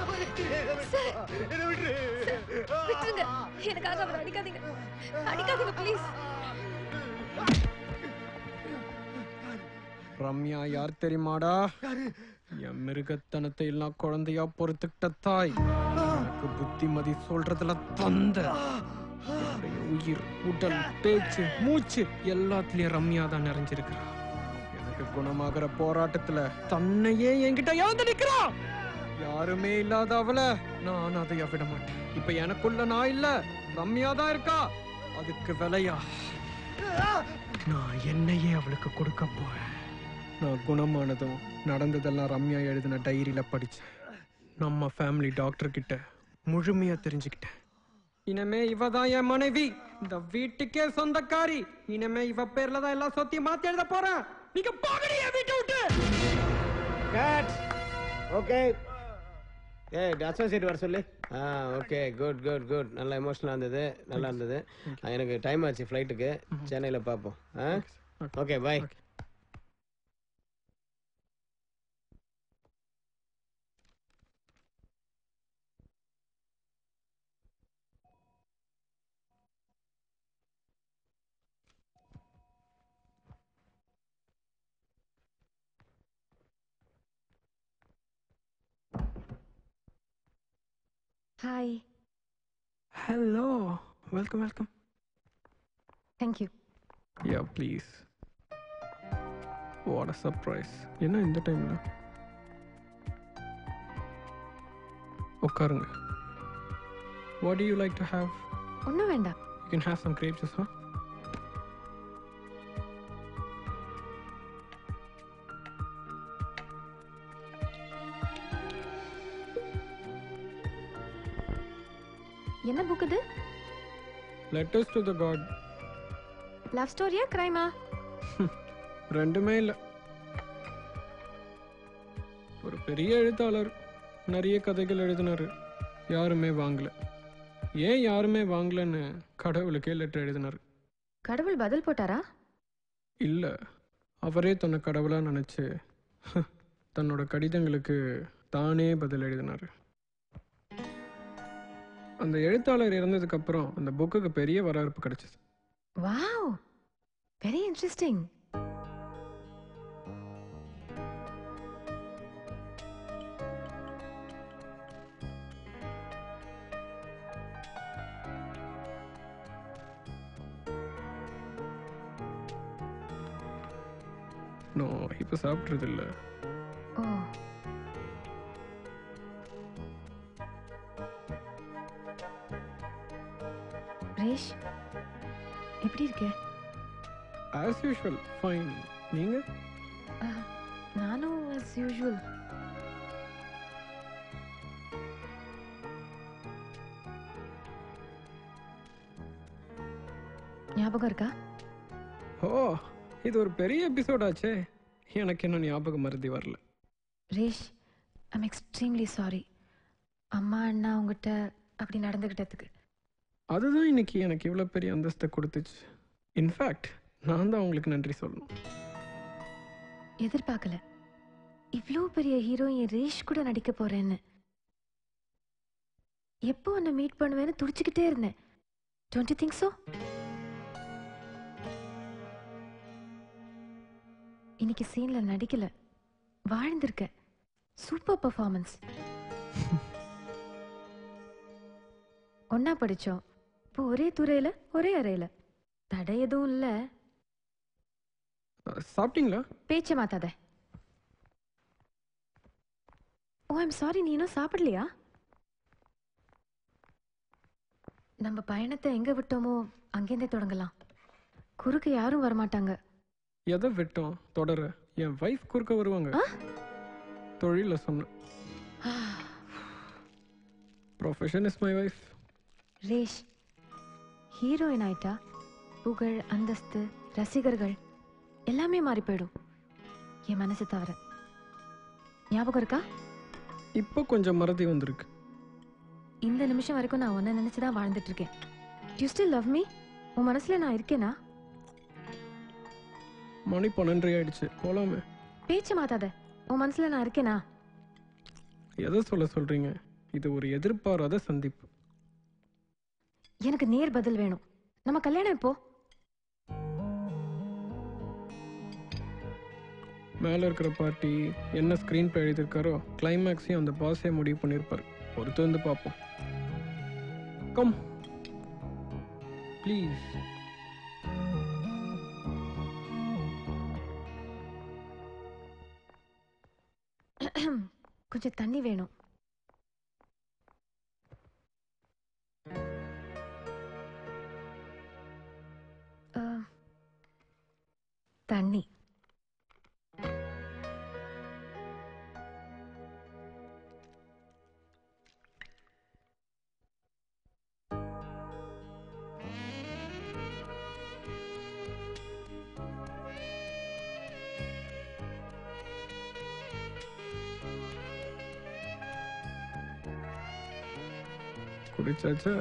விட்டுருங்க எனக்காக அவர் அடிக்காதீங்க அடிக்காதீங்க ப்ளீஸ் ரம்யா யார் தெரியுமாடா என் மிருகத்தனத்தை எல்லாம் குழந்தையா பொறுத்துக்கிட்ட தாய் எனக்கு புத்திமதி சொல்றதுல தந்த என்னுடைய உயிர் உடல் பேச்சு மூச்சு எல்லாத்துலயும் ரம்யா தான் நிறைஞ்சிருக்கிறா எனக்கு குணமாகிற போராட்டத்துல தன்னையே என்கிட்ட இழந்து நிக்கிறா யாருமே இல்லாத அவள நான் அதை விட மாட்டேன் இப்ப எனக்குள்ள நான் இல்ல ரம்யா தான் இருக்கா அதுக்கு விலையா நான் என்னையே அவளுக்கு கொடுக்க போறேன் நான் குணமானதும் நடந்ததெல்லாம் ரம்யா எழுதின டைரியில படிச்சேன் நம்ம ஃபேமிலி டாக்டர் கிட்ட முழுமையா தெரிஞ்சுக்கிட்டேன் இனிமே இவ தான் என் மனைவி இந்த வீட்டுக்கே சொந்தக்காரி இனிமே இவ பேர்ல தான் எல்லா சொத்தையும் மாத்தி எழுத போறேன் நீங்க போகடி என் வீட்டை விட்டு கட் ஓகே ஏய் அசோசியேட் வர சொல்லு ah okay good good good நல்லா எமோஷனலாக இருந்தது நல்லா இருந்தது ஆ, எனக்கு டைம் ஆச்சு ஃப்ளைட்டுக்கு சென்னையில் பார்ப்போம் ah okay bye hi hello welcome welcome thank you yeah please what a surprise என்ன இந்த டைம்ல உட்காருங்க what you like to have ஒன்றும் வேண்டாம் you can have some grapes as well என்ன புக் இது letters to the god love ஸ்டோரியா கிரைமா ரெண்டுமே இல்லை ஒரு பெரிய எழுத்தாளர் நிறைய கதைகள் எழுதினாரு யாருமே வாங்கல ஏன் யாருமே வாங்கலன்னு கடவுளுக்கே லெட்டர் எழுதினாரு கடவுள் பதில் போட்டாரா இல்ல அவரே தன்னை கடவுளா நினைச்சு தன்னோட கடிதங்களுக்கு தானே பதில் எழுதினாரு அந்த எழுத்தாளர் இறந்ததுக்கு அப்புறம் அந்த புக்குக்கு பெரிய வரவேற்பு கிடைச்சது வாவ் வெரி இன்ட்ரெஸ்டிங் நான் இப்போ சாப்பிட்றது இல்ல ஓ ரேஷ் எப்படி இருக்க ஆஸ் யூஷுவல் ஃபைன் நீங்க அஹ், நானும் as யூஷுவல் ஞாபகம் இருக்கா ஓ இது ஒரு பெரிய எபிசோட் ஆச்சே எனக்கு இன்னும் ஞாபகம் மருதி வரல ரேஷ் ஐம் எக்ஸ்ட்ரீம்லி சாரி அம்மா அண்ணா உங்ககிட்ட அப்படி நடந்துக்கிட்டதுக்கு அதுதான் இன்னைக்கு எனக்கு இவ்வளோ பெரிய அந்தஸ்தை கொடுத்துச்சு இன்ஃபேக்ட் நான் தான் உங்களுக்கு நன்றி சொல்லணும் எதிர்பார்க்கல இவ்ளோ பெரிய ஹீரோயின் ரேஷ் கூட நடிக்க போறேன்னு எப்போ உன்னை மீட் பண்ணுவேன்னு துடிச்சுக்கிட்டே இருந்தேன் டோன்ட் யூ திங்க் ஸோ இன்னைக்கு சீன்ல நடிக்கல வாழ்ந்திருக்க சூப்பர் பர்ஃபார்மன்ஸ் ஒன்னா படிச்சோம் இப்போ ஒரே துறையில ஒரே அறையில தடை எதுவும் இல்லை சாப்பிட்டீங்களா பேச்ச மாத்தாத ஓ ஐம் சாரி நீ இன்னும் சாப்பிடலையா நம்ம பயணத்தை எங்க விட்டோமோ அங்கேருந்தே தொடங்கலாம் குறுக்கு யாரும் வரமாட்டாங்க எதை விட்டோம் தொடர என் வைஃப் குறுக்க வருவாங்க தொழில சொன்னேன் ப்ரொஃபஷன் இஸ் மை வைஃப் ரேஷ் ஹீரோயின் ஆயிட்டா புகழ் அந்தஸ்து ரசிகர்கள் எல்லாமே மாறி போயிடும் என் மனசு தவிர ஞாபகம் இருக்கா இப்போ கொஞ்சம் மறதி வந்திருக்கு இந்த நிமிஷம் வரைக்கும் நான் உன்னை நினைச்சு தான் வாழ்ந்துட்டு இருக்கேன் யூ ஸ்டில் லவ் மீ உன் மனசுல நான் இருக்கேனா மணி பன்னெண்டரை ஆயிடுச்சு போலாமே பேச்சு மாத்தாத உன் மனசுல நான் இருக்கேனா எதை சொல்ல சொல்றீங்க இது ஒரு எதிர்பாராத சந்திப்பு எனக்கு நேர் பதில் வேணும் நம்ம கல்யாணம் இப்போ மேலே இருக்கிற பார்ட்டி என்ன ஸ்க்ரீன் பிளே எழுதியிருக்காரோ கிளைமேக்ஸையும் அந்த பாஸே முடிவு பண்ணியிருப்பார் பொறுத்து வந்து பார்ப்போம் கம் ப்ளீஸ் கொஞ்சம் தண்ணி வேணும் அஹ், தண்ணி குடிச்சாச்சா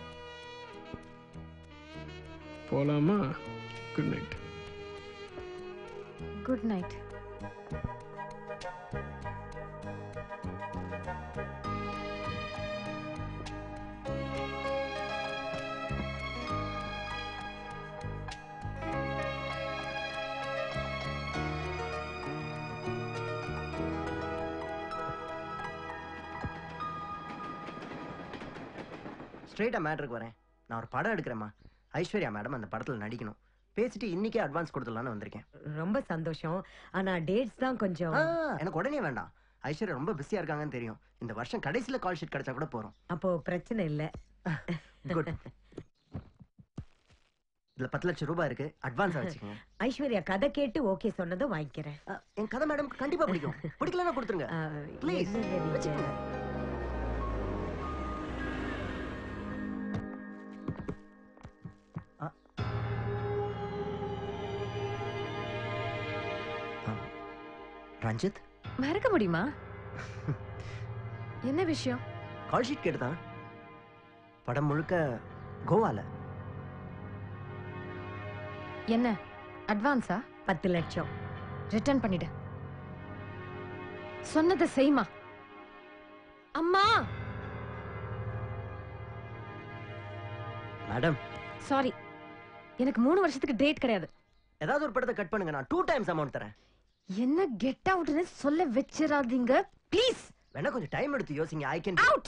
போலாமா குட் நைட் குட் நைட் ஸ்ட்ரெயிட்டா மேட்ருக்கு வரேன் நான் ஒரு படம் எடுக்கிறேம்மா ஐஸ்வர்யா மேடம் அந்த படத்துல நடிக்கணும் பேசிட்டு இன்னைக்கே அட்வான்ஸ் கொடுத்துடலான்னு வந்திருக்கேன் ரொம்ப சந்தோஷம் ஆனா டேட்ஸ் தான் கொஞ்சம் ஆ, எனக்கு உடனே வேண்டாம் ஐஸ்வர்யா ரொம்ப பிஸியா இருக்காங்கன்னு தெரியும் இந்த வருஷம் கடைசியில கால் ஷீட் கிடைச்சா கூட போறோம் அப்போ பிரச்சனை இல்ல குட் இதுல பத்து லட்சம் ரூபாய் இருக்கு அட்வான்ஸ் வச்சுக்கோங்க ஐஸ்வர்யா கதை கேட்டு ஓகே சொன்னதும் வாங்கிக்கிறேன் என் கதை மேடம் கண்டிப்பா பிடிக்கும் பிடிக்கலன்னா கொடுத்துருங்க ப்ளீஸ் என்னங்க நீங்க? வச்சுக்கோங்க ரஞ்சித் மறக்க முடியுமா என்ன விஷயம் கால் ஷீட் கேட்டுதான் படம் முழுக்க கோவால என்ன அட்வான்ஸா பத்து லட்சம் ரிட்டர்ன் பண்ணிடு சொன்னதை செய்மா அம்மா மேடம் சாரி எனக்கு மூணு வருஷத்துக்கு டேட் கிடையாது ஏதாவது ஒரு படத்தை கட் பண்ணுங்க நான் டூ டைம்ஸ் அமௌண்ட் தரேன் என்ன கெட் அவுட்னு சொல்ல வச்சிடாதீங்க ப்ளீஸ் வேணா கொஞ்சம் டைம் எடுத்து யோசிங்க ஐ கேன் அவுட்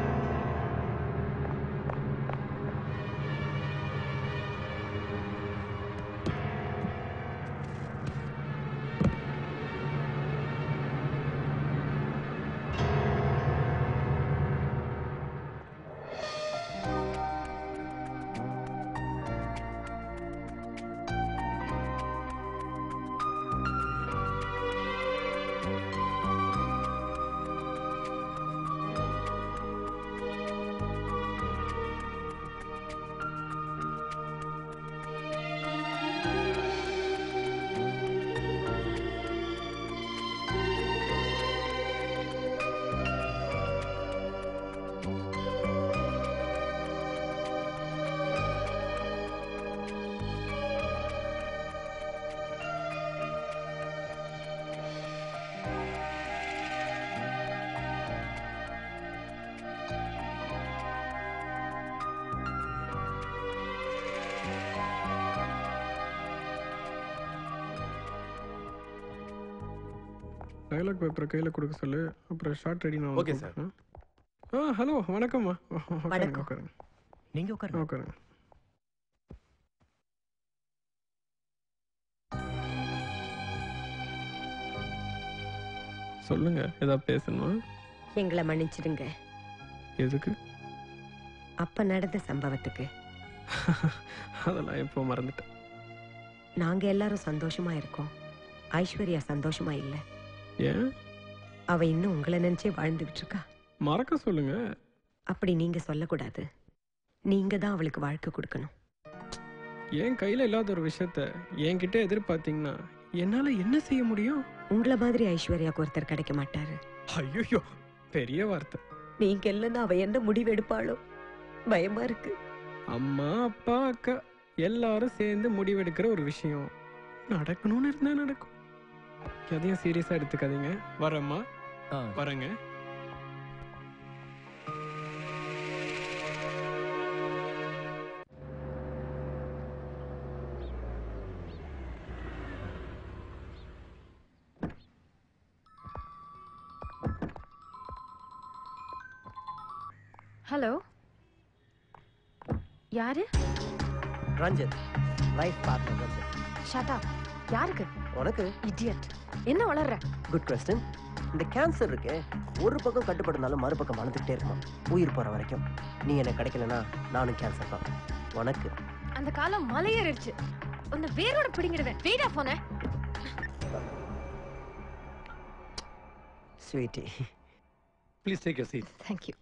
டைலாக் பேப்பரை கையில் கொடுக்க சொல்லு அப்புறம் ஷார்ட் ரெடி நான் Okay, வந்து- ஆ ஹலோ வணக்கம்மா உட்காருங்க வணக்கம். உட்காருங்க நீங்க உட்காருங்க உட்காருங்க சொல்லுங்க ஏதாவது பேசணுமா எங்களை மன்னிச்சிடுங்க எதுக்கு அப்ப நடந்த சம்பவத்துக்கு அதெல்லாம் எப்போ மறந்துட்டேன் நாங்க எல்லாரும் சந்தோஷமா இருக்கோம் ஐஸ்வர்யா சந்தோஷமா இல்ல ஏன் அவ இன்னும் உங்களை நினைச்சே வாழ்ந்துகிட்டு இருக்கா மறக்க சொல்லுங்க அப்படி நீங்க சொல்லக்கூடாது நீங்க தான் அவளுக்கு வாழ்க்கை கொடுக்கணும் என் கையில இல்லாத ஒரு விஷயத்த என்கிட்ட எதிர்பார்த்தீங்கன்னா என்னால என்ன செய்ய முடியும் உங்களை மாதிரி ஐஸ்வர்யாக்கு ஒருத்தர் கிடைக்க மாட்டாரு ஐயோ பெரிய வார்த்தை நீங்க இல்லைன்னா அவ என்ன முடிவு எடுப்பாளோ பயமா இருக்கு அம்மா அப்பா அக்கா எல்லாரும் சேர்ந்து முடிவெடுக்கிற ஒரு விஷயம் நடக்கணும்னு இருந்தா நடக்கும் எதையும் சீரியஸா எடுத்துக்காதீங்க வரேம்மா வரேங்க ஹலோ யாரு ரஞ்சித் லைஃப் பார்ட்னர் ரஞ்சித் ஷட்டா யாருக்கு உனக்கு இடியட் என்ன வளர்ற குட் கொஸ்டின் இந்த கேன்சர் இருக்கு ஒரு பக்கம் கட்டுப்படுனாலும் மறுபக்கம் வளர்ந்துக்கிட்டே இருக்குமா உயிர் போற வரைக்கும் நீ எனக்கு கிடைக்கலனா நானும் கேன்சர் தான் உனக்கு அந்த காலம் மலையேறிடுச்சு உன்னை வேரோட பிடிங்கிடுவேன் வெயிடா போன sweetie please take your seat thank you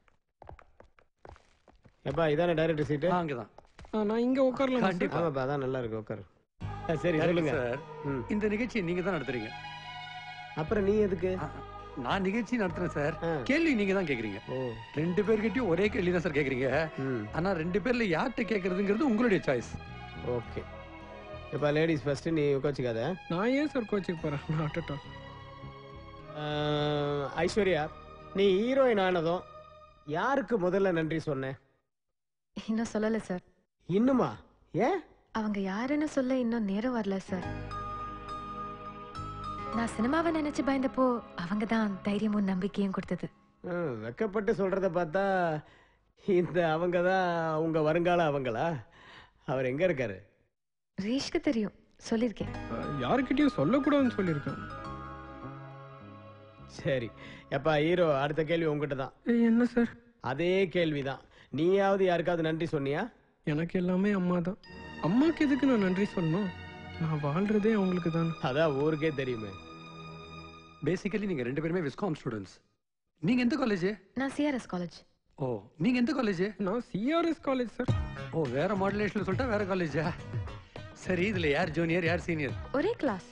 எப்பா இதானே டைரக்டர் சீட்டு அங்கே தான் நான் இங்க உட்காரலாம் கண்டிப்பா. ஆமாப்பா அதான் நல்லா இருக்கு உட்காரு ஆ, சரி சொல்லுங்க சார் இந்த நிகழ்ச்சியை நீங்க தான் நடத்துறீங்க அப்புறம் நீ எதுக்கு நான் நிகழ்ச்சி நடத்துறேன் சார் கேள்வி நீங்க தான் கேக்குறீங்க ரெண்டு பேர்கிட்டயும் ஒரே கேள்வி தான் சார் கேக்குறீங்க ஆனா ரெண்டு பேர்ல யார்கிட்ட கேக்குறதுங்கிறது உங்களுடைய சாய்ஸ் ஓகே எப்பா லேடிஸ் ஃபர்ஸ்ட் நீ உட்காச்சிக்காத நான் ஏன் சார் கோச்சுக்கு போறேன் நான் ஆட்டட்டும் ஐஸ்வர்யா நீ ஹீரோயின் ஆனதும் யாருக்கு முதல்ல நன்றி சொன்ன இன்னும் சொல்லல சார் இன்னுமா ஏன் அவங்க யாருன்னு சொல்ல இன்னும் நேரம் வரல சார் நான் சினிமாவை நினைச்சு பயந்தப்போ அவங்க தான் தைரியமும் நம்பிக்கையும் கொடுத்தது ம், வெக்கப்பட்டு சொல்றத பார்த்தா இந்த அவங்க தான் உங்க வருங்கால அவங்களா அவர் எங்க இருக்காரு ரீஷ்க்கு தெரியும் சொல்லியிருக்கேன் யாருக்கிட்டயும் சொல்லக்கூடாதுன்னு சொல்லியிருக்கேன் சரி எப்பா ஹீரோ அடுத்த கேள்வி உங்ககிட்ட தான் என்ன சார் அதே கேள்விதான் நீயாவது யாருக்காவது நன்றி சொன்னியா எனக்கு எல்லாமே அம்மா தான் அம்மாக்கு எதுக்கு நான் நன்றி சொல்லணும் நான் வாழ்றதே அவங்களுக்கு தான் அதான் ஊருக்கே தெரியுமே பேசிக்கலி நீங்க ரெண்டு பேருமே விஸ்காம் ஸ்டூடெண்ட்ஸ் நீங்க எந்த காலேஜ் நான் சிஆர்எஸ் காலேஜ் ஓ நீங்க எந்த காலேஜ் நான் சிஆர்எஸ் காலேஜ் சார் ஓ வேற மாடுலேஷன்ல சொல்லிட்டா வேற காலேஜா சரி இதுல யார் ஜூனியர் யார் சீனியர் ஒரே கிளாஸ்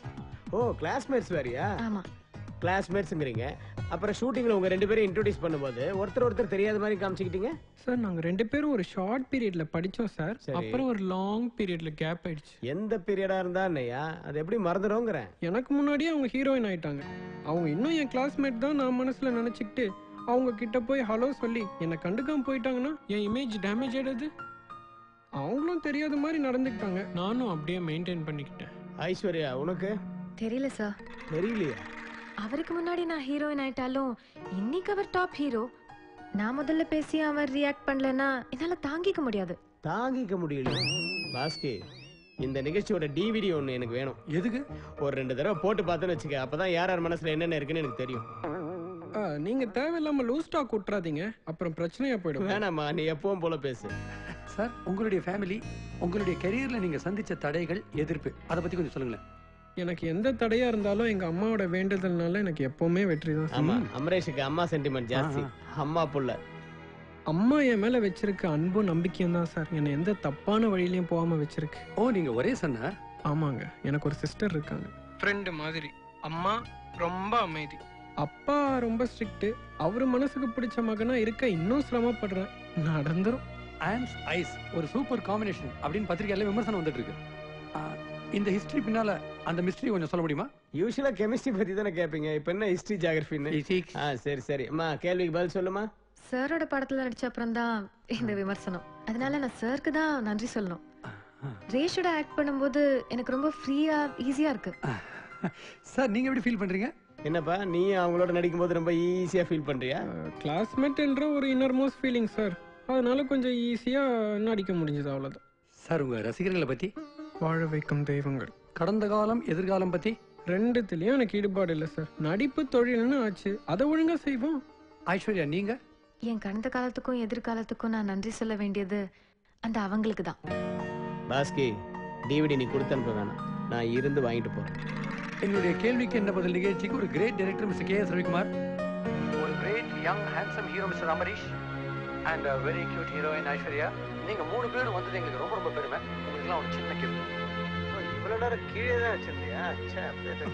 ஓ கிளாஸ்மேட்ஸ் வேறியா ஆமா கிளாஸ்மேட்ஸ்ங்கிறீங்க அப்புறம் ஷூட்டிங்ல உங்க ரெண்டு பேரும் இன்ட்ரோடியூஸ் பண்ணும்போது ஒருத்தர் ஒருத்தர் தெரியாத மாதிரி காமிச்சிக்கிட்டீங்க சார் நாங்க ரெண்டு பேரும் ஒரு ஷார்ட் பீரியட்ல படிச்சோம் சார் சரி. அப்புறம் ஒரு லாங் பீரியட்ல கேப் ஆயிடுச்சு எந்த பீரியடா இருந்தா என்னையா அது எப்படி மறந்துடும்ங்கிறேன் எனக்கு முன்னாடியே அவங்க ஹீரோயின் ஆயிட்டாங்க அவங்க இன்னும் என் கிளாஸ்மேட் தான் நான் மனசுல நினைச்சுக்கிட்டு அவங்க கிட்ட போய் ஹலோ சொல்லி என்னை கண்டுக்காம போயிட்டாங்கன்னா என் இமேஜ் டேமேஜ் ஆயிடுது அவங்களும் தெரியாத மாதிரி நடந்துக்கிட்டாங்க நானும் அப்படியே மெயின்டைன் பண்ணிக்கிட்டேன் ஐஸ்வர்யா உனக்கு தெரியல சார் தெரியலையா அவருக்கு முன்னாடி நான் ஹீரோயின் ஆயிட்டாலும் இன்னைக்கு அவர் டாப் ஹீரோ நான் முதல்ல பேசி அவர் ரியாக்ட் பண்ணலன்னா என்னால தாங்கிக்க முடியாது தாங்கிக்க முடியல பாஸ்கி இந்த நிகழ்ச்சியோட டிவிடி ஒன்று எனக்கு வேணும் எதுக்கு ஒரு ரெண்டு தடவை போட்டு பார்த்தேன்னு வச்சுக்க அப்பதான் யார் யார் மனசுல என்னென்ன இருக்குன்னு எனக்கு தெரியும் ஆ, நீங்க தேவையில்லாம லூஸ் ஸ்டாக் விட்டுறாதீங்க அப்புறம் பிரச்சனையா போயிடும் வேணாம்மா நீ எப்பவும் போல பேசு சார் உங்களுடைய ஃபேமிலி உங்களுடைய கெரியர்ல நீங்க சந்திச்ச தடைகள் எதிர்ப்பு அதை பத்தி கொஞ்சம் சொல்லுங்களேன் எனக்கு எந்த தடையா இருந்தாலும் எங்க அம்மாவோட வேண்டுதல்னால எனக்கு எப்பவுமே வெற்றி தான் ஆமா அமரேஷுக்கு அம்மா சென்டிமெண்ட் ஜாஸ்தி அம்மா புள்ள அம்மா என் மேல வச்சிருக்க அன்பும் நம்பிக்கையும் தான் சார் என்னை எந்த தப்பான வழியிலயும் போகாம வச்சிருக்கு ஓ நீங்க ஒரே சன்னா ஆமாங்க எனக்கு ஒரு சிஸ்டர் இருக்காங்க ஃப்ரெண்டு மாதிரி அம்மா ரொம்ப அமைதி அப்பா ரொம்ப ஸ்ட்ரிக்ட் அவரு மனசுக்கு பிடிச்ச மகனா இருக்க இன்னும் சிரமப்படுறேன் நடந்துரும் ஆன்ஸ் ஐஸ் ஒரு சூப்பர் காம்பினேஷன் அப்படின்னு பத்திரிகையில விமர்சனம் வந்துட்டு இருக்கு ஆ, இந்த ஹிஸ்டரி பின்னால அந்த மிஸ்ட்ரி கொஞ்சம் சொல்ல முடியுமா யூஸ்வலா கெமிஸ்ட்ரி பத்தி தானே கேட்பீங்க இப்போ என்ன ஹிஸ்டரி ஜியாகிரபின்னு ஆ சரி சரி அம்மா கேள்விக்கு பதில் சொல்லுமா சாரோட படத்துல நடிச்ச அப்புறம் தான் இந்த விமர்சனம் அதனால நான் சாருக்கு தான் நன்றி சொல்லணும் ரேஷோட ஆக்ட் பண்ணும்போது எனக்கு ரொம்ப ஃப்ரீயா ஈஸியா இருக்கு சார் நீங்க எப்படி ஃபீல் பண்றீங்க என்னப்பா நீ அவங்களோட நடிக்கும் போது ரொம்ப ஈஸியா ஃபீல் பண்றியா கிளாஸ்மேட் என்ற ஒரு இன்னர்மோஸ்ட் ஃபீலிங் சார் அதனால கொஞ்சம் ஈஸியா நடிக்க முடிஞ்சது அவ்வளவுதான் சார் உங்க ரசிகர்களை பத்தி வாழ வைக்கும் தெய்வங்கள் கடந்த காலம் எதிர்காலம் பத்தி ரெண்டுத்துலயும் எனக்கு ஈடுபாடு இல்லை சார் நடிப்பு தொழில்னு ஆச்சு அதை ஒழுங்கா செய்வோம் ஐஸ்வர்யா நீங்க என் கடந்த காலத்துக்கும் எதிர்காலத்துக்கும் நான் நன்றி சொல்ல வேண்டியது அந்த அவங்களுக்கு தான் பாஸ்கி டிவிடி நீ கொடுத்து அனுப்ப வேணாம் நான் இருந்து வாங்கிட்டு போறேன் என்னுடைய கேள்விக்கு என்ன பதில் நிகழ்ச்சிக்கு ஒரு great director mister K S Ravikumar ஒரு great young handsome hero mister Amarish and very cute heroine Aishwarya நீங்க மூணு பேரும் வந்தது எங்களுக்கு ரொம்ப ரொம்ப பெருமை உங்களுக்குலாம் ஒரு சின்ன கிஃப்ட் இவ்வளவு நேரம் கீழே தான் வச்சிருந்தியா ச்சே, அப்படியே தான்.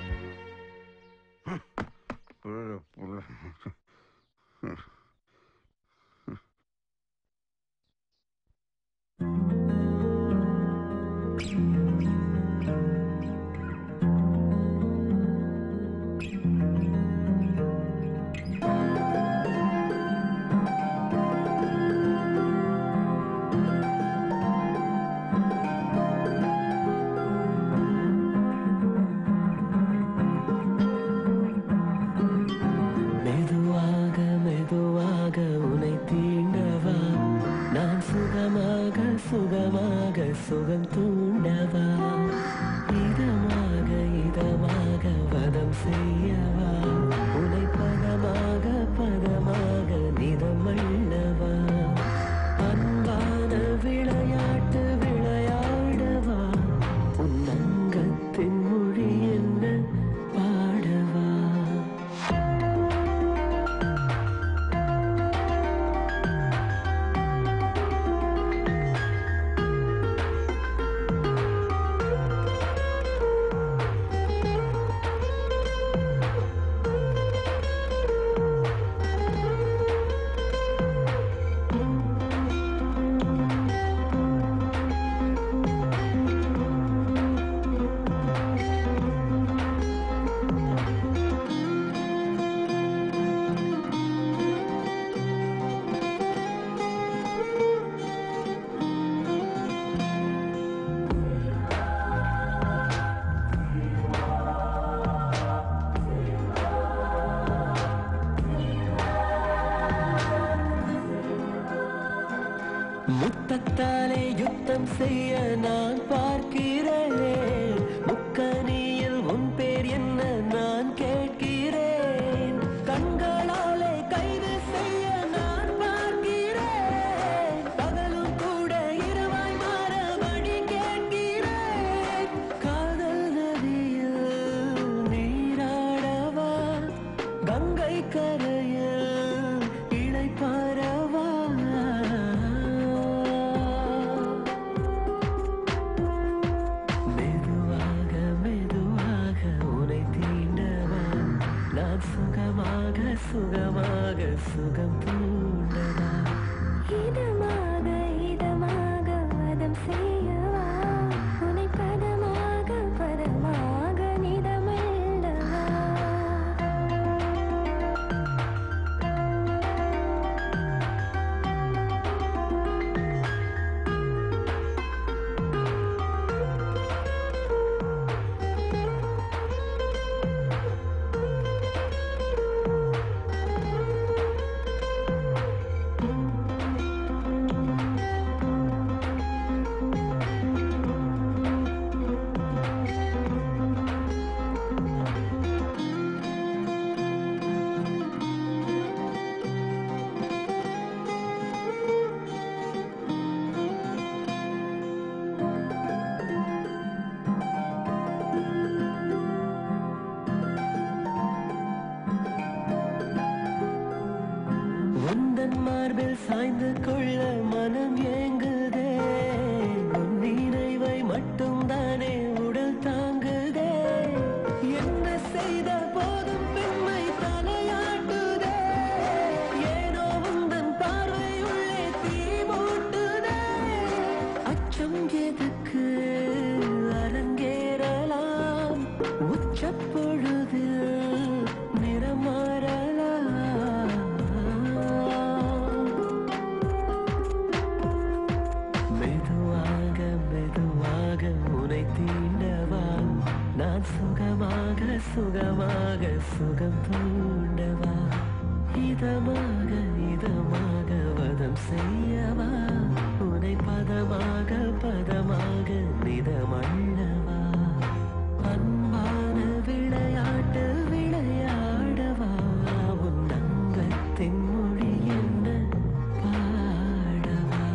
மெதுவாக மெதுவாக உனை தீண்டவா நான் சுகமாக சுகமாக சுகம் தூண்டவா இதமாக இதமாக வதம் செய்யவா உனை பதமாக பதமாக நிறம் அள்ளவா அன்பான விளையாட்டு விளையாடவா உன் அங்கத்தின் மொழி என்ன பாடவா முத்தத்தாலே யுத்தம் செய்ய நான் பார்க்கிறேன் முக்கனியில் உன் பேர் என்ன நான் கேட்கிறேன் கண்களாலே கைது செய்ய நான் பார்க்கிறேன் பகலும் கூட இரவாய் மாற வழி கேட்கிறேன் காதல் நதியில் நீராடவா கங்கை கரையில் இளைப்பாரவா மெதுவாக நான் சுகமாக சுகமாக சுகம் பூண்டதா இதமாக இதமாக வதம் செய்யவா உனை பதமாக பதமாக நிதமெல்லவா உந்தன் மார்பில் சாய்ந்து கொள்ள மனம் ஏங்குதே உன் நினைவை மட்டும் தானே உடல் தாங்குதே என்ன செய்த போதும் பெண்மை தலையாட்டுதே ஏனோ உந்தன் பார்வை உள்ளே தீ மூட்டுதே அச்சம் எதுக்கு அரங்கேறலாம் உச்சப்பொழுதில் நிறம் மாறலாம் மெதுவாக மெதுவாக உனை தீண்டவா நான் சுகமாக சுகமாக சுகம் தூண்டவா இதமாக இதமாக வதம் செய்யவா உனை பதமாக பதமாக நிதமள்ளவா அன்பான விளையாட்டு விளையாடவா உன் அங்கத்தின் மொழி என்ன பாடவா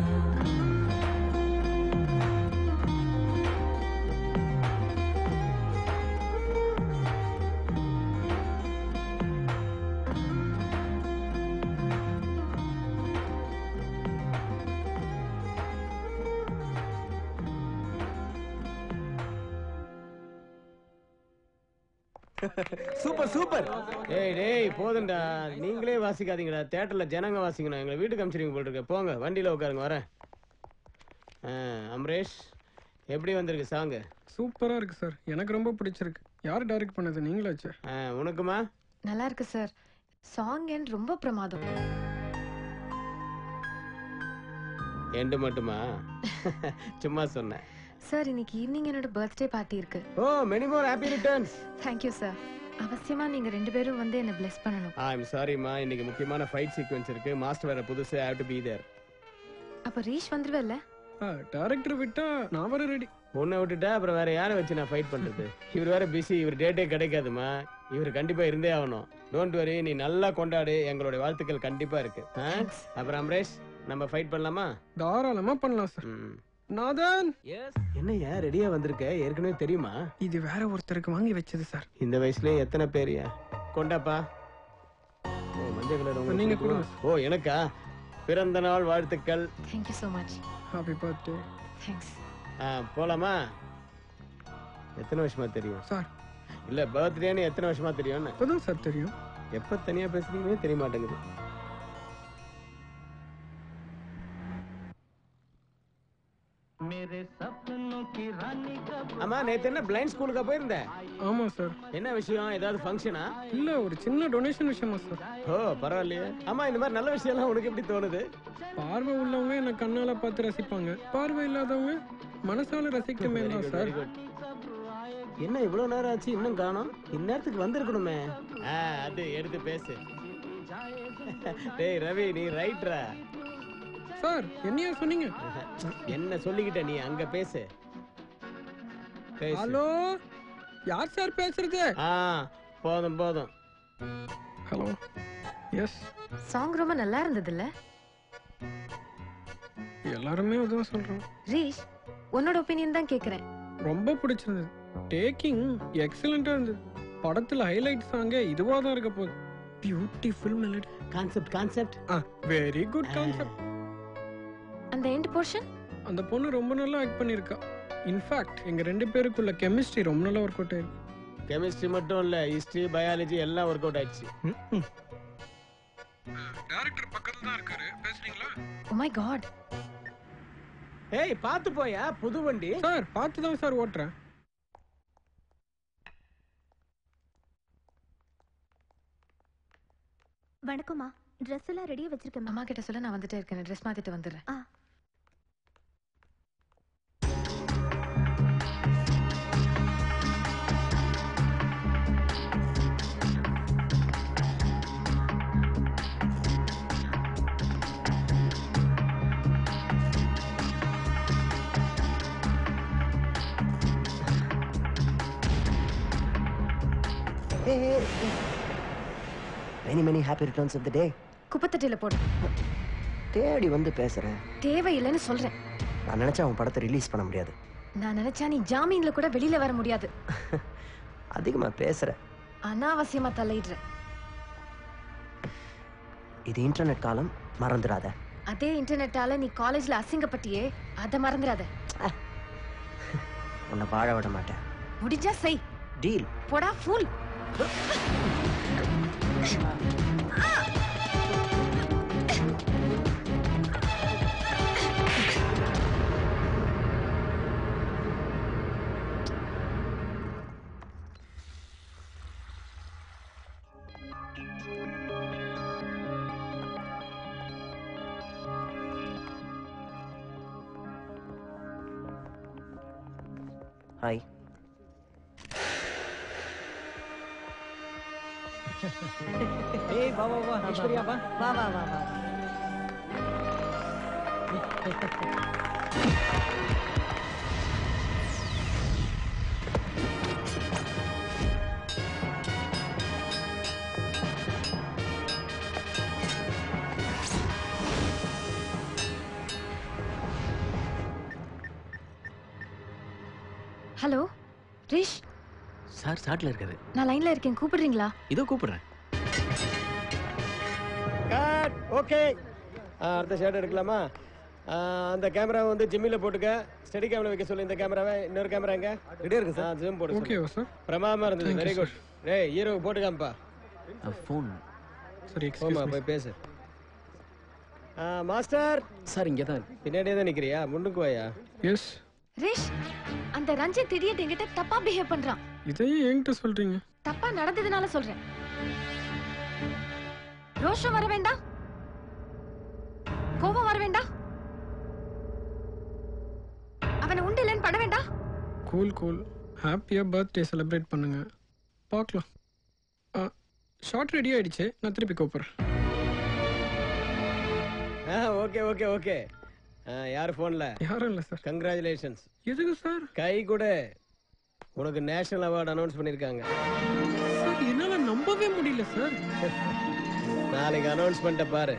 சூப்பர் சூப்பர் ஏய் டேய் போதும்டா நீங்களே வாசிக்காதீங்கடா தியேட்டர்ல ஜனங்க வாசிக்கணும் எங்களை வீட்டுக்கு அனுப்பிச்சிருங்க போல் இருக்கு போங்க வண்டியில உட்காருங்க வரேன் ஆ, அமரேஷ் எப்படி வந்திருக்கு சாங்கு சூப்பரா இருக்கு சார் எனக்கு ரொம்ப பிடிச்சிருக்கு யார் டைரக்ட் பண்ணது நீங்களாச்சு உனக்குமா நல்லா இருக்கு சார் சாங் என் ரொம்ப பிரமாதம் எண்டு மட்டுமா சும்மா சொன்னேன் சார் இன்னைக்கு ஈவினிங் என்னோட பர்த்டே பார்ட்டி இருக்கு oh many more happy returns thank you sir அவசியமா நீங்க ரெண்டு பேரும் வந்து என்ன பிளெஸ் பண்ணணும் ஐ எம் சாரிம்மா இன்னைக்கு முக்கியமான ஃபைட் சீக்வென்ஸ் இருக்கு மாஸ்டர் வேற புதுசு ஹேவ் டு பீ தேர் அப்ப ரீஷ் வந்துருவல்ல டேரக்டர் விட்டா நான் வர ரெடி உன்னை விட்டுட்டா அப்புறம் வேற யாரை வச்சு நான் ஃபைட் பண்றது இவர் வேற பிஸி இவர் டேட்டே கிடைக்காதுமா இவர் கண்டிப்பா இருந்தே ஆகணும் டோன்ட் வரி நீ நல்லா கொண்டாடு எங்களுடைய வாழ்த்துக்கள் கண்டிப்பா இருக்கு ஆ? அப்புறம் அமரேஷ் நம்ம ஃபைட் பண்ணலாமா தாராளமா பண்ணலாம் சார் நாதன் என்னய்யா ரெடியா வந்திருக்க ஏற்கனவே தெரியுமா இது வேற ஒருத்தருக்கு வாங்கி வச்சது சார் இந்த வயசுலயே எத்தனை பேரியா கொண்டாப்பா ஓ மஞ்சள் கலர் உங்களுக்கு நீங்க பிடிக்குமா? ஓ எனக்கா பிறந்த நாள் வாழ்த்துக்கள் thank you so much happy birthday thanks ah, போலாமா எத்தனை வருஷமா தெரியும் சார் இல்ல பர்த்டேன்னு எத்தனை வருஷமா தெரியும்னு இப்பதான் சார் தெரியும் எப்ப தனியா பேசுறீங்கன்னு தெரிய மாட்டேங்குது ஆமா நேத்து என்ன பிளைண்ட் ஸ்கூலுக்கு போயிருந்த ஆமா சார் என்ன விஷயம் ஏதாவது ஃபங்க்ஷனா இல்ல ஒரு சின்ன டொனேஷன் விஷயமா சார் ஓ பரவாயில்லையே ஆமா இந்த மாதிரி நல்ல விஷயம் எல்லாம் உனக்கு எப்படி தோணுது பார்வை உள்ளவங்க என்ன கண்ணால பார்த்து ரசிப்பாங்க பார்வை இல்லாதவங்க மனசால ரசிக்கமே Very தான் good, சார் very good. என்ன இவ்வளவு நேரம் ஆச்சு இன்னும் காணோம் இந்நேரத்துக்கு வந்திருக்கணுமே ஆ, அது எடுத்து பேசு டேய் ரவி நீ ரைட்ரா சார் என்னையா சொன்னீங்க என்ன சொல்லிக்கிட்ட நீ அங்க பேசு பேசு. ஹலோ யார் சார் பேசுறது ஆ போதும் போதும் ஹலோ எஸ் சாங் ரொம்ப நல்லா இருந்ததுல்ல எல்லாருமே அதான் சொல்றோம் ரீஷ் உன்னோட ஒப்பீனியன் தான் கேக்குறேன் ரொம்ப பிடிச்சிருந்தது டேக்கிங் எக்ஸலண்டா இருந்தது படத்துல ஹைலைட் சாங்கே இதுவா தான் இருக்க போகுது beautiful melody concept concept very good concept அந்த எண்ட் போர்ஷன் அந்த பொண்ணு ரொம்ப நல்லா ஆக்ட் பண்ணிருக்கா இன்ஃபேக்ட் எங்க ரெண்டு பேருக்குள்ள கெமிஸ்ட்ரி ரொம்ப நல்லா ஒர்க் அவுட் ஆயிருக்கு கெமிஸ்ட்ரி மட்டும் இல்ல ஹிஸ்டரி பயாலஜி எல்லாம் ஒர்க் அவுட் ஆயிடுச்சு டைரக்டர் பக்கத்துல தான் இருக்காரு பேசுறீங்களா ஓ மை காட் ஏய் பாத்து போயா புது வண்டி சார் பார்த்து தான் சார் ஓட்டுறேன் வணக்கம்மா ட்ரெஸ் எல்லாம் ரெடியா வச்சிருக்கேன் அம்மா கிட்ட சொல்ல நான் வந்துட்டே இருக்கேன் ட்ரெஸ் மாத்திட்டு வந்துடுறேன் ah many many happy returns of the day குப்பத்தட்டியில போடு தேடி வந்து பேசுறேன் தேவையில்லைன்னு சொல்றேன் நான் நினைச்சா அவன் படத்தை ரிலீஸ் பண்ண முடியாது நான் நினைச்சா நீ ஜாமீன்ல கூட வெளியில வர முடியாது அதிகமா பேசுற அனாவசியமா தலையிடுற இது இன்டர்நெட் காலம் மறந்துடாத அதே இன்டர்நெட்டால நீ காலேஜ்ல அசிங்கப்பட்டியே அத மறந்துடாத உன்னை வாழ விட மாட்டேன் முடிஞ்சா செய் டீல் போடா ஃபூல் ஹாய் ஏய் வா வா வா ஐஸ்வர்யா வா வா வா வா வா ஹலோ ரிஷ் சார் ஸ்டார்ட்ல இருக்காரு நான் லைன்ல இருக்கேன் கூப்பிடுறீங்களா இதோ கூப்பிடுறேன் கட் ஓகே அடுத்த ஷாட் எடுக்கலாமா ஆ, அந்த கேமரா வந்து ஜிம்மில போட்டுக்க ஸ்டடி கேமரா வைக்க சொல்லு இந்த கேமராவை இன்னொரு கேமரா எங்க ரெடியா இருக்கு சார் ஜூம் போடு Okay, சொல்லு. sir. பிரமாதமா இருந்தது Thank you, வெரி குட் டேய் ஹீரோக்கு போட்டுக்காம்பா ஃபோன் சரி போமா போய் பேசு ஆ, மாஸ்டர் சார் இங்க தான் பின்னாடியே தான் நிக்கிறியா முன்னுக்கு வாயா எஸ் ரிஷ் அந்த ரஞ்சித் திடீர்னு என்கிட்ட தப்பா பிஹேவ் பண்றான் இதையும் என்கிட்ட சொல்றீங்க தப்பா நடந்ததுனால சொல்றேன் ரோஷம் வர வேண்டாம் கோபம் வர வேண்டாம் அவனை உண்டு இல்லைன்னு பண்ண வேண்டாம் கூல் கூல் ஹாப்பியாக பர்த்டே செலிப்ரேட் பண்ணுங்க பார்க்கலாம் ஷார்ட் ரெடி ஆயிடுச்சு நான் திருப்பி கூப்பிட்றேன் ஆ ஓகே ஓகே ஓகே யார் ஃபோன்ல யாரும் இல்லை சார் கங்க்ராச்சுலேஷன்ஸ் எதுக்கு சார் கை கூட உனக்கு நேஷனல் அவார்டு அனௌன்ஸ் பண்ணிருக்காங்க சார் என்னால் நம்பவே முடியல சார் நாளைக்கு அனௌன்ஸ்மெண்ட்டை பாரு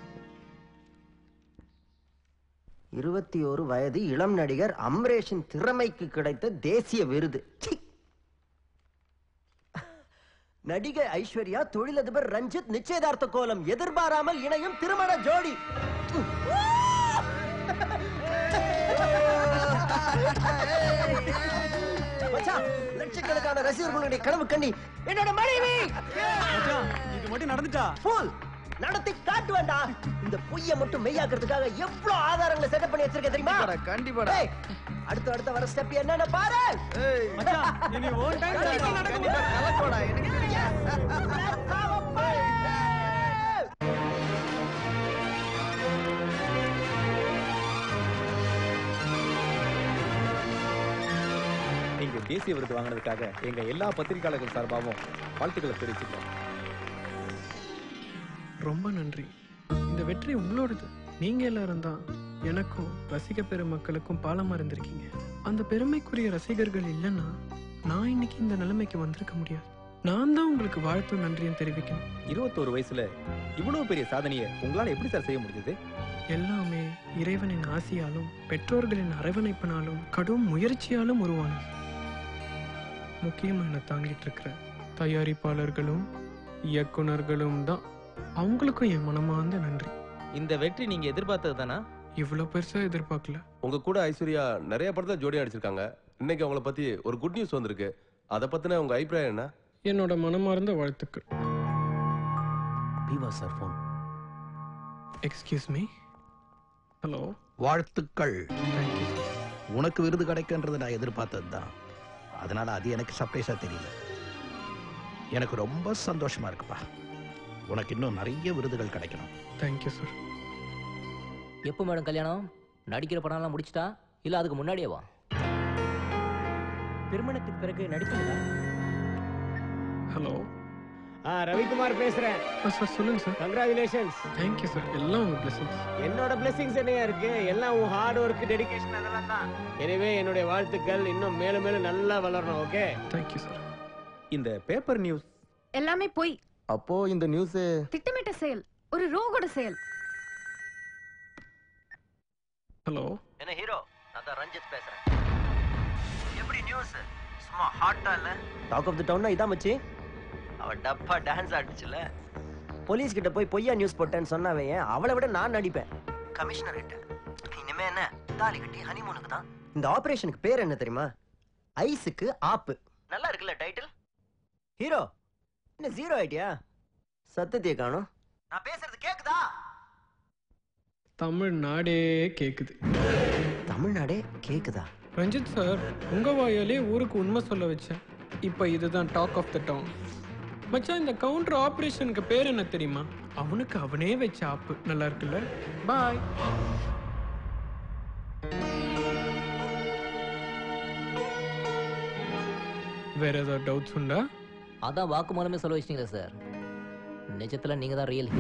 இருபத்தி ஒரு வயது இளம் நடிகர் அம்ரேஷின் திறமைக்கு கிடைத்த தேசிய விருது சி! நடிகை ஐஸ்வர்யா தொழிலதிபர் ரஞ்சித் நிச்சயதார்த்த கோலம் எதிர்பாராமல் இணையும் திருமண ஜோடி மச்சான், லட்சக்கணக்கான ரசிகர்களுடைய கனவு கண்ணி என்னோட மனைவி இது மட்டும் நடந்துட்டா ஃபுல் நடத்தி காட்டுவேன்டா இந்த பொய்ய மட்டும் மெய்யாக்குறதுக்காக எவ்வளவு ஆதாரங்களை செட்டப் பண்ணி வச்சிருக்கேன் தெரியுமா கண்டிப்பாடா. டேய், அடுத்து அடுத்த வர ஸ்டெப் என்னன்னு பாரு இனி உன் time தான். கண்டிப்பா நடக்கும். கண்டிப்பா கலக்கோடா, எனக்கு நீங்க தேசிய விருது வாங்கினதுக்காக எங்க எல்லா பத்திரிகையாளர்கள் சார்பாகவும் வாழ்த்துக்களை தெரிவிச்சுக்கிறோம் ரொம்ப நன்றி இந்த வெற்றி உங்களோடது நீங்க எல்லாரும் தான் எனக்கும் ரசிக பெருமக்களுக்கும் பாலமா இருந்திருக்கீங்க அந்த பெருமைக்குரிய ரசிகர்கள் இல்லைன்னா நான் இன்னைக்கு இந்த நிலைமைக்கு வந்திருக்க முடியாது நான் தான் உங்களுக்கு வாழ்த்தும் நன்றியும் தெரிவிக்கணும் இருபத்தோரு வயசுல இவ்வளவு பெரிய சாதனையை உங்களால எப்படி சார் செய்ய முடிஞ்சது எல்லாமே இறைவனின் ஆசியாலும் பெற்றோர்களின் அரவணைப்பினாலும் கடும் முயற்சியாலும் உருவானது முக்கியமா என்னை தாங்கிட்டு இருக்கிற தயாரிப்பாளர்களும் இயக்குனர்களும் தான் அவங்களுக்கும் என் மனமார்ந்த நன்றி இந்த வெற்றி நீங்க எதிர்பார்த்தது தானா இவ்வளவு பெருசா எதிர்பார்க்கல உங்க கூட ஐஸ்வர்யா நிறைய படத்துல ஜோடியா நடிச்சிருக்காங்க இன்னைக்கு அவங்கள பத்தி ஒரு குட் நியூஸ் வந்திருக்கு அதை பத்தின உங்க அபிப்பிராயம் என்ன என்னோட மனமார்ந்த வாழ்த்துக்கள் பீவா sir phone excuse me hello வாழ்த்துக்கள் உனக்கு விருது கிடைக்குன்றது நான் எதிர்பார்த்தது தான் அதனால அது எனக்கு சர்ப்ரைஸா தெரியல எனக்கு ரொம்ப சந்தோஷமா இருக்குப்பா உனக்கு இன்னும் நிறைய விருதுகள் கிடைக்கணும் தேங்க்யூ சார் எப்போ மேடம் கல்யாணம் நடிக்கிற படம்லாம் முடிச்சிட்டா இல்ல அதுக்கு முன்னாடியே வா திருமணத்துக்கு பிறகு நடிப்பீங்களா ஹலோ ஆ ரவிக்குமார் பேசுறேன் சார் சொல்லுங்க சார் கங்க்ராச்சுலேஷன்ஸ் தேங்க்யூ சார் எல்லாம் உங்க பிளஸிங்ஸ் என்னோட பிளெஸிங்ஸ் என்னையா இருக்கு எல்லாம் உன் ஹார்ட் ஒர்க் டெடிகேஷன் அதெல்லாம் தான் எனவே என்னுடைய வாழ்த்துக்கள் இன்னும் மேலும் மேலும் நல்லா வளரணும் ஓகே தேங்க்யூ சார் இந்த பேப்பர் நியூஸ் எல்லாமே போய் அப்போ இந்த நியூஸ் திட்டமிட்ட செயல் ஒரு ரோகோட செயல் ஹலோ என்ன ஹீரோ நான் தான் ரஞ்சித் பேசுறேன் எப்படி நியூஸ் சும்மா ஹாட்டா இல்ல டாக் ஆஃப் தி டவுன்னா இதான் மச்சி அவ டப்பா டான்ஸ் ஆடிச்சுல போலீஸ் கிட்ட போய் பொய்யா நியூஸ் போட்டேன்னு சொன்னாவே அவளை விட நான் நடிப்பேன் கமிஷனர் கிட்ட இனிமே என்ன தாலி கட்டி ஹனிமூனுக்கு தான் இந்த ஆபரேஷனுக்கு பேர் என்ன தெரியுமா ஐஸுக்கு ஆப்பு நல்லா இருக்குல்ல டைட்டில் ஹீரோ என்ன ஜீரோ ஆயிட்டியா சத்தத்தைய காணும் நான் பேசுறது கேக்குதா தமிழ்நாடே கேக்குது தமிழ்நாடே கேக்குதா ரஞ்சித் சார் உங்க வாயாலே ஊருக்கு உண்மை சொல்ல வச்சேன் இப்ப இதுதான் டாக் ஆஃப் த டவுன் மச்சான் இந்த கவுண்டர் ஆபரேஷனுக்கு பேர் என்ன தெரியுமா அவனுக்கு அவனே வச்ச ஆப்பு நல்லா இருக்குல்ல பாய் வேற ஏதாவது டவுட்ஸ் உண்டா அதான் வாக்குமூலமே சொல்ல வச்சிட்டீங்களே சார் நிஜத்துல நீங்க தான் ரியல்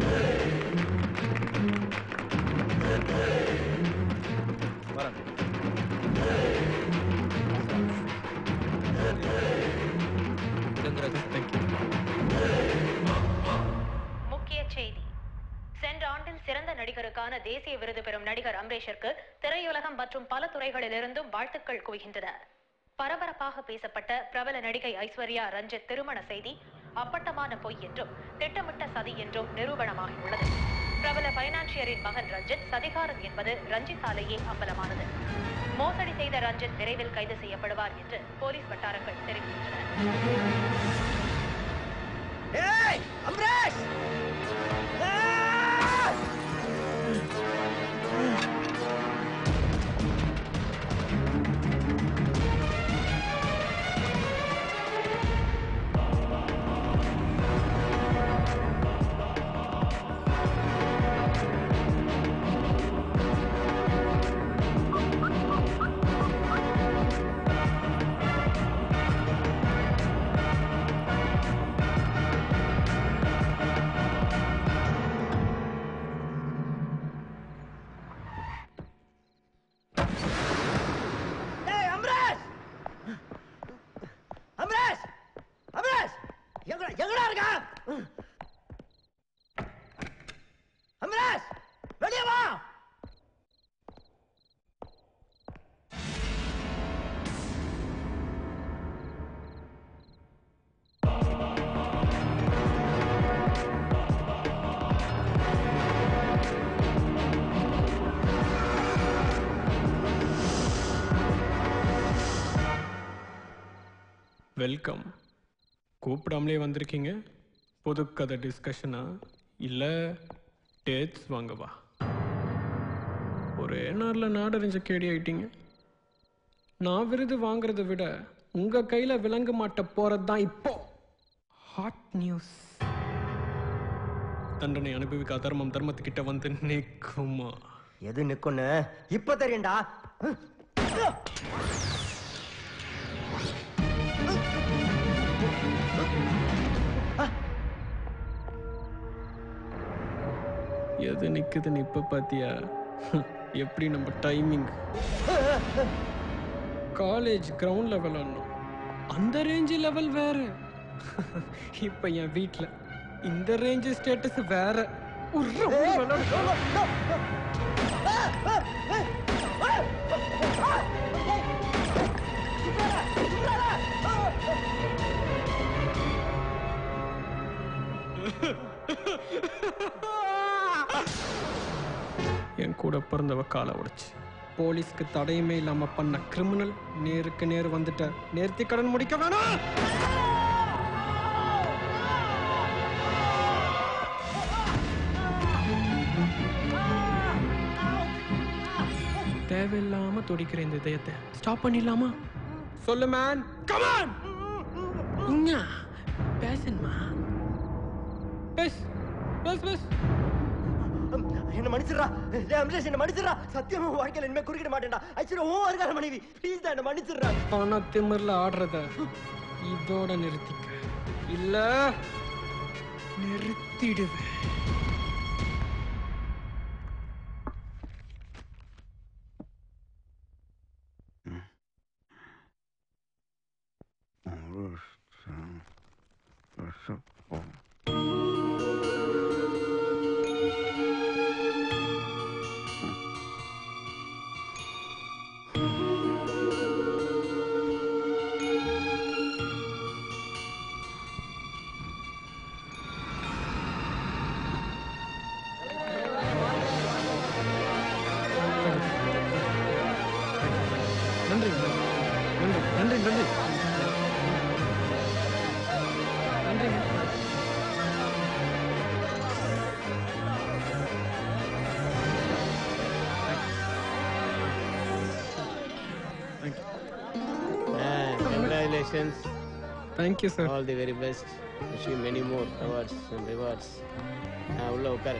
முக்கிய செய்தி சென்ற ஆண்டில் சிறந்த நடிகருக்கான தேசிய விருது பெறும் நடிகர் அம்பரீஷிற்கு திரையுலகம் மற்றும் பல துறைகளிலிருந்தும் வாழ்த்துக்கள் குவிகின்றன பரபரப்பாக பேசப்பட்ட பிரபல நடிகை ஐஸ்வர்யா ரஞ்சித் திருமண செய்தி அப்பட்டமான பொய் என்றும் திட்டமிட்ட சதி என்றும் நிரூபணமாகியுள்ளது பிரபல பைனான்சியரின் மகன் ரஞ்சித் சதிகாரன் என்பது ரஞ்சித்தாலேயே அம்பலமானது மோசடி செய்த ரஞ்சித் விரைவில் கைது செய்யப்படுவார் என்று போலீஸ் வட்டாரங்கள் தெரிவிக்கின்றன ஏய் அம்ரேஷ் ஏய் அம்ரேஷ் அம்ரேஷ் அம்ரேஷ் எங்க எங்கடா இருக்க அம்ரேஷ் வெளியே வா வெல்கம் கூப்பிடாமலே வந்திருக்கீங்க புதுக்கதை டிஸ்கஷனா இல்லை டேட்ஸ் வாங்கவா ஒரே நாளில் நாடறிஞ்ச கேடி ஆயிட்டீங்க நான் விருது வாங்குறதை விட உங்க கையில விளங்க மாட்ட போறது தான் இப்போ ஹாட் நியூஸ் தண்டனை அனுபவிக்க அதர்மம் தர்மத்துக்கிட்ட வந்து நிற்குமா எது நிக்குன்னு இப்ப தெரியும்டா எது நிக்குதுன்னு இப்ப பாத்தியா எப்படி நம்ம டைமிங் காலேஜ் கிரவுண்ட்ல விளாடணும் அந்த ரேஞ்ச் லெவல் வேற இப்ப என் வீட்ல இந்த ரேஞ்ச் ஸ்டேட்டஸ் வேற உர்ற உர்ற விளையாடு. என் கூட பிறந்தவ காலை உடைச்சு போலீஸ்க்கு தடையுமே இல்லாம பண்ண கிரிமினல் நேருக்கு நேர் வந்துட்ட நேர்த்தி கடன் முடிக்க வேணாம் தேவையில்லாம துடிக்கிற இந்த இதயத்தை ஸ்டாப் பண்ணிடலாமா சொல்லு மேன் கமான் இங்க பேசணுமா பேஸ் பேஸ் பேஸ் என்ன மன்னிச்சிடுறா டேய் அம்ரேஷ் என்ன மன்னிச்சிடுறா சத்தியமா உன் வாழ்க்கையில இனிமே குறுக்கிட மாட்டேன்டா ஆக்சுவலி உன் வருகால மனைவி ப்ளீஸ் தான் என்ன மன்னிச்சிடுறா பண திமிர்ல ஆடுறத இதோட நிறுத்திக்க இல்ல நிறுத்திடுவேன் நன்றி நன்றி நன்றி நன்றி நன்றிங்க congratulations thank you sir all the very best wish you many more awards and rewards உள்ள உட்காரு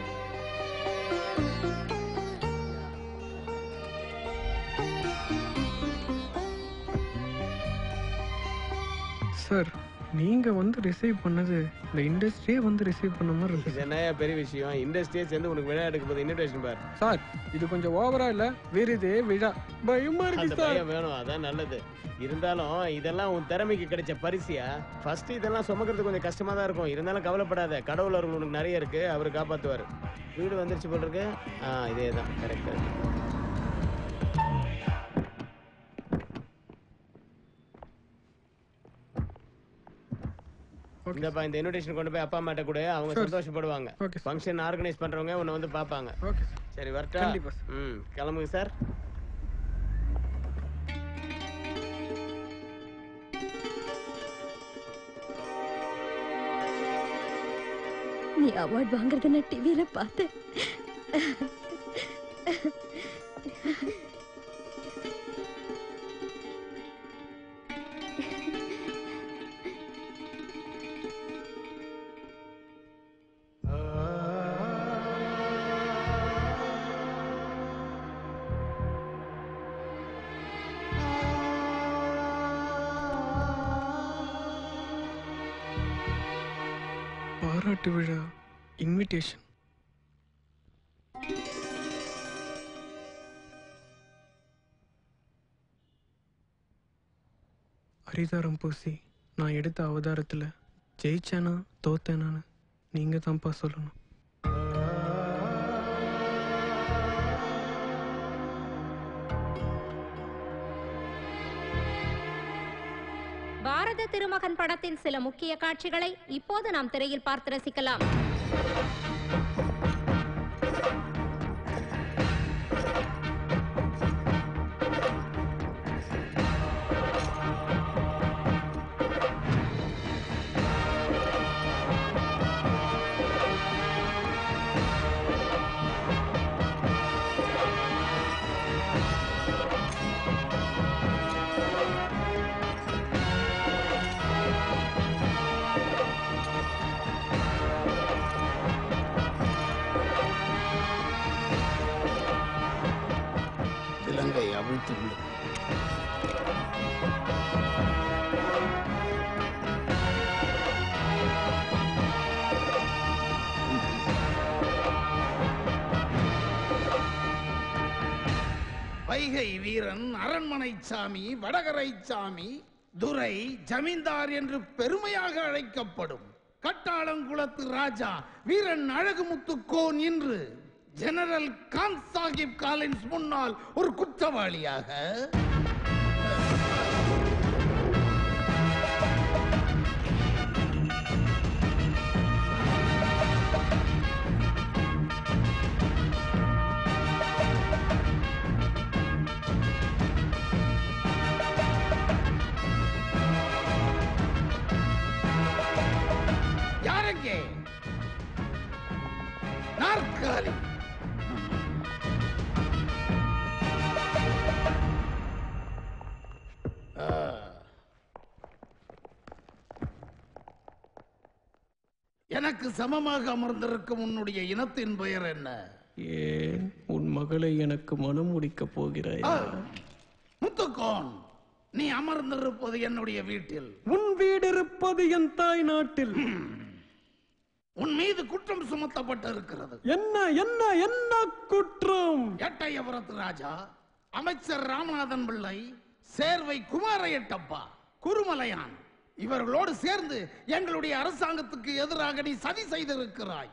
சார் நீங்க வந்து ரிசீவ் பண்ணது இந்த இண்டஸ்ட்ரியே வந்து ரிசீவ் பண்ண மாதிரி இருக்கு இது என்ன பெரிய விஷயம் இண்டஸ்ட்ரியே சேர்ந்து உனக்கு விழா எடுக்க போது இன்விடேஷன் பார் சார் இது கொஞ்சம் ஓவரா இல்ல விருது விழா பயமா அந்த இருக்கு சார் பையன் வேணும் அதான் நல்லது இருந்தாலும் இதெல்லாம் உன் திறமைக்கு கிடைச்ச பரிசியா ஃபர்ஸ்ட் இதெல்லாம் சுமக்கிறது கொஞ்சம் கஷ்டமா தான் இருக்கும் இருந்தாலும் கவலைப்படாத கடவுள் அருள் உனக்கு நிறைய இருக்கு அவர் காப்பாத்துவார் வீடு வந்துருச்சு போல இருக்கு ஆ இதே தான் கரெக்ட் இந்தப்பா இந்த இன்விடேஷன் கொண்டு போய் அப்பா அம்மாட்ட கூட அவங்க Sure. சந்தோஷப்படுவாங்க Okay, ஃபங்க்ஷன் ஆர்கனைஸ் பண்றவங்க உன்னை வந்து பார்ப்பாங்க ஓகே சரி வரட்டா கண்டிப்பா, ம் கிளம்புங்க சார் நீ அவார்ட் வாங்குறத நான் டிவியில பார்த்தேன் பாராட்டு விழா இன்விடேஷன் அரிதாரம் பூசி நான் எடுத்த அவதாரத்துல ஜெயிச்சேனா தோத்தேனான்னு நீங்க தான்ப்பா சொல்லணும் பாரத திருமகன் படத்தின் சில முக்கிய காட்சிகளை இப்போது நாம் திரையில் பார்த்து ரசிக்கலாம் இலங்கை அவிழ்த்து விடும் வைகை வீரன் அரண்மனை சாமி வடகரை சாமி துரை ஜமீன்தார் என்று பெருமையாக அழைக்கப்படும் கட்டாளங்குளத்து ராஜா வீரன் அழகுமுத்துக்கோன் இன்று ஜெனரல் கான் சாஹிப் காலின்ஸ் முன்னால் ஒரு குற்றவாளியாக யாரங்கே நாற்காலி ஆ. எனக்கு சமமாக அமர்ந்திருக்கும் உன்னுடைய இனத்தின் பெயர் என்ன ஏன் உன் மகளை எனக்கு மனம் முடிக்கப் போகிறாய் ஆ, முத்துக்கோன் நீ அமர்ந்திருப்பது என்னுடைய வீட்டில் உன் வீடு இருப்பது என் தாய் நாட்டில் உன் மீது குற்றம் சுமத்தப்பட்டிருக்கிறது என்ன என்ன என்ன குற்றம் எட்டயபுரத்து ராஜா அமைச்சர் ராமநாதன் பிள்ளை சேர்வை குமார எட்டப்பா குருமலையான் இவர்களோடு சேர்ந்து எங்களுடைய அரசாங்கத்துக்கு எதிராக நீ சதி செய்திருக்கிறாய்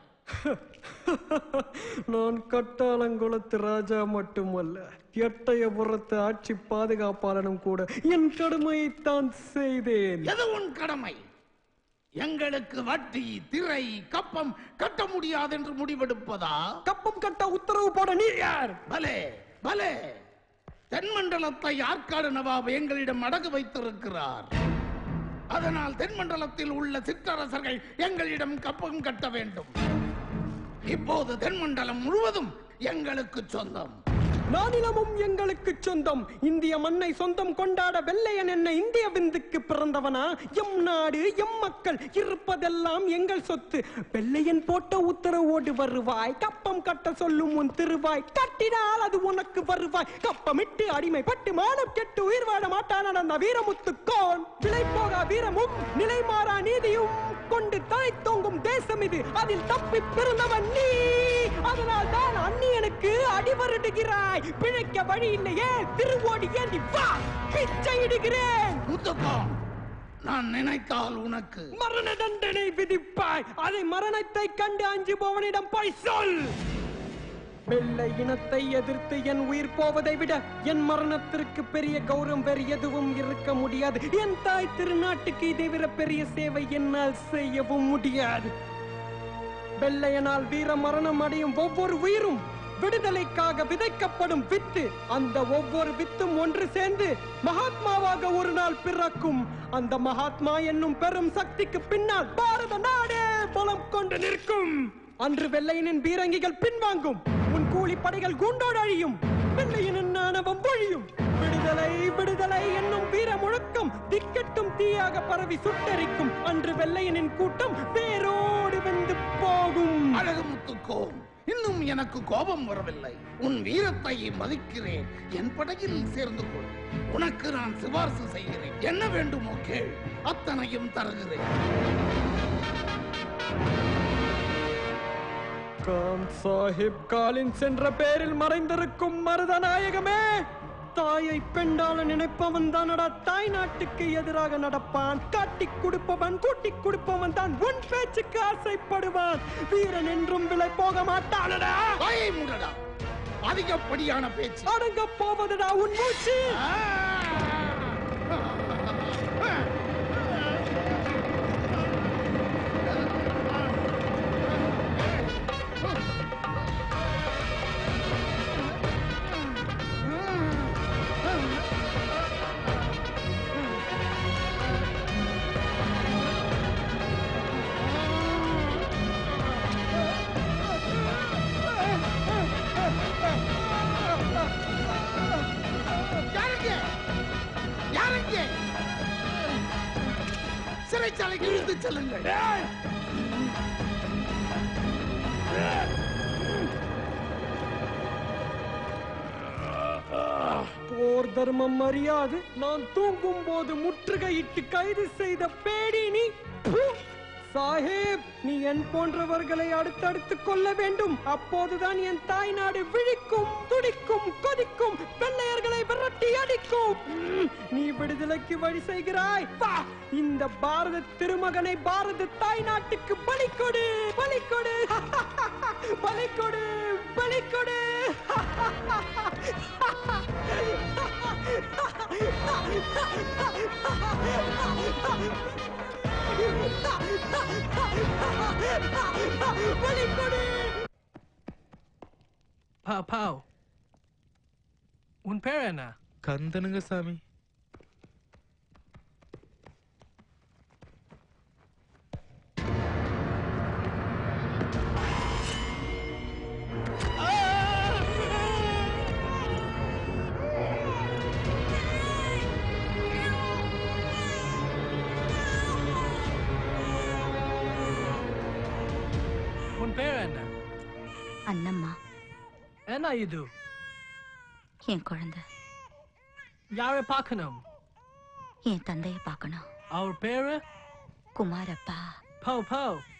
நான் கட்டாளங்குளத்து ராஜா மட்டுமல்ல எட்டயபுரத்து ஆட்சி பாதுகாப்பாளனும் கூட என் கடமையைத்தான் செய்தேன் எது உன் கடமை எங்களுக்கு வட்டி திரை கப்பம் கட்ட முடியாது என்று முடிவெடுப்பதா கப்பம் கட்ட உத்தரவு போட நீ யார் பலே பலே தென்மண்டலத்தை ஆற்காடு நவாப் எங்களிடம் அடகு வைத்திருக்கிறார் அதனால் தென்மண்டலத்தில் உள்ள சிற்றரசர்கள் எங்களிடம் கப்பம் கட்ட வேண்டும் இப்போது தென்மண்டலம் முழுவதும் எங்களுக்கு சொந்தம் நானிலமும் எங்களுக்கு சொந்தம் இந்திய மண்ணை சொந்தம் கொண்டாட வெள்ளையன் என்ன இந்திய விந்துக்கு பிறந்தவனா எம் நாடு எம் மக்கள் இருப்பதெல்லாம் எங்கள் சொத்து வெள்ளையன் போட்ட உத்தரவோடு வருவாய் கப்பம் கட்ட சொல்லும் உன் திருவாய் கட்டினால் அது உனக்கு வருவாய் கப்பமிட்டு அடிமைப்பட்டு மானம் கெட்டு உயிர் வாழ மாட்டான் அந்த வீரமுத்து கோன் விலை போகா வீரமும் நிலை மாறா நீதியும் கொண்டு தலை தொங்கும் தேசம் இது அதில் தப்பி பிறந்தவன் நீ அதனால் தான் அந்நியனுக்கு அடிவருடுகிறாய் பிழைக்க வழி இல்லையே திருவோடி ஏந்தி வா பிச்சை இடுகிறேன் முத்துக்கோன் நான் நினைத்தால் உனக்கு மரண தண்டனை விதிப்பாய் அதை மரணத்தை கண்டு அஞ்சுபவனிடம் போய் சொல் வெள்ளை இனத்தை எதிர்த்து என் உயிர் போவதை விட என் மரணத்திற்கு பெரிய கௌரவம் வேறு எதுவும் இருக்க முடியாது என் தாய் திருநாட்டுக்கு இதை விட பெரிய சேவை என்னால் செய்யவும் முடியாது வெள்ளையனால் வீர மரணம் அடையும் ஒவ்வொரு உயிரும் விடுதலைக்காக விதைக்கப்படும் வித்து அந்த ஒவ்வொரு வித்தும் ஒன்று சேர்ந்து மகாத்மாவாக ஒரு நாள் பிறக்கும் அந்த மகாத்மா என்னும் பெரும் சக்திக்கு பின்னால் பாரத நாடே பலம் கொண்டு நிற்கும் அன்று வெள்ளையனின் பீரங்கிகள் பின்வாங்கும் உன் கூலி படைகள் குண்டோடு அழியும் வெள்ளையனின் ஆணவம் பொழியும் விடுதலை விடுதலை என்னும் வீர முழக்கம் திக்கெட்டும் தீயாக பரவி சுட்டெரிக்கும் அன்று வெள்ளையனின் கூட்டம் வேரோடு வெந்து போகும் அழகு முத்துக்கோன் இன்னும் எனக்கு கோபம் வரவில்லை உன் வீரத்தை மதிக்கிறேன் என் படையில் சேர்ந்து கொள் உனக்கு நான் சிபார்சு செய்கிறேன் என்ன வேண்டுமோ கேள் அத்தனையும் தருகிறேன் கான் சாஹிப் காலின் சென்ற பேரில் மறைந்திருக்கும் மருதநாயகமே தாயை பெண்டால நினைப்பவன் தானடா தாய் நாட்டுக்கு எதிராக நடப்பான் காட்டி கொடுப்பவன் கூட்டி கொடுப்பவன் தான் உன் பேச்சுக்கு ஆசைப்படுவான் வீரன் என்றும் விலை போக மாட்டானடா வாயை மூடடா அதிகப்படியான பேச்சு அடங்க போவதுடா உன் மூச்சு யாருங்க யாருங்க சிறைச்சாலைக்கு இழுத்து செல்லுங்கள் போர் தர்மம் அறியாது நான் தூங்கும் போது முற்றுகையிட்டு கைது செய்த பேடி நீ ப்பு! சாஹேப் நீ என் போன்றவர்களை அடுத்தடுத்து கொள்ள வேண்டும் அப்போதுதான் என் தாய் நாடு விழிக்கும் துடிக்கும் கொதிக்கும் வெள்ளையர்களை விரட்டி அடிக்கும் ம், நீ விடுதலைக்கு வழி செய்கிறாய் வா இந்த பாரத திருமகனை பாரத தாய் நாட்டுக்கு பலி கொடு பலி கொடு பலி கொடு பலி கொடு பலி கொடு பா பாவ் உன் பேர் என்ன கந்தனுங்க சாமி உன் பேர் என்ன அண்ணம்மா என்ன இது என் குழந்தை யாரை பார்க்கணும் என் தந்தையை பார்க்கணும் அவர் பேரு குமாரப்பா போ போ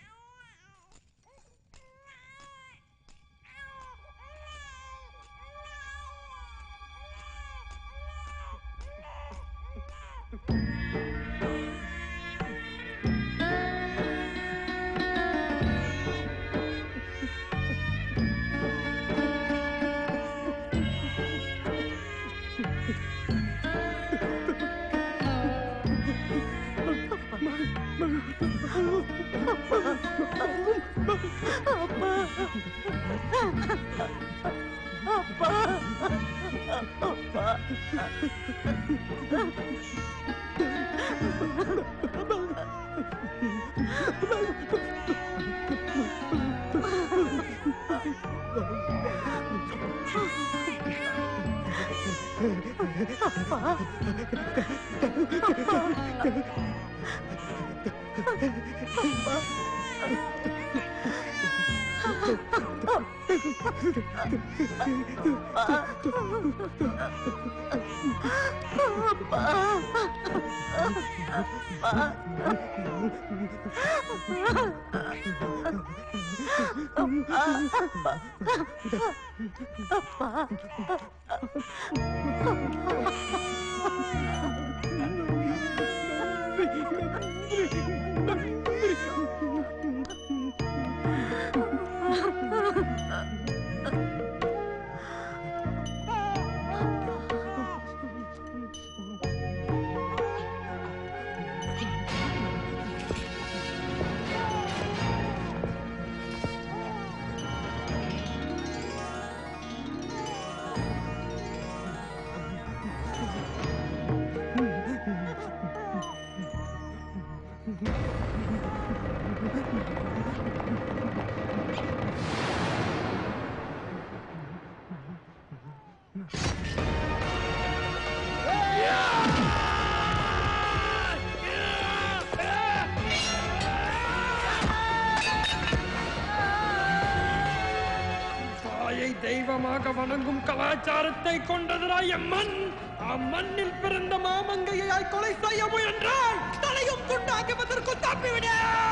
தாயை தெய்வமாக வணங்கும் கலாச்சாரத்தை கொண்டதுடா என் மண் அம்மண்ணில் பிறந்த மாமங்கையாய் கொலை செய்ய முயன்றாய் தலையும் துண்டாக்குவதற்கு தப்பிவிட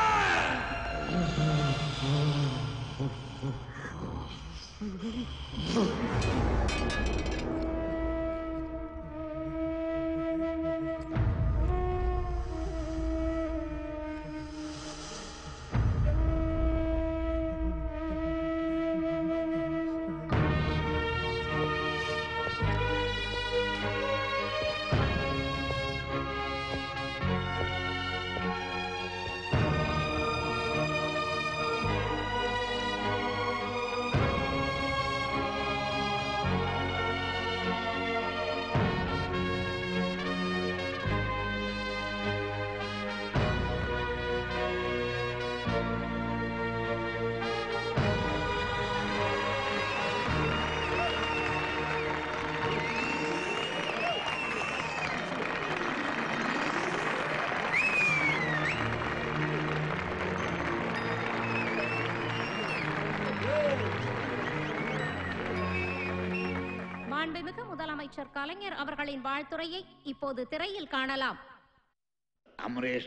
மாண்புமிகு முதலமைச்சர் கலைஞர் அவர்களின் வாழ்த்துரையை இப்போது திரையில் காணலாம் அமரேஷ்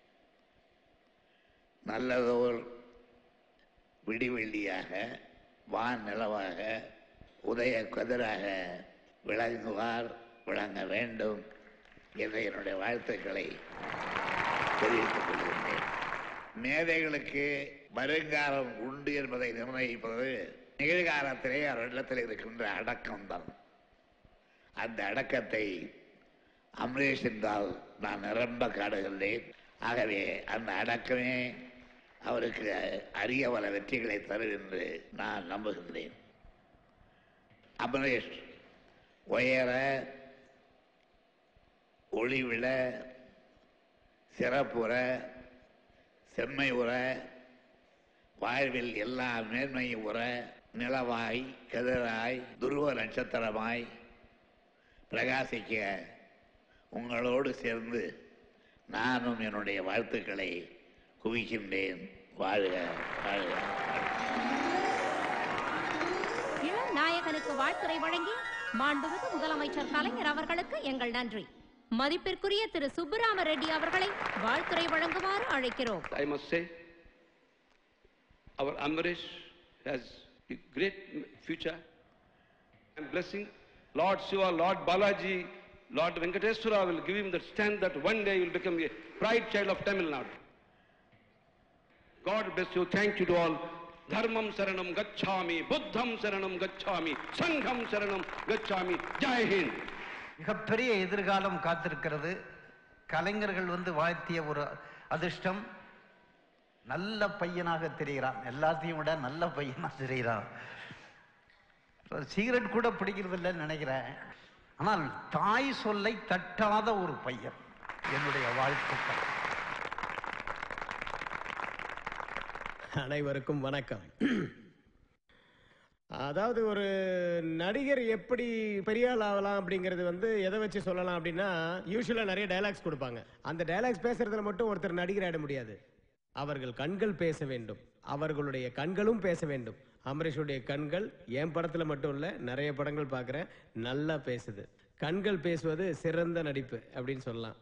நல்லதோர் விடிவெள்ளியாக வான் நிலவாக உதய கதிராக விளங்குவார் விளங்க வேண்டும் என்ற என்னுடைய வாழ்த்துக்களை தெரிவித்துக் கொள்கின்றேன் மேதைகளுக்கு வருங்காலம் உண்டு என்பதை நிர்ணயிப்பது நிகழ்காலத்திலே அவரிடத்தில் இருக்கின்ற அடக்கம்தான் அந்த அடக்கத்தை அமரேஷ் என்றால் நான் நிரம்ப காடுகின்றேன் ஆகவே அந்த அடக்கமே அவருக்கு அரிய பல வெற்றிகளை தரும் என்று நான் நம்புகின்றேன் அமரேஷ் உயர ஒளிவிழ சிறப்புற செம்மை உற வாழ்வில் எல்லா மேன்மையும் உற நிலவாய் கதிராய் துருவ நட்சத்திரமாய் பிரகாசிக்க உங்களோடு சேர்ந்து நானும் என்னுடைய வாழ்த்துக்களை குவிக்கின்றேன் வாழ்க வாழ்க இளம் நாயகனுக்கு வாழ்த்துரை வழங்கி மாண்புமிகு முதலமைச்சர் கலைஞர் அவர்களுக்கு எங்கள் நன்றி மதிப்பிற்குரிய திரு சுப்புராம ரெட்டி அவர்களை வாழ்த்துரை வழங்குமாறு அழைக்கிறோம் I must say, our Amrish has a great future. I'm blessing Lord Shiva, Lord Balaji, Lord Venkateswara will give him the strength that one day he will become a pride child of Tamil Nadu. God bless you. Thank you to all. Dharmam Saranam Gacchami, Buddham Saranam Gacchami, Sangham Saranam Gacchami. Jai Hind. மிகப்பெரிய எதிர்காலம் காத்திருக்கிறது கலைஞர்கள் வந்து வாழ்த்திய ஒரு அதிர்ஷ்டம் நல்ல பையனாக தெரிகிறான் எல்லாத்தையும் விட நல்ல பையனா தெரிகிறான் சிகரெட் கூட பிடிக்கிறது இல்லைன்னு நினைக்கிறேன் ஆனால் தாய் சொல்லை தட்டாத ஒரு பையன் என்னுடைய வாழ்த்துக்கள் அனைவருக்கும் வணக்கம் அதாவது ஒரு நடிகர் எப்படி பெரிய ஆள் ஆகலாம் அப்படிங்கிறது வந்து எதை வச்சு சொல்லலாம் அப்படின்னா யூஸ்வலாக நிறைய டயலாக்ஸ் கொடுப்பாங்க அந்த டயலாக்ஸ் பேசுறதுல மட்டும் ஒருத்தர் நடிகர் ஆயிட முடியாது அவர்கள் கண்கள் பேச வேண்டும் அவர்களுடைய கண்களும் பேச வேண்டும் அமரீஷுடைய கண்கள் என் படத்துல மட்டும் இல்ல நிறைய படங்கள் பார்க்குறேன் நல்லா பேசுது கண்கள் பேசுவது சிறந்த நடிப்பு அப்படின்னு சொல்லலாம்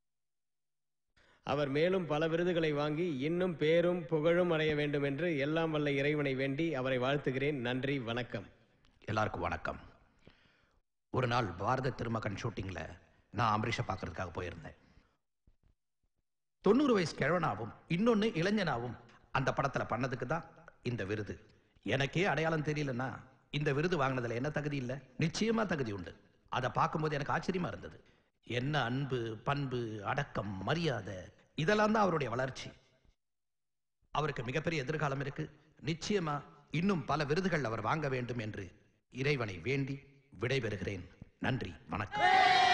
அவர் மேலும் பல விருதுகளை வாங்கி இன்னும் பேரும் புகழும் அடைய வேண்டும் என்று எல்லாம் வல்ல இறைவனை வேண்டி அவரை வாழ்த்துகிறேன் நன்றி வணக்கம் எல்லாருக்கும் வணக்கம் ஒரு நாள் பாரத திருமகன் ஷூட்டிங்ல நான் அம்பரீஷை பார்க்கறதுக்காக போயிருந்தேன் தொண்ணூறு வயசு கிழவனாவும் இன்னொன்னு இளைஞனாவும் அந்த படத்துல பண்ணதுக்கு தான் இந்த விருது எனக்கே அடையாளம் தெரியலன்னா இந்த விருது வாங்கினதுல என்ன தகுதி இல்லை நிச்சயமா தகுதி உண்டு அதை பார்க்கும்போது எனக்கு ஆச்சரியமா இருந்தது என்ன அன்பு பண்பு அடக்கம் மரியாதை இதெல்லாம் தான் அவருடைய வளர்ச்சி அவருக்கு மிகப்பெரிய எதிர்காலம் இருக்கு நிச்சயமா இன்னும் பல விருதுகள் அவர் வாங்க வேண்டும் என்று இறைவனை வேண்டி விடைபெறுகிறேன் நன்றி வணக்கம்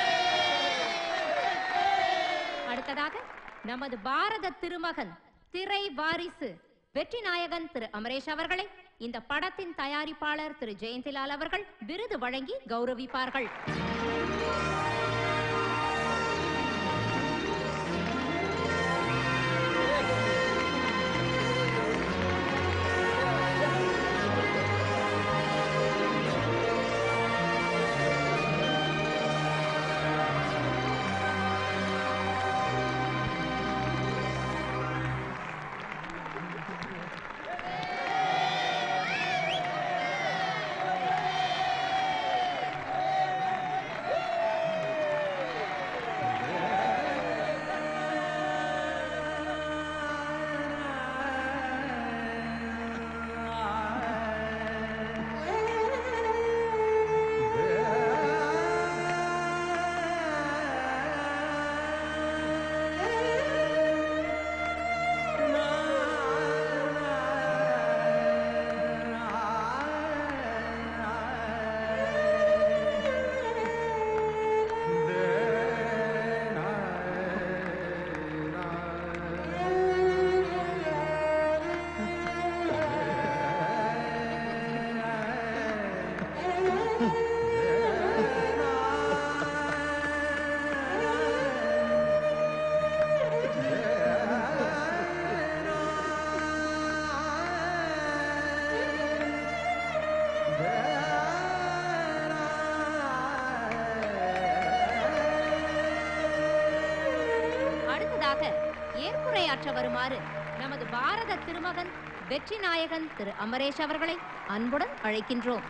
அடுத்ததாக நமது பாரத திருமகன் திரை வாரிசு வெற்றி நாயகன் திரு அமரேஷ் அவர்களை இந்த படத்தின் தயாரிப்பாளர் திரு ஜெயந்திலால் அவர்கள் விருது வழங்கி கௌரவிப்பார்கள் அடுத்ததாக ஏற்புரையாற்ற வருமாறு நமது பாரத திருமகன் வெற்றி நாயகன் திரு அமரேஷ் அவர்களை அன்புடன் அழைக்கின்றோம்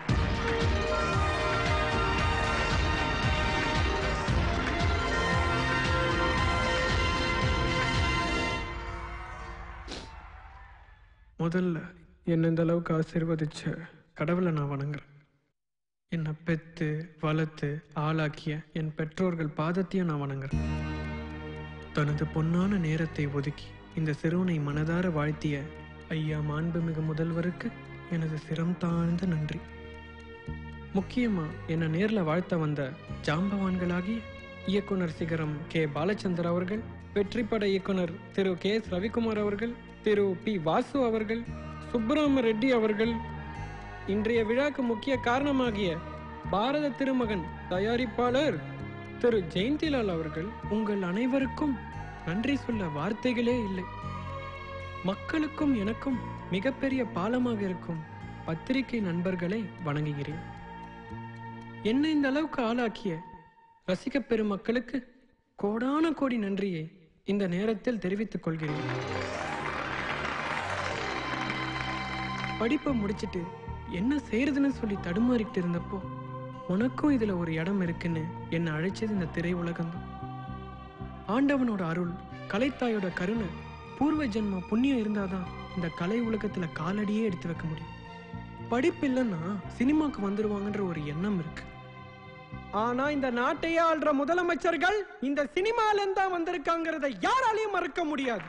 முதல்ல என்னை இந்த அளவுக்கு ஆசீர்வதிச்ச கடவுளை நான் வணங்குறேன் என்னை பெத்து வளர்த்து ஆளாக்கிய என் பெற்றோர்கள் பாதத்தையும் நான் வணங்குறேன் தனது பொன்னான நேரத்தை ஒதுக்கி இந்த சிறுவனை மனதார வாழ்த்திய ஐயா மாண்புமிகு முதல்வருக்கு எனது சிரம் தாழ்ந்த நன்றி முக்கியமா என்னை நேர்ல வாழ்த்த வந்த ஜாம்பவான்களாகிய இயக்குனர் சிகரம் கே பாலச்சந்தர் அவர்கள் வெற்றிப்பட இயக்குனர் திரு கே எஸ் ரவிக்குமார் அவர்கள் திரு பி வாசு அவர்கள் சுப்பராம ரெட்டி அவர்கள் இன்றைய விழாக்கு முக்கிய காரணமாகிய பாரத திருமகன் தயாரிப்பாளர் திரு ஜெயந்திலால் அவர்கள் உங்கள் அனைவருக்கும் நன்றி சொல்ல வார்த்தைகளே இல்லை மக்களுக்கும் எனக்கும் மிகப்பெரிய பாலமாக இருக்கும் பத்திரிகை நண்பர்களை வணங்குகிறேன் என்னை இந்த அளவுக்கு ஆளாக்கிய ரசிக பெருமக்களுக்கு கோடான கோடி நன்றியை இந்த நேரத்தில் தெரிவித்துக் கொள்கிறேன் படிப்பை முடிச்சிட்டு என்ன செய்யறதுன்னு சொல்லி தடுமாறிட்டு இருந்தப்போ உனக்கும் இதுல ஒரு இடம் இருக்குன்னு என்னை அழைச்சது இந்த திரை உலகம் ஆண்டவனோட அருள் கலைத்தாயோட கருணை பூர்வ ஜென்ம புண்ணியம் இருந்தாதான் இந்த கலை உலகத்துல காலடியே எடுத்து வைக்க முடியும் படிப்பு இல்லைன்னா சினிமாக்கு வந்துருவாங்கன்ற ஒரு எண்ணம் இருக்கு ஆனா இந்த நாட்டையே ஆள்ற முதலமைச்சர்கள் இந்த சினிமால தான் வந்திருக்காங்கிறத யாராலையும் மறக்க முடியாது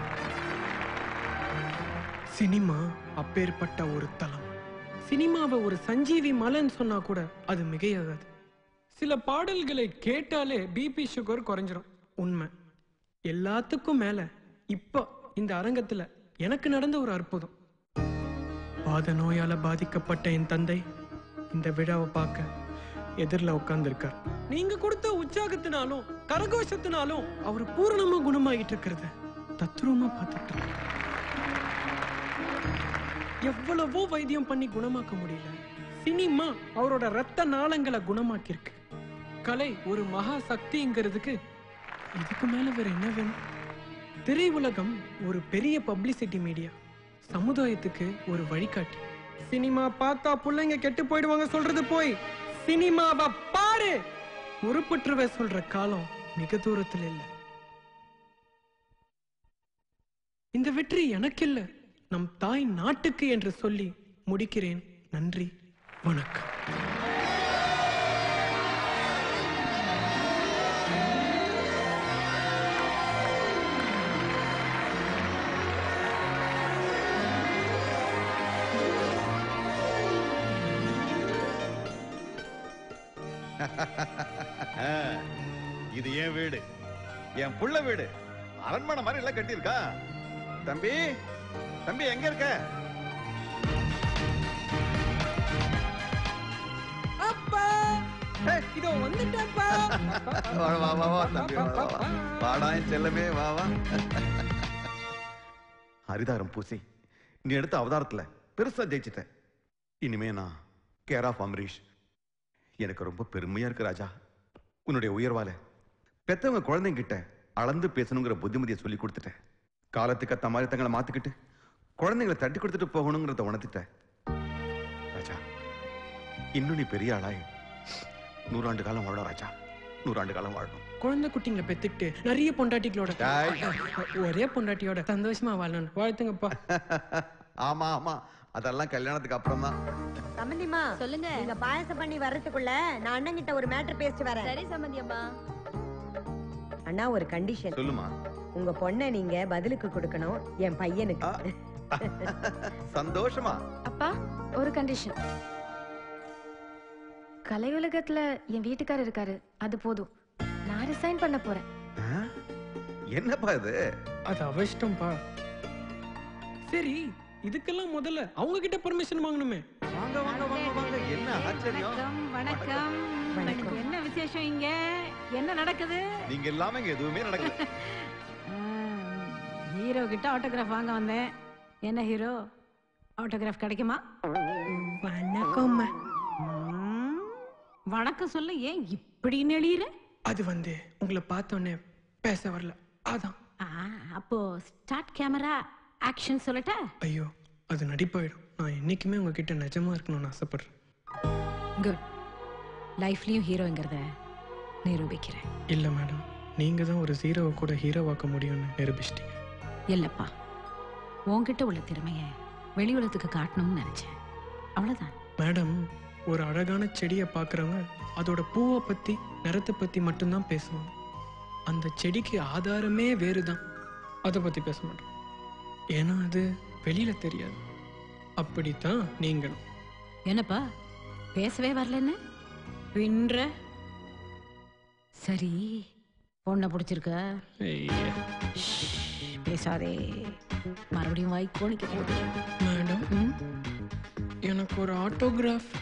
சினிமா அப்பேற்பட்ட ஒரு தளம் சினிமாவை ஒரு சஞ்சீவி மலைன்னு சொன்னா கூட அது மிகையாகாது சில பாடல்களை கேட்டாலே பிபி சுகர் குறைஞ்சிரும் உண்மை எல்லாத்துக்கும் மேல இப்ப இந்த அரங்கத்துல எனக்கு நடந்த ஒரு அற்புதம் பாத நோயால பாதிக்கப்பட்ட என் தந்தை இந்த விழாவை பார்க்க எதிரில் உட்கார்ந்துருக்கார் நீங்க கொடுத்த உற்சாகத்தினாலும் கரகோஷத்தினாலும் அவர் பூரணமா குணமாகிட்டு இருக்கிறத தத்ரூபமா பார்த்துட்டு இருக்கேன். எவ்வளவோ வைத்தியம் பண்ணி குணமாக்க முடியல சினிமா அவரோட ரத்த நாளங்களை குணமாக்கியிருக்கு கலை ஒரு மகா சக்திங்கிறதுக்கு இதுக்கு மேல வேற என்ன வேணும் திரை உலகம் ஒரு பெரிய பப்ளிசிட்டி மீடியா சமுதாயத்துக்கு ஒரு வழிகாட்டி சினிமா பார்த்தா பிள்ளைங்க கெட்டு போயிடுவாங்க சொல்றது போய் சினிமாவை பாரு உருப்பற்றுவ சொல்ற காலம் மிக தூரத்தில் இல்ல இந்த வெற்றி எனக்கில்ல நம் தாய் நாட்டுக்கு என்று சொல்லி முடிக்கிறேன் நன்றி வணக்கம் ஆ, இது என் வீடு என் புள்ள வீடு அரண்மனை மாதிரி எல்லாம் கட்டியிருக்கா தம்பி தம்பி எங்க இருக்க அப்பா இதோ வந்துட்டப்பா வா வா வா வா தம்பி வா வா வா வாடா என் செல்லமே வா வா ஹரிதாரம் பூசி நீ எடுத்த அவதாரத்துல பெருசா ஜெயிச்சிட்ட இனிமே நான் கேர் ஆஃப் அமரீஷ் எனக்கு ரொம்ப பெருமையா இருக்கு ராஜா உன்னுடைய உயர்வால பெத்தவங்க குழந்தைங்க கிட்ட அளந்து பேசணுங்கிற புத்திமதியை சொல்லி கொடுத்துட்டேன் காலத்துக்கு அத்த மாதிரி தங்களை மாத்திக்கிட்டு குழந்தைங்களை தட்டி கொடுத்துட்டு போகணுங்கிறத உணர்த்திட்டேன் ராஜா இன்னும் நீ பெரிய ஆளாய் நூறாண்டு காலம் வாழணும் ராஜா நூறாண்டு காலம் வாழணும் குழந்தை குட்டிங்களை பெத்துக்கிட்டு நிறைய பொண்டாட்டிகளோட ஒரே பொண்டாட்டியோட சந்தோஷமா வாழணும் வாழ்த்துங்கப்பா ஆமா ஆமா அதெல்லாம் கல்யாணத்துக்கு அப்புறம் தான் சம்பந்தியம்மா சொல்லுங்க நீங்க பாயசம் பண்ணி வர்றதுக்குள்ள நான் அண்ணன் கிட்ட ஒரு மேட்டர் பேசிட்டு வரேன் சரி சம்பந்தியம்மா அண்ணா ஒரு கண்டிஷன் சொல்லுமா உங்க பொண்ணை நீங்க பதிலுக்கு கொடுக்கணும் என் பையனுக்கு சந்தோஷமா அப்பா ஒரு கண்டிஷன் கலையுலகத்துல என் வீட்டுக்காரர் இருக்காரு அது போதும் நான் ரிசைன் பண்ண போறேன் என்னப்பா இது அது அவஷ்டம்பா சரி இதுக்கெல்லாம் முதல்ல அவங்க கிட்ட பர்மிஷன் வாங்கணுமே வாங்க வாங்க வாங்க வாங்க என்ன ஆச்சரியம் வணக்கம் வணக்கம் என்ன விசேஷம் இங்க என்ன நடக்குது நீங்க இல்லாம இங்க எதுவுமே நடக்கல ஹீரோ கிட்ட ஆட்டோகிராஃப் வாங்க வந்தேன் என்ன ஹீரோ ஆட்டோகிராஃப் கிடைக்குமா வணக்கம் வணக்கம் சொல்ல ஏன் இப்படி நெளியிற அது வந்து உங்களை பார்த்தோன்னே பேச வரல அதான் ஆ, அப்போ ஸ்டார்ட் கேமரா ஆக்ஷன் சொல்லட்டா ஐயோ அது நடிப்பாயிடும் நான் என்னைக்குமே உங்ககிட்ட நிஜமா இருக்கணும்னு ஆசைப்படுறேன் குட் லைஃப்லயும் ஹீரோங்கிறத நிரூபிக்கிறேன் இல்ல மேடம் நீங்க தான் ஒரு ஜீரோவை கூட ஹீரோவாக்க முடியும்னு நிரூபிச்சிட்டீங்க இல்லப்பா உன்கிட்ட உள்ள திறமைய வெளி உலகத்துக்கு காட்டணும்னு நினைச்சேன் அவ்வளவுதான் மேடம் ஒரு அழகான செடியை பார்க்குறவங்க அதோட பூவை பத்தி நிறத்தை பத்தி மட்டும்தான் பேசுவாங்க அந்த செடிக்கு ஆதாரமே வேறு தான் அதை பத்தி பேச மாட்டோம் ஏன்னா அது வெளியில தெரியாது அப்படித்தான் நீங்களும் என்னப்பா பேசவே வரலன்னு பின்ற சரி பொண்ணை பிடிச்சிருக்க ஷ், பேசாதே மறுபடியும் வாய் கோணிக்க போகுது மேடம் எனக்கு ஒரு ஆட்டோகிராஃப்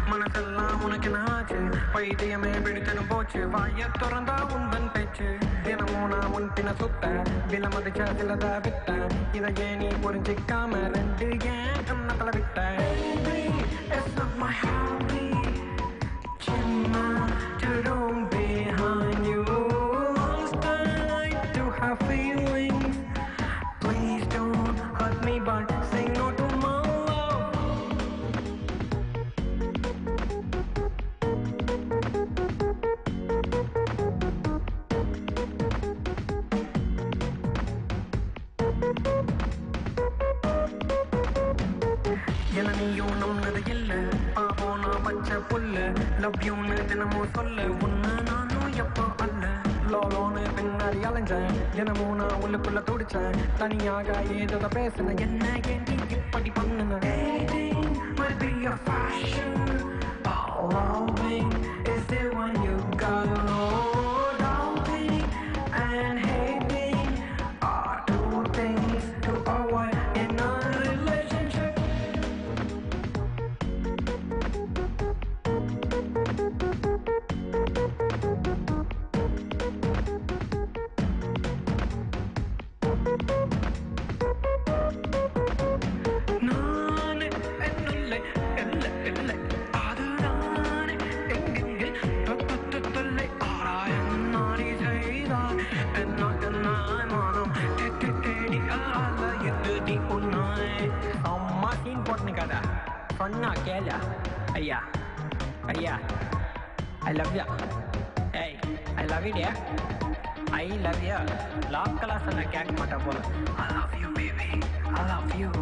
மனசெல்லாம் உனக்கு நாச்சு பைத்தியமே பிடித்ததும் போச்சு வாய திறந்தா உந்தன் பேச்சு தினமும் நான் முன் பின்ன சுத்த விலமதிச்ச சிலத விட்ட இதையே நீ புரிஞ்சிக்காம ரெண்டு ஏன் கண்ணத்துல விட்ட It's not my hobby Chimma to roam behind you Lost I to have feelings Please don't hurt me but say no to my love என நீயும் நம்னது இல்ல பாவோ நான் பச்சை புல்ல லவ் யூன்னு தினமும் சொல்ல உன்ன நானும் எப்போ அல்ல லோலோன்னு பின்னாடி அலைஞ்சேன் தினமும் நான் உள்ளுக்குள்ள துடிச்சேன் தனியாக ஏதோ பேசினேன் என்ன ஏண்டி இப்படி பண்ணுன Dating might be a fashion but loving is the one you gotta know Doubting and hating are two things to avoid in a relationship நானே என்னுள்ளே எல்ல எல்லை அதுதானே எங்கெங்கே தொட்டு தொல்லை ஆராயம் நாடி செய்தார் என்ன நான் மனம் தேடி தேடி அல்ல எது உன்னாய் அம்மா சீன் போட்டுக்காதா சொன்னா கேள ஐயா ஐயா ஐ லவ் யூ ஏய் ஐ லவ் யூ டியா ஐ லவ் யூ லாக்கலா சொன்ன கேட்க மாட்டேன் போல I love you baby I love you